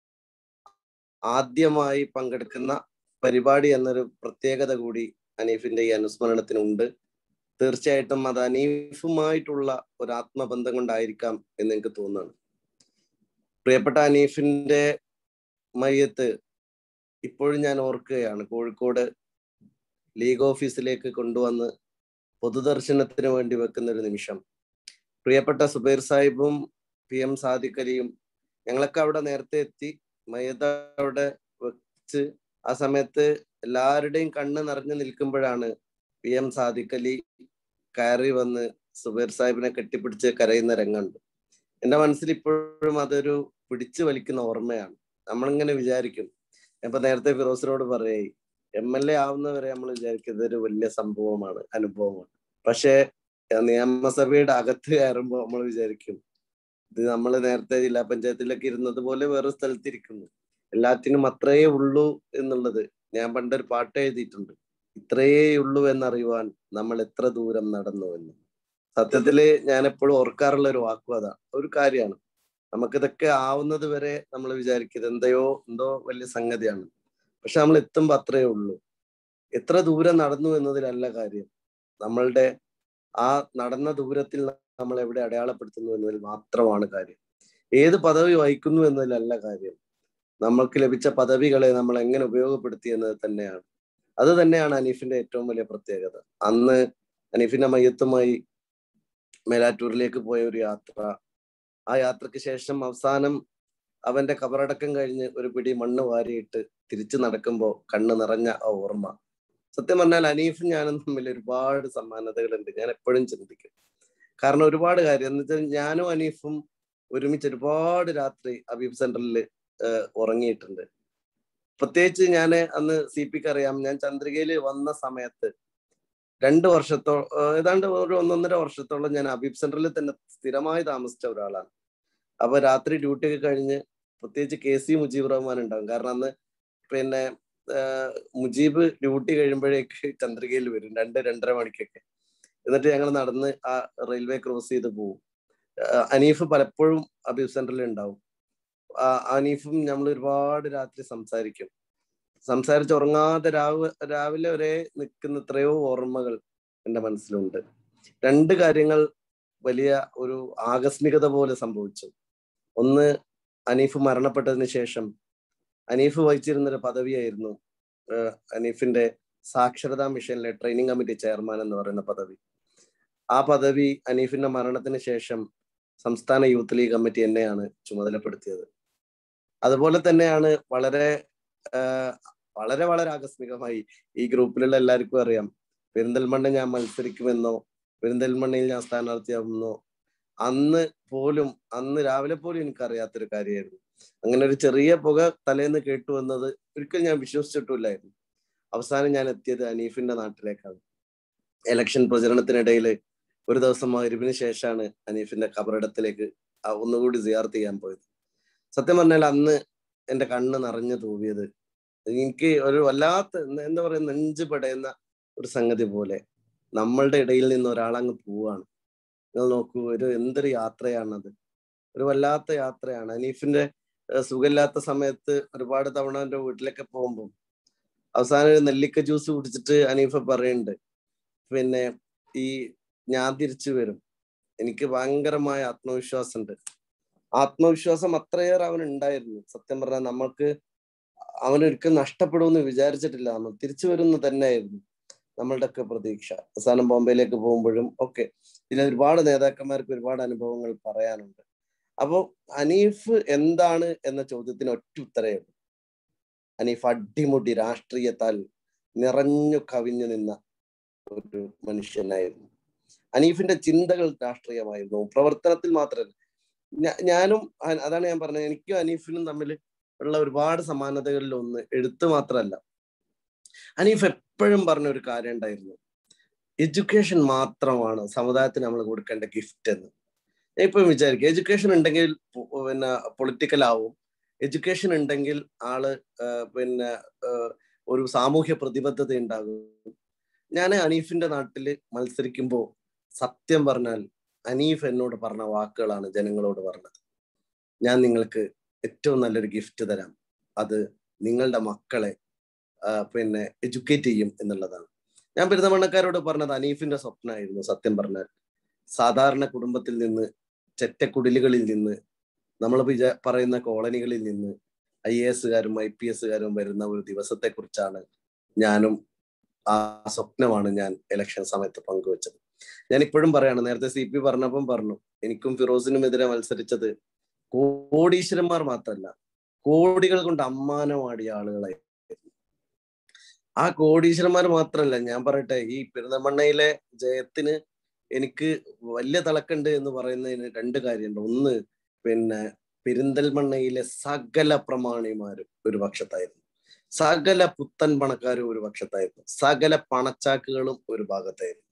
Speaker 6: ആദ്യമായി പങ്കെടുക്കുന്ന പരിപാടി എന്നൊരു പ്രത്യേകത കൂടി അനീഫിന്റെ ഈ അനുസ്മരണത്തിനുണ്ട് തീർച്ചയായിട്ടും അത് അനീഫുമായിട്ടുള്ള ഒരു ആത്മബന്ധം കൊണ്ടായിരിക്കാം എന്ന് എനിക്ക് തോന്നുന്നു പ്രിയപ്പെട്ട അനീഫിന്റെ മയ്യത്ത് ഇപ്പോഴും ഞാൻ ഓർക്കുകയാണ് കോഴിക്കോട് ലീഗ് ഓഫീസിലേക്ക് കൊണ്ടുവന്ന് പൊതുദർശനത്തിന് വേണ്ടി വെക്കുന്ന ഒരു നിമിഷം പ്രിയപ്പെട്ട സുബൈർ സാഹിബും പി എം സാദിഖ് അലിയും ഞങ്ങളൊക്കെ അവിടെ നേരത്തെ എത്തി മയ്യത്ത് അവിടെ വെച്ച് ആ സമയത്ത് എല്ലാവരുടെയും കണ്ണ് നിറഞ്ഞു നിൽക്കുമ്പോഴാണ് പി എം സാദിഖ് അലി കയറി വന്ന് സുബൈർ സാഹിബിനെ കെട്ടിപ്പിടിച്ച് കരയുന്ന രംഗമുണ്ട് എന്റെ മനസ്സിൽ ഇപ്പോഴും അതൊരു പിടിച്ചു വലിക്കുന്ന ഓർമ്മയാണ് നമ്മളിങ്ങനെ വിചാരിക്കും ഇപ്പൊ നേരത്തെ ഫിറോസിനോട് പറയേ എം എൽ എ ആവുന്നവരെ നമ്മൾ വിചാരിക്കും ഇതൊരു വലിയ സംഭവമാണ് അനുഭവമാണ് പക്ഷേ ഏഹ് നിയമസഭയുടെ അകത്ത് കയറുമ്പോൾ നമ്മൾ വിചാരിക്കും ഇത് നമ്മൾ നേരത്തെ ജില്ലാ പഞ്ചായത്തിലൊക്കെ ഇരുന്നത് പോലെ വേറെ സ്ഥലത്തിരിക്കുന്നു എല്ലാത്തിനും അത്രയേ ഉള്ളൂ എന്നുള്ളത് ഞാൻ പണ്ടൊരു പാട്ട് എഴുതിയിട്ടുണ്ട് ഇത്രയേ ഉള്ളൂ എന്നറിയുവാൻ നമ്മൾ എത്ര ദൂരം നടന്നു എന്ന് സത്യത്തില് ഞാൻ എപ്പോഴും ഓർക്കാറുള്ള ഒരു വാക്കും അതാ ഒരു കാര്യമാണ് നമുക്കിതൊക്കെ ആവുന്നത് വരെ നമ്മൾ വിചാരിക്കുന്നത് എന്തയോ എന്തോ വലിയ സംഗതിയാണ് പക്ഷെ നമ്മൾ എത്തുമ്പോ അത്രയേ ഉള്ളൂ എത്ര ദൂരം നടന്നു എന്നതിലല്ല കാര്യം നമ്മളുടെ ആ നടന്ന ദൂരത്തിൽ നമ്മൾ എവിടെ അടയാളപ്പെടുത്തുന്നു എന്നതിൽ മാത്രമാണ് കാര്യം ഏത് പദവി വഹിക്കുന്നു എന്നതിലല്ല കാര്യം നമ്മൾക്ക് ലഭിച്ച പദവികളെ നമ്മൾ എങ്ങനെ ഉപയോഗപ്പെടുത്തി എന്നത് തന്നെയാണ് അത് തന്നെയാണ് അനീഫിന്റെ ഏറ്റവും വലിയ പ്രത്യേകത അന്ന് അനീഫിന്റെ മയ്യത്തുമായി മേലാറ്റൂരിലേക്ക് പോയ ഒരു യാത്ര ആ യാത്രക്ക് ശേഷം അവസാനം അവന്റെ കബറടക്കം കഴിഞ്ഞ് ഒരു പിടി മണ്ണ് വാരിയിട്ട് തിരിച്ചു നടക്കുമ്പോൾ കണ്ണ് നിറഞ്ഞ ആ ഓർമ്മ സത്യം പറഞ്ഞാൽ അനീഫും ഞാനും തമ്മിൽ ഒരുപാട് സമാനതകളുണ്ട് ഞാൻ എപ്പോഴും ചിന്തിക്കും കാരണം ഒരുപാട് കാര്യം എന്ന് വെച്ചാൽ ഞാനും അനീഫും ഒരുമിച്ച് ഒരുപാട് രാത്രി അബീബ് സെന്ററിൽ ഉറങ്ങിയിട്ടുണ്ട് പ്രത്യേകിച്ച് ഞാൻ അന്ന് സി പിക്ക് അറിയാം ഞാൻ ചന്ദ്രികയിൽ വന്ന സമയത്ത് രണ്ട് വർഷത്തോ ഏഹ് ഏതാണ്ട് ഒരു ഒന്നൊന്നര വർഷത്തോളം ഞാൻ അബീബ് സെന്ററിൽ തന്നെ സ്ഥിരമായി താമസിച്ച ഒരാളാണ് അപ്പൊ രാത്രി ഡ്യൂട്ടി ഒക്കെ കഴിഞ്ഞ് പ്രത്യേകിച്ച് കെ സി മുജീബ് റഹ്മാൻ ഉണ്ടാവും കാരണം അന്ന് പിന്നെ ആഹ് മുജീബ് ഡ്യൂട്ടി കഴിയുമ്പോഴേക്ക് ചന്ദ്രികയിൽ വരും രണ്ട് രണ്ടര മണിക്കൊക്കെ എന്നിട്ട് ഞങ്ങൾ നടന്ന് ആ റെയിൽവേ ക്രോസ് ചെയ്ത് പോകും ആഹ് അനീഫ് പലപ്പോഴും അബീബ് സെന്ററിൽ ഉണ്ടാവും ആ അനീഫും നമ്മൾ ഒരുപാട് രാത്രി സംസാരിക്കും സംസാരിച്ച് ഉറങ്ങാതെ രാവ് രാവിലെ വരെ നിൽക്കുന്ന എത്രയോ ഓർമ്മകൾ എൻ്റെ മനസ്സിലുണ്ട് രണ്ട് കാര്യങ്ങൾ വലിയ ഒരു ആകസ്മികത പോലെ സംഭവിച്ചു ഒന്ന് അനീഫ് മരണപ്പെട്ടതിന് ശേഷം അനീഫ് വഹിച്ചിരുന്ന ഒരു പദവിയായിരുന്നു ഏഹ് അനീഫിന്റെ സാക്ഷരതാ മിഷനിലെ ട്രെയിനിങ് കമ്മിറ്റി ചെയർമാൻ എന്ന് പറയുന്ന പദവി ആ പദവി അനീഫിന്റെ മരണത്തിന് ശേഷം സംസ്ഥാന യൂത്ത് ലീഗ് കമ്മിറ്റി എന്നെയാണ് ചുമതലപ്പെടുത്തിയത് അതുപോലെ തന്നെയാണ് വളരെ ആഹ് വളരെ വളരെ ആകസ്മികമായി ഈ ഗ്രൂപ്പിലുള്ള എല്ലാവർക്കും അറിയാം പെരിന്തൽമണ്ണ ഞാൻ മത്സരിക്കുമെന്നോ പെരിന്തൽമണ്ണയിൽ ഞാൻ സ്ഥാനാർത്ഥിയാവുമെന്നോ അന്ന് പോലും അന്ന് രാവിലെ പോലും എനിക്കറിയാത്തൊരു കാര്യമായിരുന്നു അങ്ങനെ ഒരു ചെറിയ പുക തലേന്ന് കേട്ടു എന്നത് ഒരിക്കലും ഞാൻ വിശ്വസിച്ചിട്ടില്ലായിരുന്നു അവസാനം ഞാൻ എത്തിയത് അനീഫിന്റെ നാട്ടിലേക്കാണ് ഇലക്ഷൻ പ്രചരണത്തിനിടയിൽ ഒരു ദിവസം മരുവിന് ശേഷമാണ് അനീഫിന്റെ കബറിടത്തിലേക്ക് ആ ഒന്നുകൂടി സിയാർത്ത് ചെയ്യാൻ പോയത് സത്യം പറഞ്ഞാൽ അന്ന് എന്റെ കണ്ണ് നിറഞ്ഞു തൂവിയത് എനിക്ക് ഒരു വല്ലാത്ത എന്താ- എന്താ പറയുക നെഞ്ച് പടയുന്ന ഒരു സംഗതി പോലെ നമ്മളുടെ ഇടയിൽ നിന്ന് ഒരാളങ്ങ് പോവാണ് നിങ്ങൾ നോക്കൂ ഒരു എന്തൊരു യാത്രയാണത് ഒരു വല്ലാത്ത യാത്രയാണ് അനീഫിന്റെ ഏഹ് സുഖമില്ലാത്ത സമയത്ത് ഒരുപാട് തവണ എൻ്റെ വീട്ടിലൊക്കെ പോകുമ്പോൾ അവസാനം ഒരു നെല്ലിക്ക ജ്യൂസ് കുടിച്ചിട്ട് അനീഫ പറയുന്നുണ്ട് പിന്നെ ഈ ഞാൻ തിരിച്ചു വരും എനിക്ക് ഭയങ്കരമായ ആത്മവിശ്വാസമുണ്ട് ആത്മവിശ്വാസം അത്രയേറെ അവൻ ഉണ്ടായിരുന്നു സത്യം പറഞ്ഞാൽ നമ്മൾക്ക് അവനൊരിക്കലും നഷ്ടപ്പെടുമെന്ന് വിചാരിച്ചിട്ടില്ല നമ്മൾ തിരിച്ചു വരുന്ന തന്നെയായിരുന്നു നമ്മളുടെയൊക്കെ പ്രതീക്ഷ അവസാനം ബോംബെയിലേക്ക് പോകുമ്പോഴും ഒക്കെ ഇതിൽ ഒരുപാട് നേതാക്കന്മാർക്ക് ഒരുപാട് അനുഭവങ്ങൾ പറയാനുണ്ട് അപ്പോൾ അനീഫ് എന്താണ് എന്ന ചോദ്യത്തിന് ഒറ്റ ഉത്തരേ ഉള്ളൂ അനീഫ് അടിമുടി രാഷ്ട്രീയത്താൽ നിറഞ്ഞു കവിഞ്ഞു നിന്ന ഒരു മനുഷ്യനായിരുന്നു അനീഫിന്റെ ചിന്തകൾ രാഷ്ട്രീയമായിരുന്നു പ്രവർത്തനത്തിൽ മാത്രമല്ല ഞാ- ഞാനും അ- അതാണ് ഞാൻ പറഞ്ഞത് എനിക്കും അനീഫിനും തമ്മിൽ ഉള്ള ഒരുപാട് സമാനതകളിൽ ഒന്ന് എഴുത്ത് മാത്രമല്ല അനീഫ് എപ്പോഴും പറഞ്ഞ ഒരു കാര്യം ഉണ്ടായിരുന്നു എഡ്യൂക്കേഷൻ മാത്രമാണ് സമുദായത്തിന് നമ്മൾ കൊടുക്കേണ്ട ഗിഫ്റ്റ് എന്ന് ഞാൻ ഇപ്പം വിചാരിക്കും എഡ്യൂക്കേഷൻ ഉണ്ടെങ്കിൽ പൊ- പിന്നെ പൊളിറ്റിക്കൽ ആവും എഡ്യൂക്കേഷൻ ഉണ്ടെങ്കിൽ ആള് ആ, പിന്നെ ആ, ഒരു സാമൂഹ്യ പ്രതിബദ്ധത ഉണ്ടാകും ഞാൻ അനീഫിന്റെ നാട്ടില് മത്സരിക്കുമ്പോൾ സത്യം പറഞ്ഞാൽ അനീഫ് എന്നോട് പറഞ്ഞ വാക്കുകളാണ് ജനങ്ങളോട് പറഞ്ഞത് ഞാൻ നിങ്ങൾക്ക് ഏറ്റവും നല്ലൊരു ഗിഫ്റ്റ് തരാം അത് നിങ്ങളുടെ മക്കളെ ആ, പിന്നെ എഡ്യൂക്കേറ്റ് ചെയ്യും എന്നുള്ളതാണ് ഞാൻ പെരുന്തമണ്ണക്കാരോട് പറഞ്ഞത് അനീഫിന്റെ സ്വപ്നമായിരുന്നു സത്യം പറഞ്ഞാൽ സാധാരണ കുടുംബത്തിൽ നിന്ന് ചെറ്റക്കുടിലുകളിൽ നിന്ന് നമ്മൾ വിചാ പറയുന്ന കോളനികളിൽ നിന്ന് ഐ എ എസുകാരും ഐ പി എസുകാരും വരുന്ന ഒരു ദിവസത്തെ കുറിച്ചാണ് ഞാനും ആ സ്വപ്നമാണ് ഞാൻ ഇലക്ഷൻ സമയത്ത് പങ്കുവച്ചത് ഞാൻ ഇപ്പോഴും പറയാണ് നേരത്തെ സി പി പറഞ്ഞപ്പം പറഞ്ഞു എനിക്കും ഫിറോസിനും എതിരെ മത്സരിച്ചത് കോടീശ്വരന്മാർ മാത്രമല്ല കോടികൾ കൊണ്ട് അമ്മാനമാടിയ ആളുകളായി ആ കോടീശ്വരന്മാർ മാത്രമല്ല ഞാൻ പറയട്ടെ ഈ പെരുന്തമണ്ണയിലെ ജയത്തിന് എനിക്ക് വലിയ തിളക്കുണ്ട് എന്ന് പറയുന്നതിന് രണ്ട് കാര്യമുണ്ട് ഒന്ന് പിന്നെ പെരിന്തൽമണ്ണയിലെ സകല പ്രമാണിമാരും ഒരു പക്ഷത്തായിരുന്നു സകല പുത്തൻ പണക്കാരും ഒരു പക്ഷത്തായിരുന്നു സകല പണച്ചാക്കുകളും ഒരു ഭാഗത്തായിരുന്നു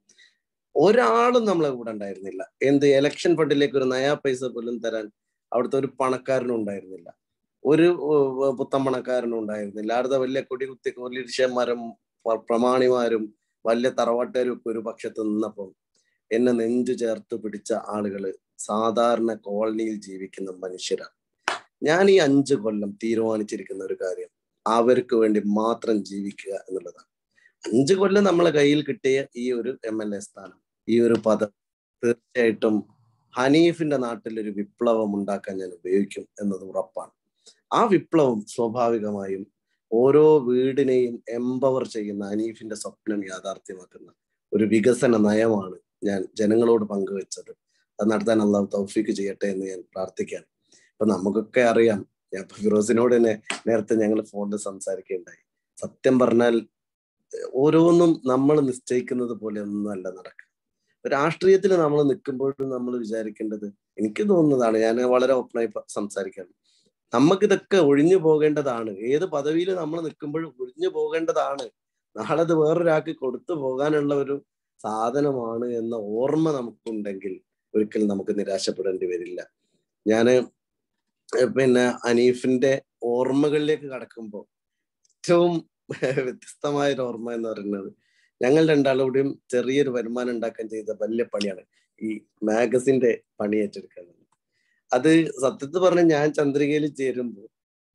Speaker 6: ഒരാളും നമ്മളെ കൂടെ ഉണ്ടായിരുന്നില്ല എന്ത് എലക്ഷൻ ഫണ്ടിലേക്ക് ഒരു നയാ പൈസ പോലും തരാൻ അവിടുത്തെ ഒരു പണക്കാരനും ഉണ്ടായിരുന്നില്ല ഒരു ഏർ, പുത്തൻ പണക്കാരനും ഉണ്ടായിരുന്നില്ല അടുത്ത വലിയ കൊടി കുത്തി കൊല്ലിരിഷ്യന്മാരും പ്രമാണിമാരും വലിയ തറവാട്ടുകാരും ഒക്കെ ഒരു പക്ഷത്ത് നിന്നപ്പം എന്നെ നെഞ്ചു ചേർത്ത് പിടിച്ച ആളുകള് സാധാരണ കോളനിയിൽ ജീവിക്കുന്ന മനുഷ്യരാണ് ഞാൻ ഈ അഞ്ചു കൊല്ലം തീരുമാനിച്ചിരിക്കുന്ന ഒരു കാര്യം അവർക്ക് വേണ്ടി മാത്രം ജീവിക്കുക എന്നുള്ളതാണ് അഞ്ചു കൊല്ലം നമ്മളെ കയ്യിൽ കിട്ടിയ ഈ ഒരു എം എൽ എ സ്ഥാനം ഈ ഒരു പദം തീർച്ചയായിട്ടും ഹനീഫിന്റെ നാട്ടിൽ ഒരു വിപ്ലവം ഉണ്ടാക്കാൻ ഞാൻ ഉപയോഗിക്കും എന്നത് ഉറപ്പാണ് ആ വിപ്ലവം സ്വാഭാവികമായും ഓരോ വീടിനെയും എംപവർ ചെയ്യുന്ന ഹനീഫിന്റെ സ്വപ്നം യാഥാർത്ഥ്യമാക്കുന്ന ഒരു വികസന നയമാണ് ഞാൻ ജനങ്ങളോട് പങ്കുവെച്ചത് അത് നടത്താൻ അള്ളാഹു തൗഫീക്ക് ചെയ്യട്ടെ എന്ന് ഞാൻ പ്രാർത്ഥിക്കുകയാണ് അപ്പൊ നമുക്കൊക്കെ അറിയാം ഞാൻ ഇപ്പൊ ഫിറോസിനോട് തന്നെ നേരത്തെ ഞങ്ങൾ ഫോണിൽ സംസാരിക്കുകയുണ്ടായി സത്യം പറഞ്ഞാൽ ഏഹ് ഓരോന്നും നമ്മൾ നിശ്ചയിക്കുന്നത് പോലെ ഒന്നുമല്ല നടക്കുക രാഷ്ട്രീയത്തിൽ നമ്മൾ നിൽക്കുമ്പോഴും നമ്മൾ വിചാരിക്കേണ്ടത് എനിക്ക് തോന്നുന്നതാണ് ഞാൻ വളരെ ഓപ്പണായി പ- സംസാരിക്കാണ് നമുക്കിതൊക്കെ ഒഴിഞ്ഞു പോകേണ്ടതാണ് ഏത് പദവിയിൽ നമ്മൾ നിൽക്കുമ്പോഴും ഒഴിഞ്ഞു പോകേണ്ടതാണ് നാളെ അത് വേറൊരാൾക്ക് കൊടുത്തു പോകാനുള്ള ഒരു സാധനമാണ് എന്ന ഓർമ്മ നമുക്കുണ്ടെങ്കിൽ ഒരിക്കലും നമുക്ക് നിരാശപ്പെടേണ്ടി വരില്ല ഞാന് ഏഹ് പിന്നെ അനീഫിന്റെ ഓർമ്മകളിലേക്ക് കടക്കുമ്പോൾ ഏറ്റവും വ്യത്യസ്തമായ ഒരു ഓർമ്മ എന്ന് പറയുന്നത് ഞങ്ങൾ രണ്ടാളൂടെയും ചെറിയൊരു വരുമാനം ഉണ്ടാക്കാൻ ചെയ്ത വലിയ പണിയാണ് ഈ മാഗസിന്റെ പണി ഏറ്റെടുക്കുക അത് സത്യത്തിൽ പറഞ്ഞ ഞാൻ ചന്ദ്രികയിൽ ചേരുമ്പോൾ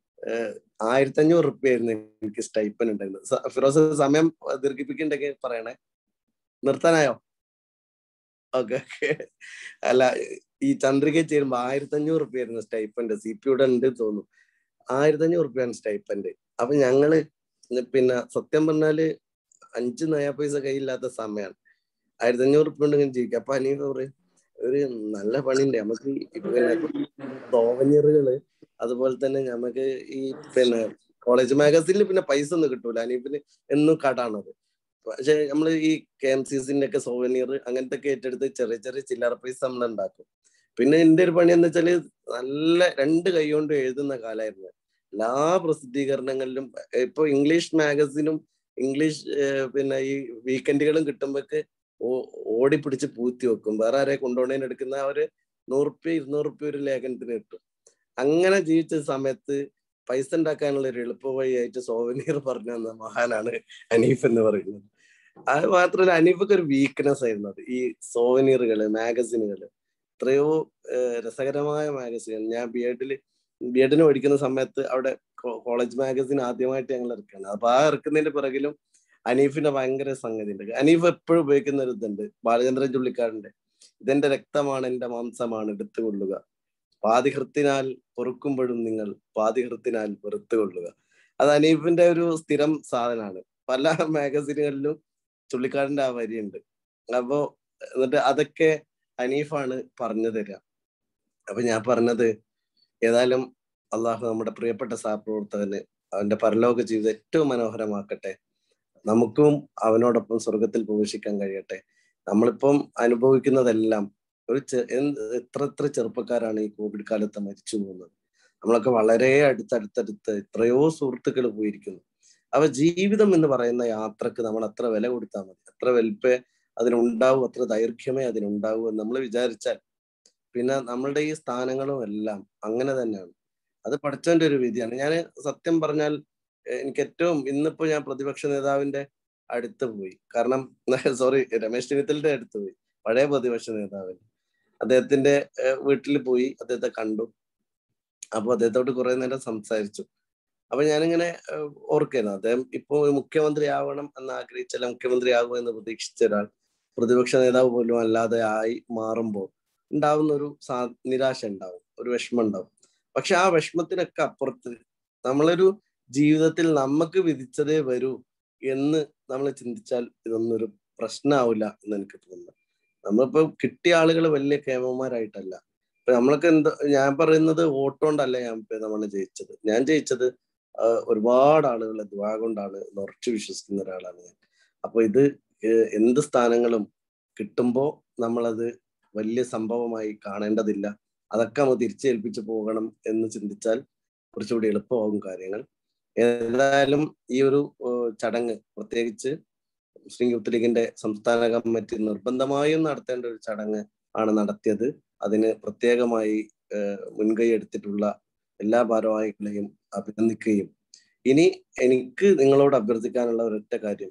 Speaker 6: ആയിരത്തി അഞ്ഞൂറ് റുപ്യ ആയിരുന്നു എനിക്ക് സ്റ്റൈപ്പൻ ഉണ്ടായിരുന്നത് സ- ഫിറോസ് സമയം ദീർഘിപ്പിക്കണ്ടെങ്കിൽ പറയണേ നിർത്താനായോ ഓക്കെ ഓക്കെ അല്ല ഈ ചന്ദ്രികയിൽ ചേരുമ്പോ ആയിരത്തി അഞ്ഞൂറ് റുപ്യ ആയിരുന്നു സ്റ്റൈപ്പൻഡ് സി പി യുടെ ഉണ്ട് തോന്നുന്നു ആയിരത്തി അഞ്ഞൂറ് റുപ്യാണ് സ്റ്റൈപ്പൻഡ് അപ്പൊ ഞങ്ങള് പിന്നെ സത്യം പറഞ്ഞാല് അഞ്ച് നയാ പൈസ കയ്യില്ലാത്ത സമയമാണ് ആയിരത്തി അഞ്ഞൂറ് റുപ്യ ഉണ്ടെങ്കിൽ ജീവിക്കാം അപ്പൊ അനീഫ് പറയും ഒരു നല്ല പണിയുണ്ട് നമുക്ക് ഈ പിന്നെ സോവനിയറുകള് അതുപോലെ തന്നെ നമുക്ക് ഈ പിന്നെ കോളേജ് മാഗസീനിൽ പിന്നെ പൈസ ഒന്നും കിട്ടൂല അനീഫിന് എന്നും കടാണത് പക്ഷെ നമ്മൾ ഈ കെ എം സി സിന്റെ ഒക്കെ സോവനിയർ അങ്ങനത്തെ ഒക്കെ ഏറ്റെടുത്ത് ചെറിയ ചെറിയ ചില്ലറ പൈസ നമ്മൾ ഉണ്ടാക്കും പിന്നെ എന്റെ ഒരു പണി എന്ന് വെച്ചാല് നല്ല രണ്ട് കൈ കൊണ്ട് എഴുതുന്ന കാലമായിരുന്നു എല്ലാ പ്രസിദ്ധീകരണങ്ങളിലും ഇപ്പൊ ഇംഗ്ലീഷ് മാഗസിനും ഇംഗ്ലീഷ് ഏഹ് പിന്നെ ഈ വീക്കെൻഡുകളും കിട്ടുമ്പോഴൊക്കെ ഓടി പിടിച്ച് പൂത്തി വെക്കും വേറെ ആരെ കൊണ്ടുപോണേന് എടുക്കുന്ന ആ ഒരു നൂറുപ്യ ഇരുന്നൂറുപ്യ ഒരു ലേഖനത്തിന് കിട്ടും അങ്ങനെ ജീവിച്ച സമയത്ത് പൈസ ഉണ്ടാക്കാനുള്ള ഒരു എളുപ്പ വഴിയായിട്ട് സോവനീർ പറഞ്ഞു തന്ന മഹാനാണ് അനീഫ് എന്ന് പറയുന്നത് അത് മാത്രമല്ല അനീഫൊക്കെ ഒരു വീക്ക്നെസ് ആയിരുന്നു അത് ഈ സോവനീറുകള് മാഗസിനുകള് എത്രയോ ഏഹ് രസകരമായ മാഗസിൻ ഞാൻ ബി എഡിൽ ബി എഡിന് പഠിക്കുന്ന സമയത്ത് അവിടെ കോളേജ് മാഗസിൻ ആദ്യമായിട്ട് ഞങ്ങൾ ഇറക്കുകയാണ് അപ്പൊ ആ ഇറക്കുന്നതിന്റെ പിറകിലും അനീഫിന്റെ ഭയങ്കര സംഗതി ഉണ്ട് അനീഫ് എപ്പോഴും ഉപയോഗിക്കുന്ന ഒരു ഇതുണ്ട് ബാലചന്ദ്രൻ ചുള്ളിക്കാടിന്റെ ഇതെന്റെ രക്തമാണ് എന്റെ മാംസമാണ് എടുത്തുകൊള്ളുക പാതിഹൃത്തിനാൽ പൊറുക്കുമ്പോഴും നിങ്ങൾ പാതിഹൃത്തിനാൽ വെറുത്തുകൊള്ളുക അത് അനീഫിന്റെ ഒരു സ്ഥിരം സാധനമാണ് പല മാഗസിനുകളിലും ചുള്ളിക്കാടിന്റെ ആ വരിയുണ്ട് അപ്പോ എന്നിട്ട് അതൊക്കെ അനീഫാണ് പറഞ്ഞു തരിക അപ്പൊ ഞാൻ പറഞ്ഞത് ഏതായാലും അള്ളാഹു നമ്മുടെ പ്രിയപ്പെട്ട സഹപ്രവർത്തകന് അവന്റെ പരലോക ജീവിതം ഏറ്റവും മനോഹരമാക്കട്ടെ നമുക്കും അവനോടൊപ്പം സ്വർഗത്തിൽ പ്രവേശിക്കാൻ കഴിയട്ടെ നമ്മളിപ്പം അനുഭവിക്കുന്നതെല്ലാം ഒരു ചെ- എന്ത് എത്ര എത്ര ചെറുപ്പക്കാരാണ് ഈ കോവിഡ് കാലത്ത് മരിച്ചു പോകുന്നത് നമ്മളൊക്കെ വളരെ അടുത്തടുത്തടുത്ത് എത്രയോ സുഹൃത്തുക്കൾ പോയിരിക്കുന്നു അവ ജീവിതം എന്ന് പറയുന്ന യാത്രക്ക് നമ്മൾ അത്ര വില കൊടുത്താൽ മതി അത്ര വലുപ്പേ അതിനുണ്ടാവും അത്ര ദൈർഘ്യമേ അതിനുണ്ടാവൂ എന്ന് നമ്മൾ വിചാരിച്ചാൽ പിന്നെ നമ്മളുടെ ഈ സ്ഥാനങ്ങളും എല്ലാം അങ്ങനെ തന്നെയാണ് അത് പഠിച്ചവന്റെ ഒരു വിധിയാണ് ഞാൻ സത്യം പറഞ്ഞാൽ എ- എനിക്ക് ഏറ്റവും ഇന്നിപ്പോ ഞാൻ പ്രതിപക്ഷ നേതാവിന്റെ അടുത്ത് പോയി കാരണം സോറി രമേശ് ചെന്നിത്തലിന്റെ അടുത്ത് പോയി പഴയ പ്രതിപക്ഷ നേതാവിന് അദ്ദേഹത്തിന്റെ വീട്ടിൽ പോയി അദ്ദേഹത്തെ കണ്ടു അപ്പൊ അദ്ദേഹത്തോട് കുറെ നേരം സംസാരിച്ചു അപ്പൊ ഞാനിങ്ങനെ ഏഹ്, ഓർക്കുന്നു അദ്ദേഹം ഇപ്പൊ ഒരു മുഖ്യമന്ത്രി ആവണം എന്ന് ആഗ്രഹിച്ചാൽ മുഖ്യമന്ത്രി ആകുമെന്ന് പ്രതീക്ഷിച്ച ഒരാൾ പ്രതിപക്ഷ നേതാവ് പോലും അല്ലാതെ ആയി മാറുമ്പോൾ ഉണ്ടാവുന്ന ഒരു സാ നിരാശ ഉണ്ടാവും ഒരു വിഷമം ഉണ്ടാവും പക്ഷെ ആ വിഷമത്തിനൊക്കെ അപ്പുറത്ത് നമ്മളൊരു ജീവിതത്തിൽ നമുക്ക് വിധിച്ചതേ വരൂ എന്ന് നമ്മൾ ചിന്തിച്ചാൽ ഇതൊന്നും ഒരു പ്രശ്നമാവില്ല എന്ന് എനിക്ക് തോന്നുന്നു നമ്മളിപ്പോ കിട്ടിയ ആളുകൾ വലിയ കേമന്മാരായിട്ടല്ല ഇപ്പൊ നമ്മളൊക്കെ എന്താ ഞാൻ പറയുന്നത് വോട്ട് കൊണ്ടല്ല ഞാൻ നമ്മൾ ജയിച്ചത് ഞാൻ ജയിച്ചത് ആഹ് ഒരുപാട് ആളുകളെ ദ്വാ കൊണ്ടാണ് എന്ന് ഉറച്ചു വിശ്വസിക്കുന്ന ഒരാളാണ് ഞാൻ അപ്പൊ ഇത് ഏഹ് എന്ത് സ്ഥാനങ്ങളും കിട്ടുമ്പോ നമ്മളത് വലിയ സംഭവമായി കാണേണ്ടതില്ല അതൊക്കെ നമ്മൾ തിരിച്ചേൽപ്പിച്ച് പോകണം എന്ന് ചിന്തിച്ചാൽ കുറച്ചുകൂടി എളുപ്പമാകും കാര്യങ്ങൾ ഏതായാലും ഈ ഒരു ഏഹ് ചടങ്ങ് പ്രത്യേകിച്ച് മുസ്ലിം യൂത്ത് ലീഗിന്റെ സംസ്ഥാന കമ്മിറ്റി നിർബന്ധമായും നടത്തേണ്ട ഒരു ചടങ്ങ് ആണ് നടത്തിയത് അതിന് പ്രത്യേകമായി ഏഹ് മുൻകൈ എടുത്തിട്ടുള്ള എല്ലാ ഭാരവാഹികളെയും അഭിനന്ദിക്കുകയും ഇനി എനിക്ക് നിങ്ങളോട് അഭ്യർത്ഥിക്കാനുള്ള ഒരൊറ്റ കാര്യം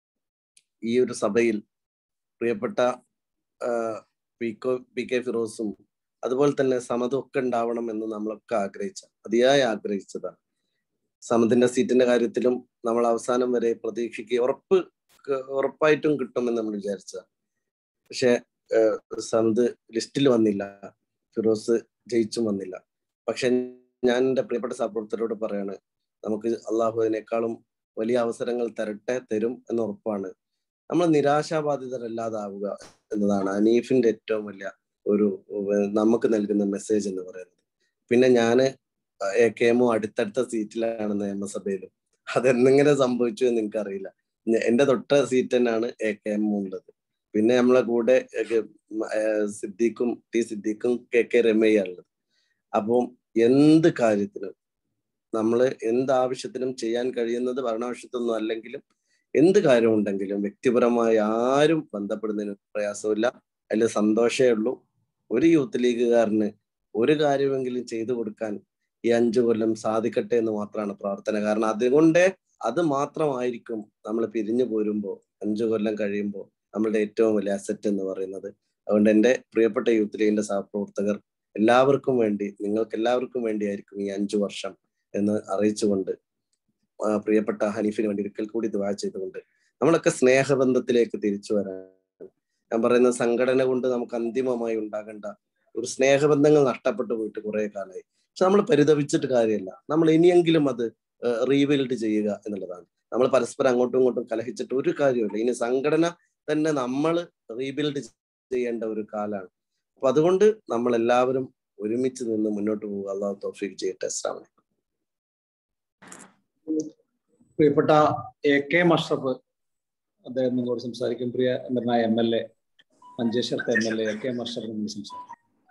Speaker 6: ഈ ഒരു സഭയിൽ പ്രിയപ്പെട്ട ആഹ് പി കോ പി കെ ഫിറോസും അതുപോലെ തന്നെ സമതും ഒക്കെ ഉണ്ടാവണം എന്ന് നമ്മളൊക്കെ ആഗ്രഹിച്ച അതിയായി ആഗ്രഹിച്ചതാണ് സമതിന്റെ സീറ്റിന്റെ കാര്യത്തിലും നമ്മൾ അവസാനം വരെ പ്രതീക്ഷിക്കുക ഉറപ്പ് ക- ഉറപ്പായിട്ടും കിട്ടുമെന്ന് നമ്മൾ വിചാരിച്ചതാണ് പക്ഷെ സമത് ലിസ്റ്റിൽ വന്നില്ല ഫിറോസ് ജയിച്ചും വന്നില്ല പക്ഷെ ഞാൻ എൻ്റെ പ്രിയപ്പെട്ട സഹപ്രവർത്തകരോട് പറയാണ് നമുക്ക് അള്ളാഹു അതിനേക്കാളും വലിയ അവസരങ്ങൾ തരട്ടെ തരും എന്ന് ഉറപ്പാണ് നമ്മൾ നിരാശാബാധിതരല്ലാതാവുക എന്നതാണ് അനീഫിന്റെ ഏറ്റവും വലിയ ഒരു ഏർ നമുക്ക് നൽകുന്ന മെസ്സേജ് എന്ന് പറയുന്നത് പിന്നെ ഞാന് എ കെ എമ്മു അടുത്തടുത്ത സീറ്റിലാണ് നിയമസഭയിലും അതെന്നെങ്ങനെ സംഭവിച്ചു എന്ന് എനിക്കറിയില്ല ഞ- എന്റെ തൊട്ട സീറ്റ് തന്നെയാണ് എ കെ എം ഉള്ളത് പിന്നെ നമ്മളെ കൂടെ ഏർ ഏർ സിദ്ദീഖും ടി സിദ്ദീഖും കെ കെ രമയ്യുള്ളത് അപ്പം എന്ത് കാര്യത്തിനും നമ്മൾ എന്ത് ആവശ്യത്തിനും ചെയ്യാൻ കഴിയുന്നത് ഭരണാവശ്യത്തൊന്നും അല്ലെങ്കിലും എന്ത് കാര്യമുണ്ടെങ്കിലും വ്യക്തിപരമായി ആരും ബന്ധപ്പെടുന്നതിന് പ്രയാസമില്ല അതിൽ സന്തോഷമേ ഉള്ളൂ ഒരു യൂത്ത് ലീഗുകാരന് ഒരു കാര്യമെങ്കിലും ചെയ്തു കൊടുക്കാൻ ഈ അഞ്ചു കൊല്ലം സാധിക്കട്ടെ എന്ന് മാത്രമാണ് പ്രാർത്ഥന കാരണം അതുകൊണ്ട് അത് മാത്രമായിരിക്കും നമ്മൾ പിരിഞ്ഞു പോരുമ്പോൾ അഞ്ചു കൊല്ലം കഴിയുമ്പോൾ നമ്മളുടെ ഏറ്റവും വലിയ അസറ്റ് എന്ന് പറയുന്നത് അതുകൊണ്ട് എൻ്റെ പ്രിയപ്പെട്ട യൂത്ത് ലീഗിന്റെ സഹപ്രവർത്തകർ എല്ലാവർക്കും വേണ്ടി നിങ്ങൾക്ക് എല്ലാവർക്കും വേണ്ടിയായിരിക്കും ഈ അഞ്ചു വർഷം എന്ന് അറിയിച്ചുകൊണ്ട് ആ, പ്രിയപ്പെട്ട ഹനീഫിന് വേണ്ടി ഒരിക്കൽ കൂടി ദുവാ ചെയ്തുകൊണ്ട് നമ്മളൊക്കെ സ്നേഹബന്ധത്തിലേക്ക് തിരിച്ചു വരാൻ ഞാൻ പറയുന്നത് സംഘടന കൊണ്ട് നമുക്ക് അന്തിമമായി ഉണ്ടാകേണ്ട ഒരു സ്നേഹബന്ധങ്ങൾ നഷ്ടപ്പെട്ടു പോയിട്ട് കുറെ കാലമായി പക്ഷെ നമ്മൾ പരിതപിച്ചിട്ട് കാര്യമില്ല നമ്മൾ ഇനിയെങ്കിലും അത് റീബിൽഡ് ചെയ്യുക എന്നുള്ളതാണ് നമ്മൾ പരസ്പരം അങ്ങോട്ടും ഇങ്ങോട്ടും കലഹിച്ചിട്ട് ഒരു കാര്യമില്ല ഇനി സംഘടന തന്നെ നമ്മൾ റീബിൽഡ് ചെയ്യേണ്ട ഒരു കാലാണ് അപ്പൊ അതുകൊണ്ട് നമ്മൾ എല്ലാവരും ഒരുമിച്ച് നിന്ന് മുന്നോട്ട് പോകുക അള്ളാഹു തോഫീക്ക് ചെയ്യട്ടെ അസ്ലാം വലൈക്കും.
Speaker 4: പ്രിയപ്പെട്ട എ കെ മഷ്റഫ് അദ്ദേഹം നിങ്ങളോട് സംസാരിക്കും പ്രിയ നിർണായ എം എൽ എ മഞ്ചേശ്വരത്തെ M L A A K Ashraf നിങ്ങൾ സംസാരിക്കും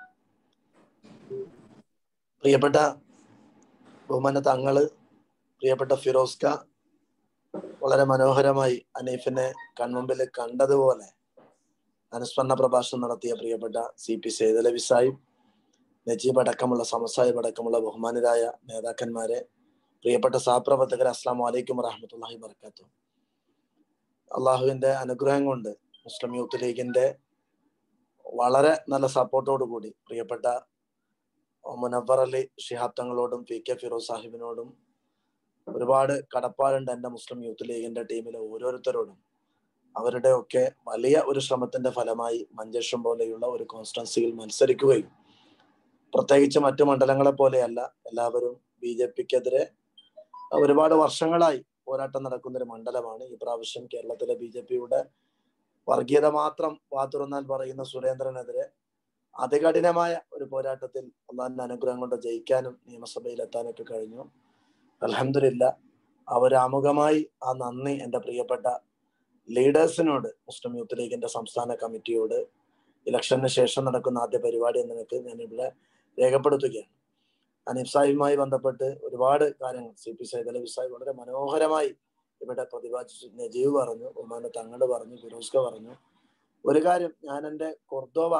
Speaker 7: പ്രിയപ്പെട്ട ബഹുമാന തങ്ങള് പ്രിയപ്പെട്ട ഫിറോസ്ക വളരെ മനോഹരമായി അനീഫിനെ കൺമുമ്പിൽ കണ്ടതുപോലെ അനുസ്മരണ പ്രഭാഷണം നടത്തിയ പ്രിയപ്പെട്ട സി പി സൈദലവി സാഹിബ് നജീബ് അടക്കമുള്ള സമസാഹിബ് അടക്കമുള്ള ബഹുമാനരായ നേതാക്കന്മാരെ പ്രിയപ്പെട്ട സഹപ്രവർത്തകർ അസ്സാം വലൈക്കും വറഹമത്തല്ലാഹി വർക്കാത്തു അള്ളാഹുവിന്റെ അനുഗ്രഹം കൊണ്ട് മുസ്ലിം യൂത്ത് ലീഗിന്റെ വളരെ നല്ല സപ്പോർട്ടോടു കൂടി പ്രിയപ്പെട്ട മുനവർ അലി ഷിഹാബ് തങ്ങളോടും പി കെ ഫിറോസ് സാഹിബിനോടും ഒരുപാട് കടപ്പാടുണ്ട് എൻ്റെ മുസ്ലിം യൂത്ത് ലീഗിന്റെ ടീമിലെ ഓരോരുത്തരോടും അവരുടെ ഒക്കെ വലിയ ഒരു ശ്രമത്തിന്റെ ഫലമായി മഞ്ചേശ്വരം പോലെയുള്ള ഒരു കോൺസ്റ്റൻസിയിൽ മത്സരിക്കുകയും പ്രത്യേകിച്ച് മറ്റു മണ്ഡലങ്ങളെ പോലെയല്ല എല്ലാവരും ബി ജെ പിക്കെതിരെ ഒരുപാട് വർഷങ്ങളായി പോരാട്ടം നടക്കുന്ന ഒരു മണ്ഡലമാണ് ഈ പ്രാവശ്യം കേരളത്തിലെ ബി ജെ പിയുടെ വർഗീയത മാത്രം വാതുറന്നാൽ പറയുന്ന സുരേന്ദ്രനെതിരെ അതികഠിനമായ ഒരു പോരാട്ടത്തിൽ അള്ളാഹിന്റെ അനുഗ്രഹം കൊണ്ട് ജയിക്കാനും നിയമസഭയിൽ എത്താനൊക്കെ കഴിഞ്ഞു അലഹമില്ല അവരാമുഖമായി ആ നന്ദി എൻ്റെ പ്രിയപ്പെട്ട ലീഡേഴ്സിനോട് മുസ്ലിം യൂത്ത് ലീഗിന്റെ സംസ്ഥാന കമ്മിറ്റിയോട് ഇലക്ഷന് ശേഷം നടക്കുന്ന ആദ്യ പരിപാടി എന്ന നിലക്ക് ഞാൻ ഇവിടെ രേഖപ്പെടുത്തുകയാണ് അനീഫ് സാഹിബുമായി ബന്ധപ്പെട്ട് ഒരുപാട് കാര്യങ്ങൾ സി പി സൈദ് അലവി സാഹിബ് വളരെ മനോഹരമായി ഇവിടെ പ്രതിപാദിച്ചു നജീവ് പറഞ്ഞു ഉമാന്റെ തങ്ങള് പറഞ്ഞു ഫിറോസ്ക പറഞ്ഞു ഒരു കാര്യം ഞാൻ എൻ്റെ കൊർദോവ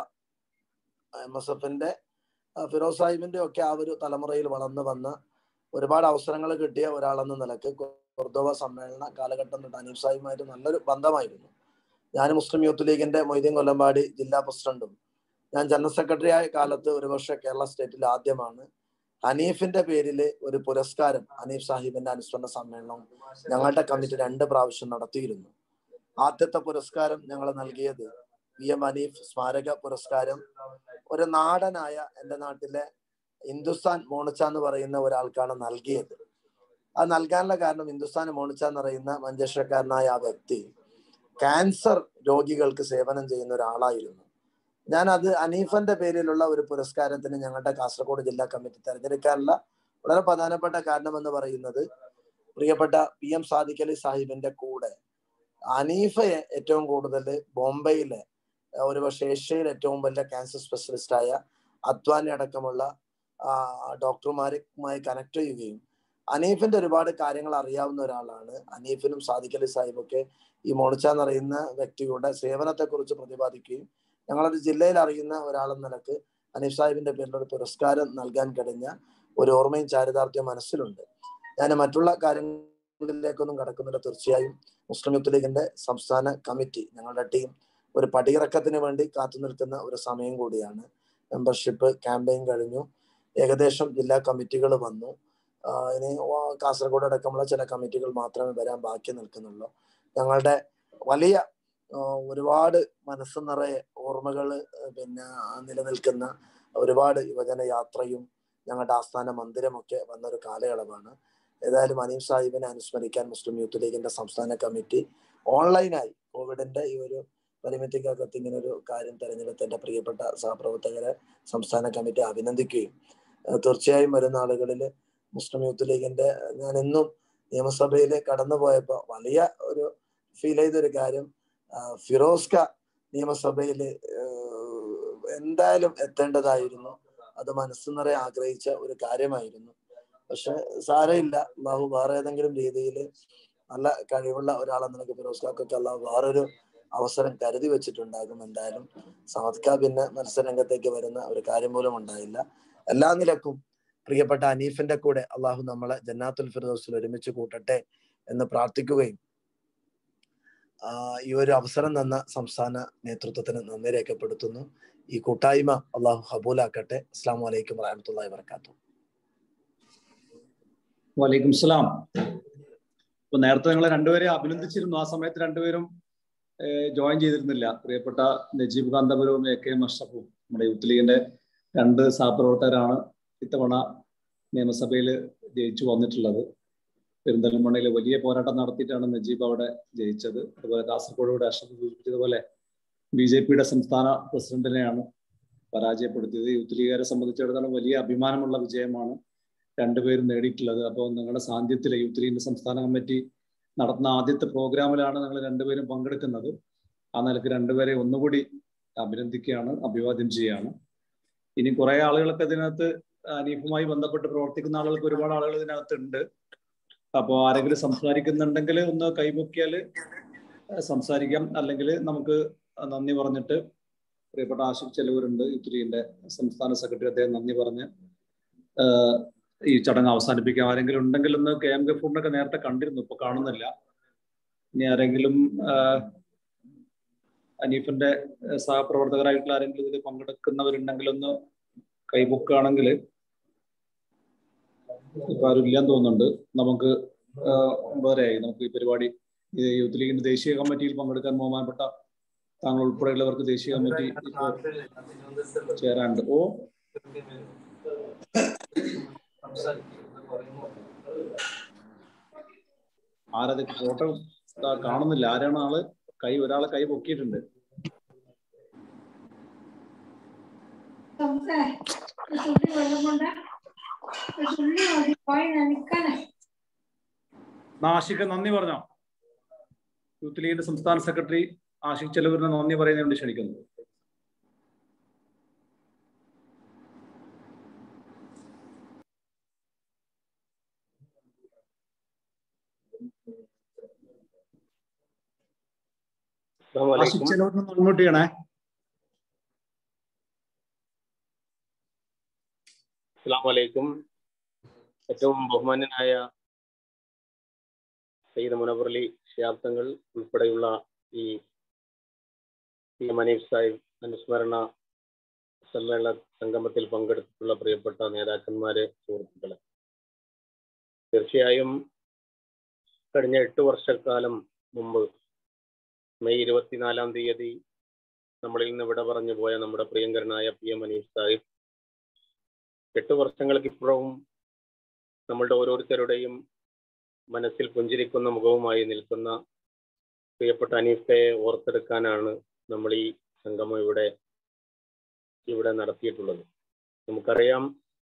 Speaker 7: എം എസ് എഫിന്റെ ഫിറോസ് സാഹിബിന്റെ ഒക്കെ ആ ഒരു തലമുറയിൽ വളർന്നു വന്ന ഒരുപാട് അവസരങ്ങൾ കിട്ടിയ ഒരാളെന്ന നിലക്ക് കൊർദോവ സമ്മേളന കാലഘട്ടം തൊട്ട് അനീഫ് സാഹിബുമായിട്ട് നല്ലൊരു ബന്ധമായിരുന്നു ഞാൻ മുസ്ലിം യൂത്ത് ലീഗിന്റെ മൊയ്തീൻ കൊല്ലമ്പാടി ജില്ലാ പ്രസിഡന്റും ഞാൻ ജനറൽ സെക്രട്ടറി ആയ കാലത്ത് ഒരുപക്ഷെ കേരള സ്റ്റേറ്റിൽ ആദ്യമാണ് ഹനീഫിന്റെ പേരിൽ ഒരു പുരസ്കാരം ഹനീഫ് സാഹിബിന്റെ അനുസ്മരണ സമ്മേളനം ഞങ്ങളുടെ കമ്മിറ്റി രണ്ട് പ്രാവശ്യം നടത്തിയിരുന്നു ആദ്യത്തെ പുരസ്കാരം ഞങ്ങൾ നൽകിയത് വി എം ഹനീഫ് സ്മാരക പുരസ്കാരം ഒരു നാടനായ എൻ്റെ നാട്ടിലെ ഹിന്ദുസ്ഥാൻ മോണിച്ച എന്ന് പറയുന്ന ഒരാൾക്കാണ് നൽകിയത് അത് നൽകാനുള്ള കാരണം ഹിന്ദുസ്ഥാൻ മോണിച്ച എന്ന് പറയുന്ന മഞ്ചേശ്വരക്കാരനായ ആ വ്യക്തി ക്യാൻസർ രോഗികൾക്ക് സേവനം ചെയ്യുന്ന ഒരാളായിരുന്നു ഞാൻ അത് അനീഫന്റെ പേരിലുള്ള ഒരു പുരസ്കാരത്തിന് ഞങ്ങളുടെ കാസർഗോഡ് ജില്ലാ കമ്മിറ്റി തെരഞ്ഞെടുക്കാനുള്ള വളരെ പ്രധാനപ്പെട്ട കാരണം എന്ന് പറയുന്നത് പ്രിയപ്പെട്ട പി എം സാദിഖ് അലി സാഹിബിന്റെ കൂടെ അനീഫയെ ഏറ്റവും കൂടുതൽ ബോംബെയിലെ ഒരുപക്ഷെ ഏഷ്യയിൽ ഏറ്റവും വലിയ ക്യാൻസർ സ്പെഷ്യലിസ്റ്റായ അദ്വാനി അടക്കമുള്ള ഡോക്ടർമാരുമായി കണക്ട് ചെയ്യുകയും അനീഫിന്റെ ഒരുപാട് കാര്യങ്ങൾ അറിയാവുന്ന ഒരാളാണ് അനീഫിനും സാദിഖ് അലി സാഹിബൊക്കെ ഈ മോണിച്ച എന്ന് പറയുന്ന വ്യക്തിയുടെ സേവനത്തെക്കുറിച്ച് പ്രതിപാദിക്കുകയും ഞങ്ങളൊരു ജില്ലയിൽ അറിയുന്ന ഒരാളെന്ന നിലക്ക് അനീഫ് സാഹിബിന്റെ പേരിൽ ഒരു പുരസ്കാരം നൽകാൻ കഴിഞ്ഞ ഒരു ഓർമ്മയും ചാരിതാർത്ഥ്യം മനസ്സിലുണ്ട് ഞാൻ മറ്റുള്ള കാര്യങ്ങളിലേക്കൊന്നും കടക്കുന്നില്ല തീർച്ചയായും മുസ്ലിം യൂത്ത് ലീഗിന്റെ സംസ്ഥാന കമ്മിറ്റി ഞങ്ങളുടെ ടീം ഒരു പടിയിറക്കത്തിന് വേണ്ടി കാത്തു നിൽക്കുന്ന ഒരു സമയം കൂടിയാണ് മെമ്പർഷിപ്പ് ക്യാമ്പയിൻ കഴിഞ്ഞു ഏകദേശം ജില്ലാ കമ്മിറ്റികൾ വന്നു ഇനി കാസർഗോഡ് അടക്കമുള്ള ചില കമ്മിറ്റികൾ മാത്രമേ വരാൻ ബാക്കി നിൽക്കുന്നുള്ളൂ ഞങ്ങളുടെ വലിയ ഒരുപാട് മനസ്സ് നിറയെ ഓർമ്മകൾ പിന്നെ നിലനിൽക്കുന്ന ഒരുപാട് യുവജന യാത്രയും ഞങ്ങളുടെ ആസ്ഥാന മന്ദിരമൊക്കെ വന്ന ഒരു കാലയളവാണ് ഏതായാലും അനീഫ് സാഹിബിനെ അനുസ്മരിക്കാൻ മുസ്ലിം യൂത്ത് ലീഗിന്റെ സംസ്ഥാന കമ്മിറ്റി ഓൺലൈനായി കോവിഡിന്റെ ഈ ഒരു പരിമിതിക്കകത്ത് ഇങ്ങനെ ഒരു കാര്യം തെരഞ്ഞെടുത്ത എന്റെ പ്രിയപ്പെട്ട സഹപ്രവർത്തകരെ സംസ്ഥാന കമ്മിറ്റി അഭിനന്ദിക്കുകയും തീർച്ചയായും വരുന്ന ആളുകളിൽ മുസ്ലിം യൂത്ത് ലീഗിന്റെ ഞാൻ ഇന്നും നിയമസഭയിൽ കടന്നു പോയപ്പോൾ വലിയ ഒരു ഫീൽ ചെയ്തൊരു കാര്യം ഫിറോസ്ക നിയമസഭയിൽ എന്തായാലും എത്തേണ്ടതായിരുന്നു അത് മനസ്സു നിറയെ ആഗ്രഹിച്ച ഒരു കാര്യമായിരുന്നു പക്ഷെ സാരമില്ല അള്ളാഹു വേറെ ഏതെങ്കിലും രീതിയിൽ നല്ല കഴിവുള്ള ഒരാളെന്ന നിലയ്ക്ക് ഫിറോസ്കാക്കൊക്കെ അള്ളാഹു വേറൊരു അവസരം കരുതി വെച്ചിട്ടുണ്ടാകും എന്തായാലും സമത്ക പിന്നെ മത്സരരംഗത്തേക്ക് വരുന്ന ഒരു കാര്യം പോലും ഉണ്ടായില്ല എല്ലാ നിലക്കും പ്രിയപ്പെട്ട അനീഫിന്റെ കൂടെ അള്ളാഹു നമ്മളെ ജന്നാത്തുൽ ഫിറോസിൽ ഒരുമിച്ച് കൂട്ടട്ടെ എന്ന് പ്രാർത്ഥിക്കുകയും ഈ ഒരു അവസരം തന്ന സംസ്ഥാന നേതൃത്വത്തിന് നന്ദി രേഖപ്പെടുത്തുന്നു ഈ കൂട്ടായ്മ അള്ളാഹു ഹബൂലാക്കട്ടെ അസ്സാം വലൈക്കും വറഹമത്തല്ലാ വർക്കാത്തു
Speaker 4: വലൈക്കും സ്ലാം ഇപ്പൊ നേരത്തെ നിങ്ങൾ രണ്ടുപേരെ അഭിനന്ദിച്ചിരുന്നു ആ സമയത്ത് രണ്ടുപേരും ജോയിൻ ചെയ്തിരുന്നില്ല പ്രിയപ്പെട്ട നജീബ് കാന്തപുരവും എ കെ എം അഷ്റഫും നമ്മുടെ യൂത്ത് ലീഗിന്റെ രണ്ട് സഹപ്രവർത്തകരാണ് ഇത്തവണ നിയമസഭയിൽ ജയിച്ചു വന്നിട്ടുള്ളത് പെരിന്തൽമണ്ണയിൽ വലിയ പോരാട്ടം നടത്തിയിട്ടാണ് നജീബ് അവിടെ ജയിച്ചത് അതുപോലെ കാസർഗോഡ് ഇവിടെ അഷ്റഫ് സൂചിപ്പിച്ചതുപോലെ ബി ജെ പിയുടെ സംസ്ഥാന പ്രസിഡന്റിനെയാണ് പരാജയപ്പെടുത്തിയത് യൂത്ത് ലീഗുകാരെ സംബന്ധിച്ചിടത്തോളം വലിയ അഭിമാനമുള്ള വിജയമാണ് രണ്ടുപേരും നേടിയിട്ടുള്ളത് അപ്പോൾ നിങ്ങളുടെ സാന്നിധ്യത്തിൽ യൂത്ത് ലീഗിന്റെ സംസ്ഥാന കമ്മിറ്റി നടത്തുന്ന ആദ്യത്തെ പ്രോഗ്രാമിലാണ് നിങ്ങൾ രണ്ടുപേരും പങ്കെടുക്കുന്നത് ആ നിലക്ക് രണ്ടുപേരെ ഒന്നുകൂടി അഭിനന്ദിക്കുകയാണ് അഭിവാദ്യം ചെയ്യുകയാണ് ഇനി കുറെ ആളുകളൊക്കെ ഇതിനകത്ത് അനീഫുമായി ബന്ധപ്പെട്ട് പ്രവർത്തിക്കുന്ന ആളുകൾക്ക് ഒരുപാട് ആളുകൾ ഇതിനകത്ത് ഉണ്ട് അപ്പോൾ ആരെങ്കിലും സംസാരിക്കുന്നുണ്ടെങ്കിൽ ഒന്ന് കൈപൊക്കിയാൽ സംസാരിക്കാം അല്ലെങ്കിൽ നമുക്ക് നന്ദി പറഞ്ഞിട്ട് പ്രിയപ്പെട്ട ആശിഫ് ചെലവരുണ്ട് യൂത്ത് ലീഗിന്റെ സംസ്ഥാന സെക്രട്ടറി അദ്ദേഹം നന്ദി പറഞ്ഞ് ഈ ചടങ്ങ് അവസാനിപ്പിക്കാം ആരെങ്കിലും ഉണ്ടെങ്കിൽ ഒന്ന് കെ എം ഗഫൂറിനൊക്കെ നേരത്തെ കണ്ടിരുന്നു ഇപ്പൊ കാണുന്നില്ല ഇനി ആരെങ്കിലും അനീഫിന്റെ സഹപ്രവർത്തകരായിട്ടുള്ള ആരെങ്കിലും ഇതിൽ പങ്കെടുക്കുന്നവരുണ്ടെങ്കിൽ ഒന്ന് കൈബുക്കാണെങ്കിൽ ഇപ്പൊ ആരും ഇല്ലാന്ന് തോന്നുന്നുണ്ട് നമുക്ക് ഒമ്പതരയായി നമുക്ക് ഈ പരിപാടി യൂത്ത് ലീഗിന്റെ ദേശീയ കമ്മിറ്റിയിൽ പങ്കെടുക്കാൻ ബഹുമാനപ്പെട്ട താങ്കൾ ഉൾപ്പെടെയുള്ളവർക്ക് ദേശീയ കമ്മിറ്റി ഇപ്പോൾ ചേരാനുണ്ട് ഓ ആരത് ഫോട്ടോ കാണുന്നില്ല ആരാണ് ആള് കൈ ഒരാളെ കൈ പൊക്കിയിട്ടുണ്ട് എന്നാ ആഷിഖ് നന്ദി പറഞ്ഞോ യൂത്ത് ലീഗിന്റെ സംസ്ഥാന സെക്രട്ടറി ആഷിഖ് ചെലവൂരിനെ നന്ദി പറയുന്നതിന് വേണ്ടി ക്ഷണിക്കുന്നു ആഷിഖ് ചെലവൂരിനെ അൺമ്യൂട്ട് ചെയ്യണേ
Speaker 8: അസ്സാം വലൈക്കും ഏറ്റവും ബഹുമാന്യനായ സയ്യിദ് മുനവറലി ശാബ്ദങ്ങൾ ഉൾപ്പെടെയുള്ള ഈ പി എം അനീഫ് സാഹിബ് അനുസ്മരണ സമ്മേളന സംഗമത്തിൽ പങ്കെടുത്തിട്ടുള്ള പ്രിയപ്പെട്ട നേതാക്കന്മാരെ സുഹൃത്തുക്കളെ തീർച്ചയായും കഴിഞ്ഞ എട്ട് വർഷക്കാലം മുമ്പ് മെയ് ഇരുപത്തിനാലാം തീയതി നമ്മളിൽ നിന്ന് വിട പറഞ്ഞു പോയ നമ്മുടെ പ്രിയങ്കരനായ പി എം അനീഫ് സാഹിബ് എട്ട് വർഷങ്ങൾക്ക് ഇപ്പുറവും നമ്മളുടെ ഓരോരുത്തരുടെയും മനസ്സിൽ പുഞ്ചിരിക്കുന്ന മുഖവുമായി നിൽക്കുന്ന പ്രിയപ്പെട്ട അനീഫയെ ഓർത്തെടുക്കാനാണ് നമ്മൾ ഈ സംഗമം ഇവിടെ ഇവിടെ നടത്തിയിട്ടുള്ളത് നമുക്കറിയാം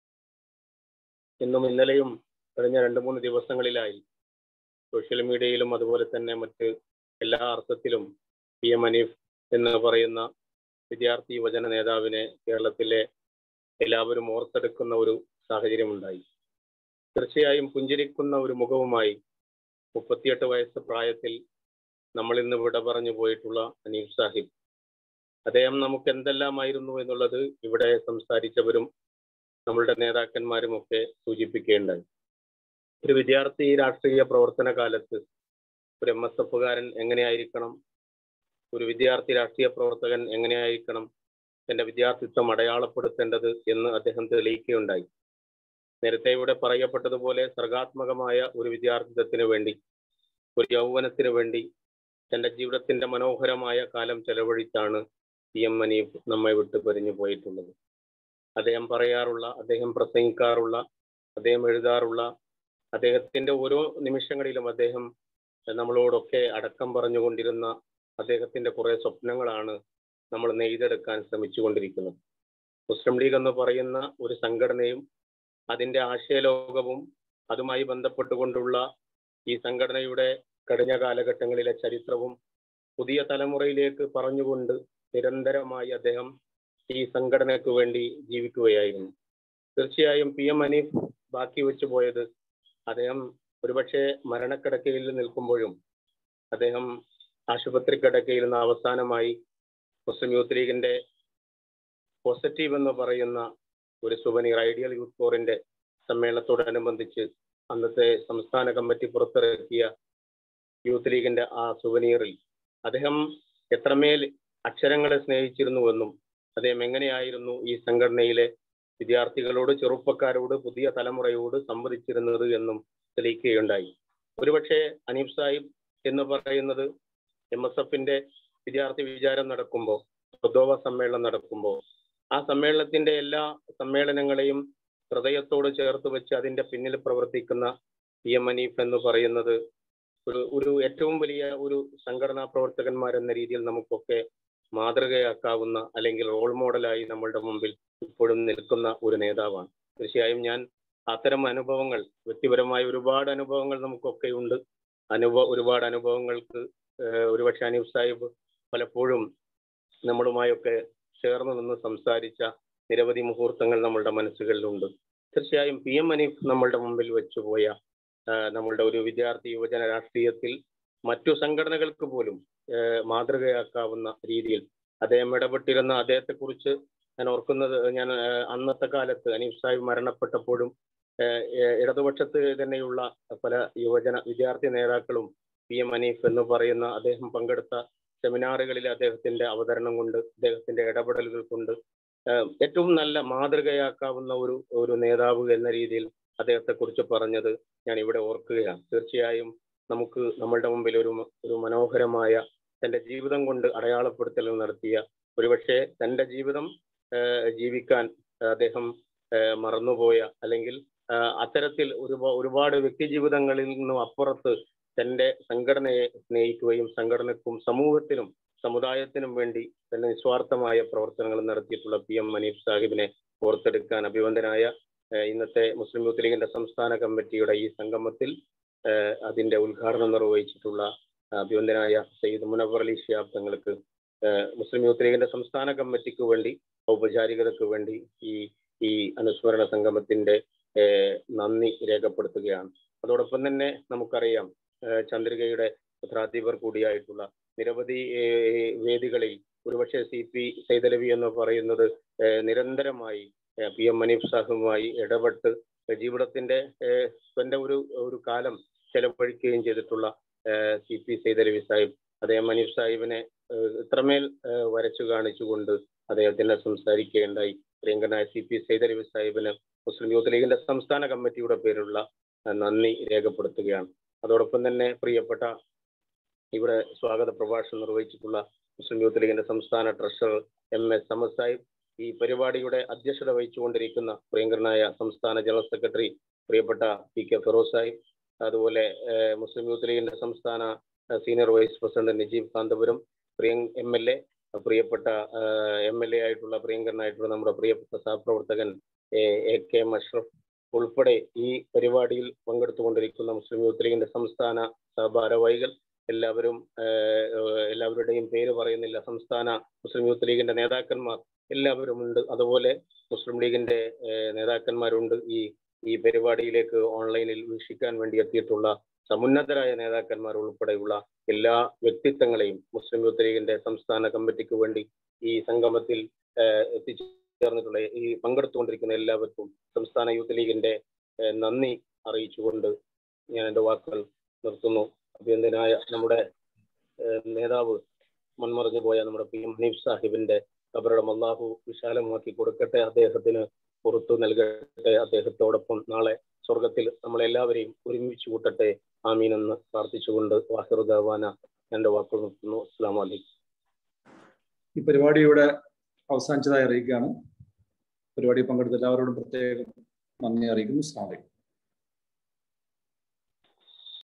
Speaker 8: ഇന്നും ഇന്നലെയും കഴിഞ്ഞ രണ്ട് മൂന്ന് ദിവസങ്ങളിലായി സോഷ്യൽ മീഡിയയിലും അതുപോലെ തന്നെ മറ്റ് എല്ലാ അർത്ഥത്തിലും പി എം അനീഫ് എന്ന് പറയുന്ന വിദ്യാർത്ഥി യുവജന നേതാവിനെ കേരളത്തിലെ എല്ലാവരും ഓർത്തെടുക്കുന്ന ഒരു സാഹചര്യമുണ്ടായി തീർച്ചയായും പുഞ്ചിരിക്കുന്ന ഒരു മുഖവുമായി മുപ്പത്തിയെട്ട് വയസ്സ് പ്രായത്തിൽ നമ്മൾ ഇന്ന് വിട പറഞ്ഞു പോയിട്ടുള്ള അനീഫ് സാഹിബ് അദ്ദേഹം നമുക്ക് എന്തെല്ലാമായിരുന്നു എന്നുള്ളത് ഇവിടെ സംസാരിച്ചവരും നമ്മളുടെ നേതാക്കന്മാരും ഒക്കെ സൂചിപ്പിക്കുകയുണ്ടായി ഒരു വിദ്യാർത്ഥി രാഷ്ട്രീയ പ്രവർത്തന കാലത്ത് ഒരു എം എസ് എഫുകാരൻ എങ്ങനെയായിരിക്കണം ഒരു വിദ്യാർത്ഥി രാഷ്ട്രീയ പ്രവർത്തകൻ എങ്ങനെയായിരിക്കണം തന്റെ വിദ്യാർത്ഥിത്വം അടയാളപ്പെടുത്തേണ്ടത് എന്ന് അദ്ദേഹം തെളിയിക്കുകയുണ്ടായി നേരത്തെ ഇവിടെ പറയപ്പെട്ടതുപോലെ സർഗാത്മകമായ ഒരു വിദ്യാർത്ഥിത്വത്തിന് വേണ്ടി ഒരു യൗവനത്തിന് വേണ്ടി തന്റെ ജീവിതത്തിന്റെ മനോഹരമായ കാലം ചെലവഴിച്ചാണ് പി എം മനീഫ് നമ്മെ വിട്ട് പിരിഞ്ഞു പോയിട്ടുള്ളത് അദ്ദേഹം പറയാറുള്ള അദ്ദേഹം പ്രസംഗിക്കാറുള്ള അദ്ദേഹം എഴുതാറുള്ള അദ്ദേഹത്തിന്റെ ഓരോ നിമിഷങ്ങളിലും അദ്ദേഹം നമ്മളോടൊക്കെ അടക്കം പറഞ്ഞുകൊണ്ടിരുന്ന അദ്ദേഹത്തിന്റെ കുറെ സ്വപ്നങ്ങളാണ് നമ്മൾ നെയ്തെടുക്കാൻ ശ്രമിച്ചുകൊണ്ടിരിക്കുന്നത് മുസ്ലിം ലീഗ് എന്ന് പറയുന്ന ഒരു സംഘടനയും അതിന്റെ ആശയലോകവും അതുമായി ബന്ധപ്പെട്ടുകൊണ്ടുള്ള ഈ സംഘടനയുടെ കഴിഞ്ഞ കാലഘട്ടങ്ങളിലെ ചരിത്രവും പുതിയ തലമുറയിലേക്ക് പറഞ്ഞുകൊണ്ട് നിരന്തരമായി അദ്ദേഹം ഈ സംഘടനയ്ക്ക് വേണ്ടി ജീവിക്കുകയായിരുന്നു തീർച്ചയായും പി എം അനീഫ് ബാക്കി വെച്ചു പോയത് അദ്ദേഹം ഒരുപക്ഷെ മരണക്കിടക്കയിൽ നിൽക്കുമ്പോഴും അദ്ദേഹം ആശുപത്രി കിടക്കയിൽ നിന്ന് അവസാനമായി മുസ്ലിം യൂത്ത് ലീഗിന്റെ പോസിറ്റീവ് എന്ന് പറയുന്ന ഒരു സുവനീർ ഐഡിയൽ യൂത്ത് ഫോറിന്റെ സമ്മേളനത്തോടനുബന്ധിച്ച് അന്നത്തെ സംസ്ഥാന കമ്മിറ്റി പുറത്തിറക്കിയ യൂത്ത് ലീഗിന്റെ ആ സുവനീറിൽ അദ്ദേഹം എത്രമേൽ അക്ഷരങ്ങളെ സ്നേഹിച്ചിരുന്നുവെന്നും അദ്ദേഹം എങ്ങനെയായിരുന്നു ഈ സംഘടനയിലെ വിദ്യാർത്ഥികളോട് ചെറുപ്പക്കാരോട് പുതിയ തലമുറയോട് സംവദിച്ചിരുന്നത് എന്നും തെളിയിക്കുകയുണ്ടായി ഒരുപക്ഷെ അനീഫ് സാഹിബ് എന്ന് പറയുന്നത് എം എസ് എഫിന്റെ വിദ്യാർത്ഥി വിചാരം നടക്കുമ്പോൾ പ്രദോവ സമ്മേളനം നടക്കുമ്പോൾ ആ സമ്മേളനത്തിന്റെ എല്ലാ സമ്മേളനങ്ങളെയും ഹൃദയത്തോട് ചേർത്ത് വെച്ച് അതിന്റെ പിന്നിൽ പ്രവർത്തിക്കുന്ന പി എം അനീഫ് എന്ന് പറയുന്നത് ഒരു ഒരു ഏറ്റവും വലിയ ഒരു സംഘടനാ പ്രവർത്തകന്മാരെന്ന രീതിയിൽ നമുക്കൊക്കെ മാതൃകയാക്കാവുന്ന അല്ലെങ്കിൽ റോൾ മോഡലായി നമ്മളുടെ മുമ്പിൽ ഇപ്പോഴും നിൽക്കുന്ന ഒരു നേതാവാണ് തീർച്ചയായും ഞാൻ അത്തരം അനുഭവങ്ങൾ വ്യക്തിപരമായ ഒരുപാട് അനുഭവങ്ങൾ നമുക്കൊക്കെ ഉണ്ട് അനുഭവ ഒരുപാട് അനുഭവങ്ങൾക്ക് ഒരുപക്ഷെ അനീഫ് സാഹിബ് പലപ്പോഴും നമ്മളുമായൊക്കെ ചേർന്ന് നിന്ന് സംസാരിച്ച നിരവധി മുഹൂർത്തങ്ങൾ നമ്മളുടെ മനസ്സുകളിലുണ്ട് തീർച്ചയായും പി എം അനീഫ് നമ്മളുടെ മുമ്പിൽ വെച്ചുപോയ നമ്മളുടെ ഒരു വിദ്യാർത്ഥി യുവജന രാഷ്ട്രീയത്തിൽ മറ്റു സംഘടനകൾക്ക് പോലും മാതൃകയാക്കാവുന്ന രീതിയിൽ അദ്ദേഹം ഇടപെട്ടിരുന്ന അദ്ദേഹത്തെക്കുറിച്ച് ഞാൻ ഓർക്കുന്നത് ഞാൻ അന്നത്തെ കാലത്ത് അനീഫ് സാഹിബ് മരണപ്പെട്ടപ്പോഴും ഇടതുപക്ഷത്ത് തന്നെയുള്ള പല യുവജന വിദ്യാർത്ഥി നേതാക്കളും പി എം അനീഫ് എന്ന് പറയുന്ന അദ്ദേഹം പങ്കെടുത്ത സെമിനാറുകളിൽ അദ്ദേഹത്തിന്റെ അവതരണം കൊണ്ട് അദ്ദേഹത്തിന്റെ ഇടപെടലുകൾ കൊണ്ട് ഏറ്റവും നല്ല മാതൃകയാക്കാവുന്ന ഒരു ഒരു നേതാവ് എന്ന രീതിയിൽ അദ്ദേഹത്തെ കുറിച്ച് പറഞ്ഞത് ഞാൻ ഇവിടെ ഓർക്കുകയാണ് തീർച്ചയായും നമുക്ക് നമ്മളുടെ മുമ്പിൽ ഒരു ഒരു മനോഹരമായ തന്റെ ജീവിതം കൊണ്ട് അടയാളപ്പെടുത്തൽ നടത്തിയ ഒരുപക്ഷെ തന്റെ ജീവിതം ജീവിക്കാൻ അദ്ദേഹം ഏഹ് മറന്നുപോയ അല്ലെങ്കിൽ ആഹ് അത്തരത്തിൽ ഒരുപാട് ഒരുപാട് വ്യക്തി ജീവിതങ്ങളിൽ നിന്നും അപ്പുറത്ത് തന്റെ സംഘടനയെ സ്നേഹിക്കുകയും സംഘടനക്കും സമൂഹത്തിനും സമുദായത്തിനും വേണ്ടി തന്നെ നിസ്വാർത്ഥമായ പ്രവർത്തനങ്ങൾ നടത്തിയിട്ടുള്ള പി എം മനീഫ് സാഹിബിനെ ഓർത്തെടുക്കാൻ അഭിവന്ദനായ ഏഹ് ഇന്നത്തെ മുസ്ലിം യൂത്ത് ലീഗിന്റെ സംസ്ഥാന കമ്മിറ്റിയുടെ ഈ സംഗമത്തിൽ ഏഹ് അതിന്റെ ഉദ്ഘാടനം നിർവഹിച്ചിട്ടുള്ള അഭിവന്ദനായ സയ്യിദ് മുനവർ അലി ഷിയാബ് തങ്ങൾക്ക് ഏഹ് മുസ്ലിം യൂത്ത് ലീഗിന്റെ സംസ്ഥാന കമ്മിറ്റിക്ക് വേണ്ടി ഔപചാരികതയ്ക്ക് വേണ്ടി ഈ ഈ അനുസ്മരണ സംഗമത്തിന്റെ ഏഹ് നന്ദി രേഖപ്പെടുത്തുകയാണ് അതോടൊപ്പം തന്നെ നമുക്കറിയാം ഏഹ് ചന്ദ്രികയുടെ പത്രാധിപർ കൂടിയായിട്ടുള്ള നിരവധി ഏഹ് വേദികളിൽ ഒരുപക്ഷെ സി പി സൈതലവി എന്ന് പറയുന്നത് ഏഹ് നിരന്തരമായി ഏഹ് പി എം മനീഫ് സാഹിബുമായി ഇടപെട്ട് ജീവിതത്തിന്റെ ഏഹ് തന്റെ ഒരു ഒരു കാലം ചെലവഴിക്കുകയും ചെയ്തിട്ടുള്ള ഏഹ് സി പി സൈതലവി സാഹിബ് അദ്ദേഹം മനീഫ് സാഹിബിനെ ഏഹ് ഇത്രമേൽ ഏഹ് വരച്ചു കാണിച്ചുകൊണ്ട് അദ്ദേഹത്തിന് സംസാരിക്കുകയുണ്ടായി പ്രിയങ്കനായ സി പി സൈതലവി സാഹിബിന് മുസ്ലിം യൂത്ത് ലീഗിന്റെ സംസ്ഥാന കമ്മിറ്റിയുടെ പേരിലുള്ള ഏഹ് നന്ദി രേഖപ്പെടുത്തുകയാണ് അതോടൊപ്പം തന്നെ പ്രിയപ്പെട്ട ഇവിടെ സ്വാഗത പ്രഭാഷണം നിർവഹിച്ചിട്ടുള്ള മുസ്ലിം യൂത്ത് ലീഗിന്റെ സംസ്ഥാന treasurer M S Samad Sahib ഈ പരിപാടിയുടെ അധ്യക്ഷത വഹിച്ചുകൊണ്ടിരിക്കുന്ന പ്രിയങ്കരനായ സംസ്ഥാന ജനറൽ സെക്രട്ടറി പ്രിയപ്പെട്ട പി കെ ഫിറോസ് സാഹിബ് അതുപോലെ ഏഹ് മുസ്ലിം യൂത്ത് ലീഗിന്റെ സംസ്ഥാന ഏഹ് senior vice president Najeeb Kanthapuram പ്രിയ എം എൽ എ പ്രിയപ്പെട്ട എം എൽ എ ആയിട്ടുള്ള പ്രിയങ്കരനായിട്ടുള്ള നമ്മുടെ പ്രിയപ്പെട്ട സഹപ്രവർത്തകൻ എ- എ കെ മഷ്റഫ് ഉൾപ്പെടെ ഈ പരിപാടിയിൽ പങ്കെടുത്തുകൊണ്ടിരിക്കുന്ന മുസ്ലിം യൂത്ത് ലീഗിന്റെ സംസ്ഥാന ഭാരവാഹികൾ എല്ലാവരും ഏഹ്, ഏഹ്, എല്ലാവരുടെയും പേര് പറയുന്നില്ല സംസ്ഥാന മുസ്ലിം യൂത്ത് ലീഗിന്റെ നേതാക്കന്മാർ എല്ലാവരും ഉണ്ട് അതുപോലെ മുസ്ലിം ലീഗിന്റെ ഏഹ്, നേതാക്കന്മാരുണ്ട് ഈ ഈ പരിപാടിയിലേക്ക് ഓൺലൈനിൽ വീക്ഷിക്കാൻ വേണ്ടി എത്തിയിട്ടുള്ള സമുന്നതരായ നേതാക്കന്മാർ ഉൾപ്പെടെയുള്ള എല്ലാ വ്യക്തിത്വങ്ങളെയും മുസ്ലിം യൂത്ത് ലീഗിന്റെ സംസ്ഥാന കമ്മിറ്റിക്ക് വേണ്ടി ഈ സംഗമത്തിൽ ഏഹ്, എത്തിച്ചേർന്നിട്ടുള്ള ഈ പങ്കെടുത്തുകൊണ്ടിരിക്കുന്ന എല്ലാവർക്കും സംസ്ഥാന യൂത്ത് ലീഗിന്റെ ഏഹ്, നന്ദി അറിയിച്ചുകൊണ്ട് ഞാൻ എൻ്റെ വാക്കുകൾ നിർത്തുന്നു അഭ്യന്തനായ നമ്മുടെ ഏഹ്, നേതാവ് മൺമറഞ്ഞു പോയ നമ്മുടെ പി എം ഹനീഫ് സാഹിബിന്റെ കബറിടം അള്ളാഹു വിശാലമാക്കി കൊടുക്കട്ടെ അദ്ദേഹത്തിന് പുറത്തു നൽകട്ടെ അദ്ദേഹത്തോടൊപ്പം നാളെ സ്വർഗത്തിൽ നമ്മളെല്ലാവരെയും ഒരുമിച്ച് കൂട്ടട്ടെ ആമീൻ എന്ന് പ്രാർത്ഥിച്ചുകൊണ്ട് വാഹിറുദാവാന എന്റെ വാക്കുകൾ നിർത്തുന്നു അസ്സാം വലൈക്കും
Speaker 4: ഈ പരിപാടി ഇവിടെ അവസാനിച്ചതായി അറിയിക്കുകയാണ് പരിപാടി പങ്കെടുത്ത എല്ലാവരോടും പ്രത്യേകം നന്ദി അറിയിക്കുന്നു സ്ലാമലൈക്കും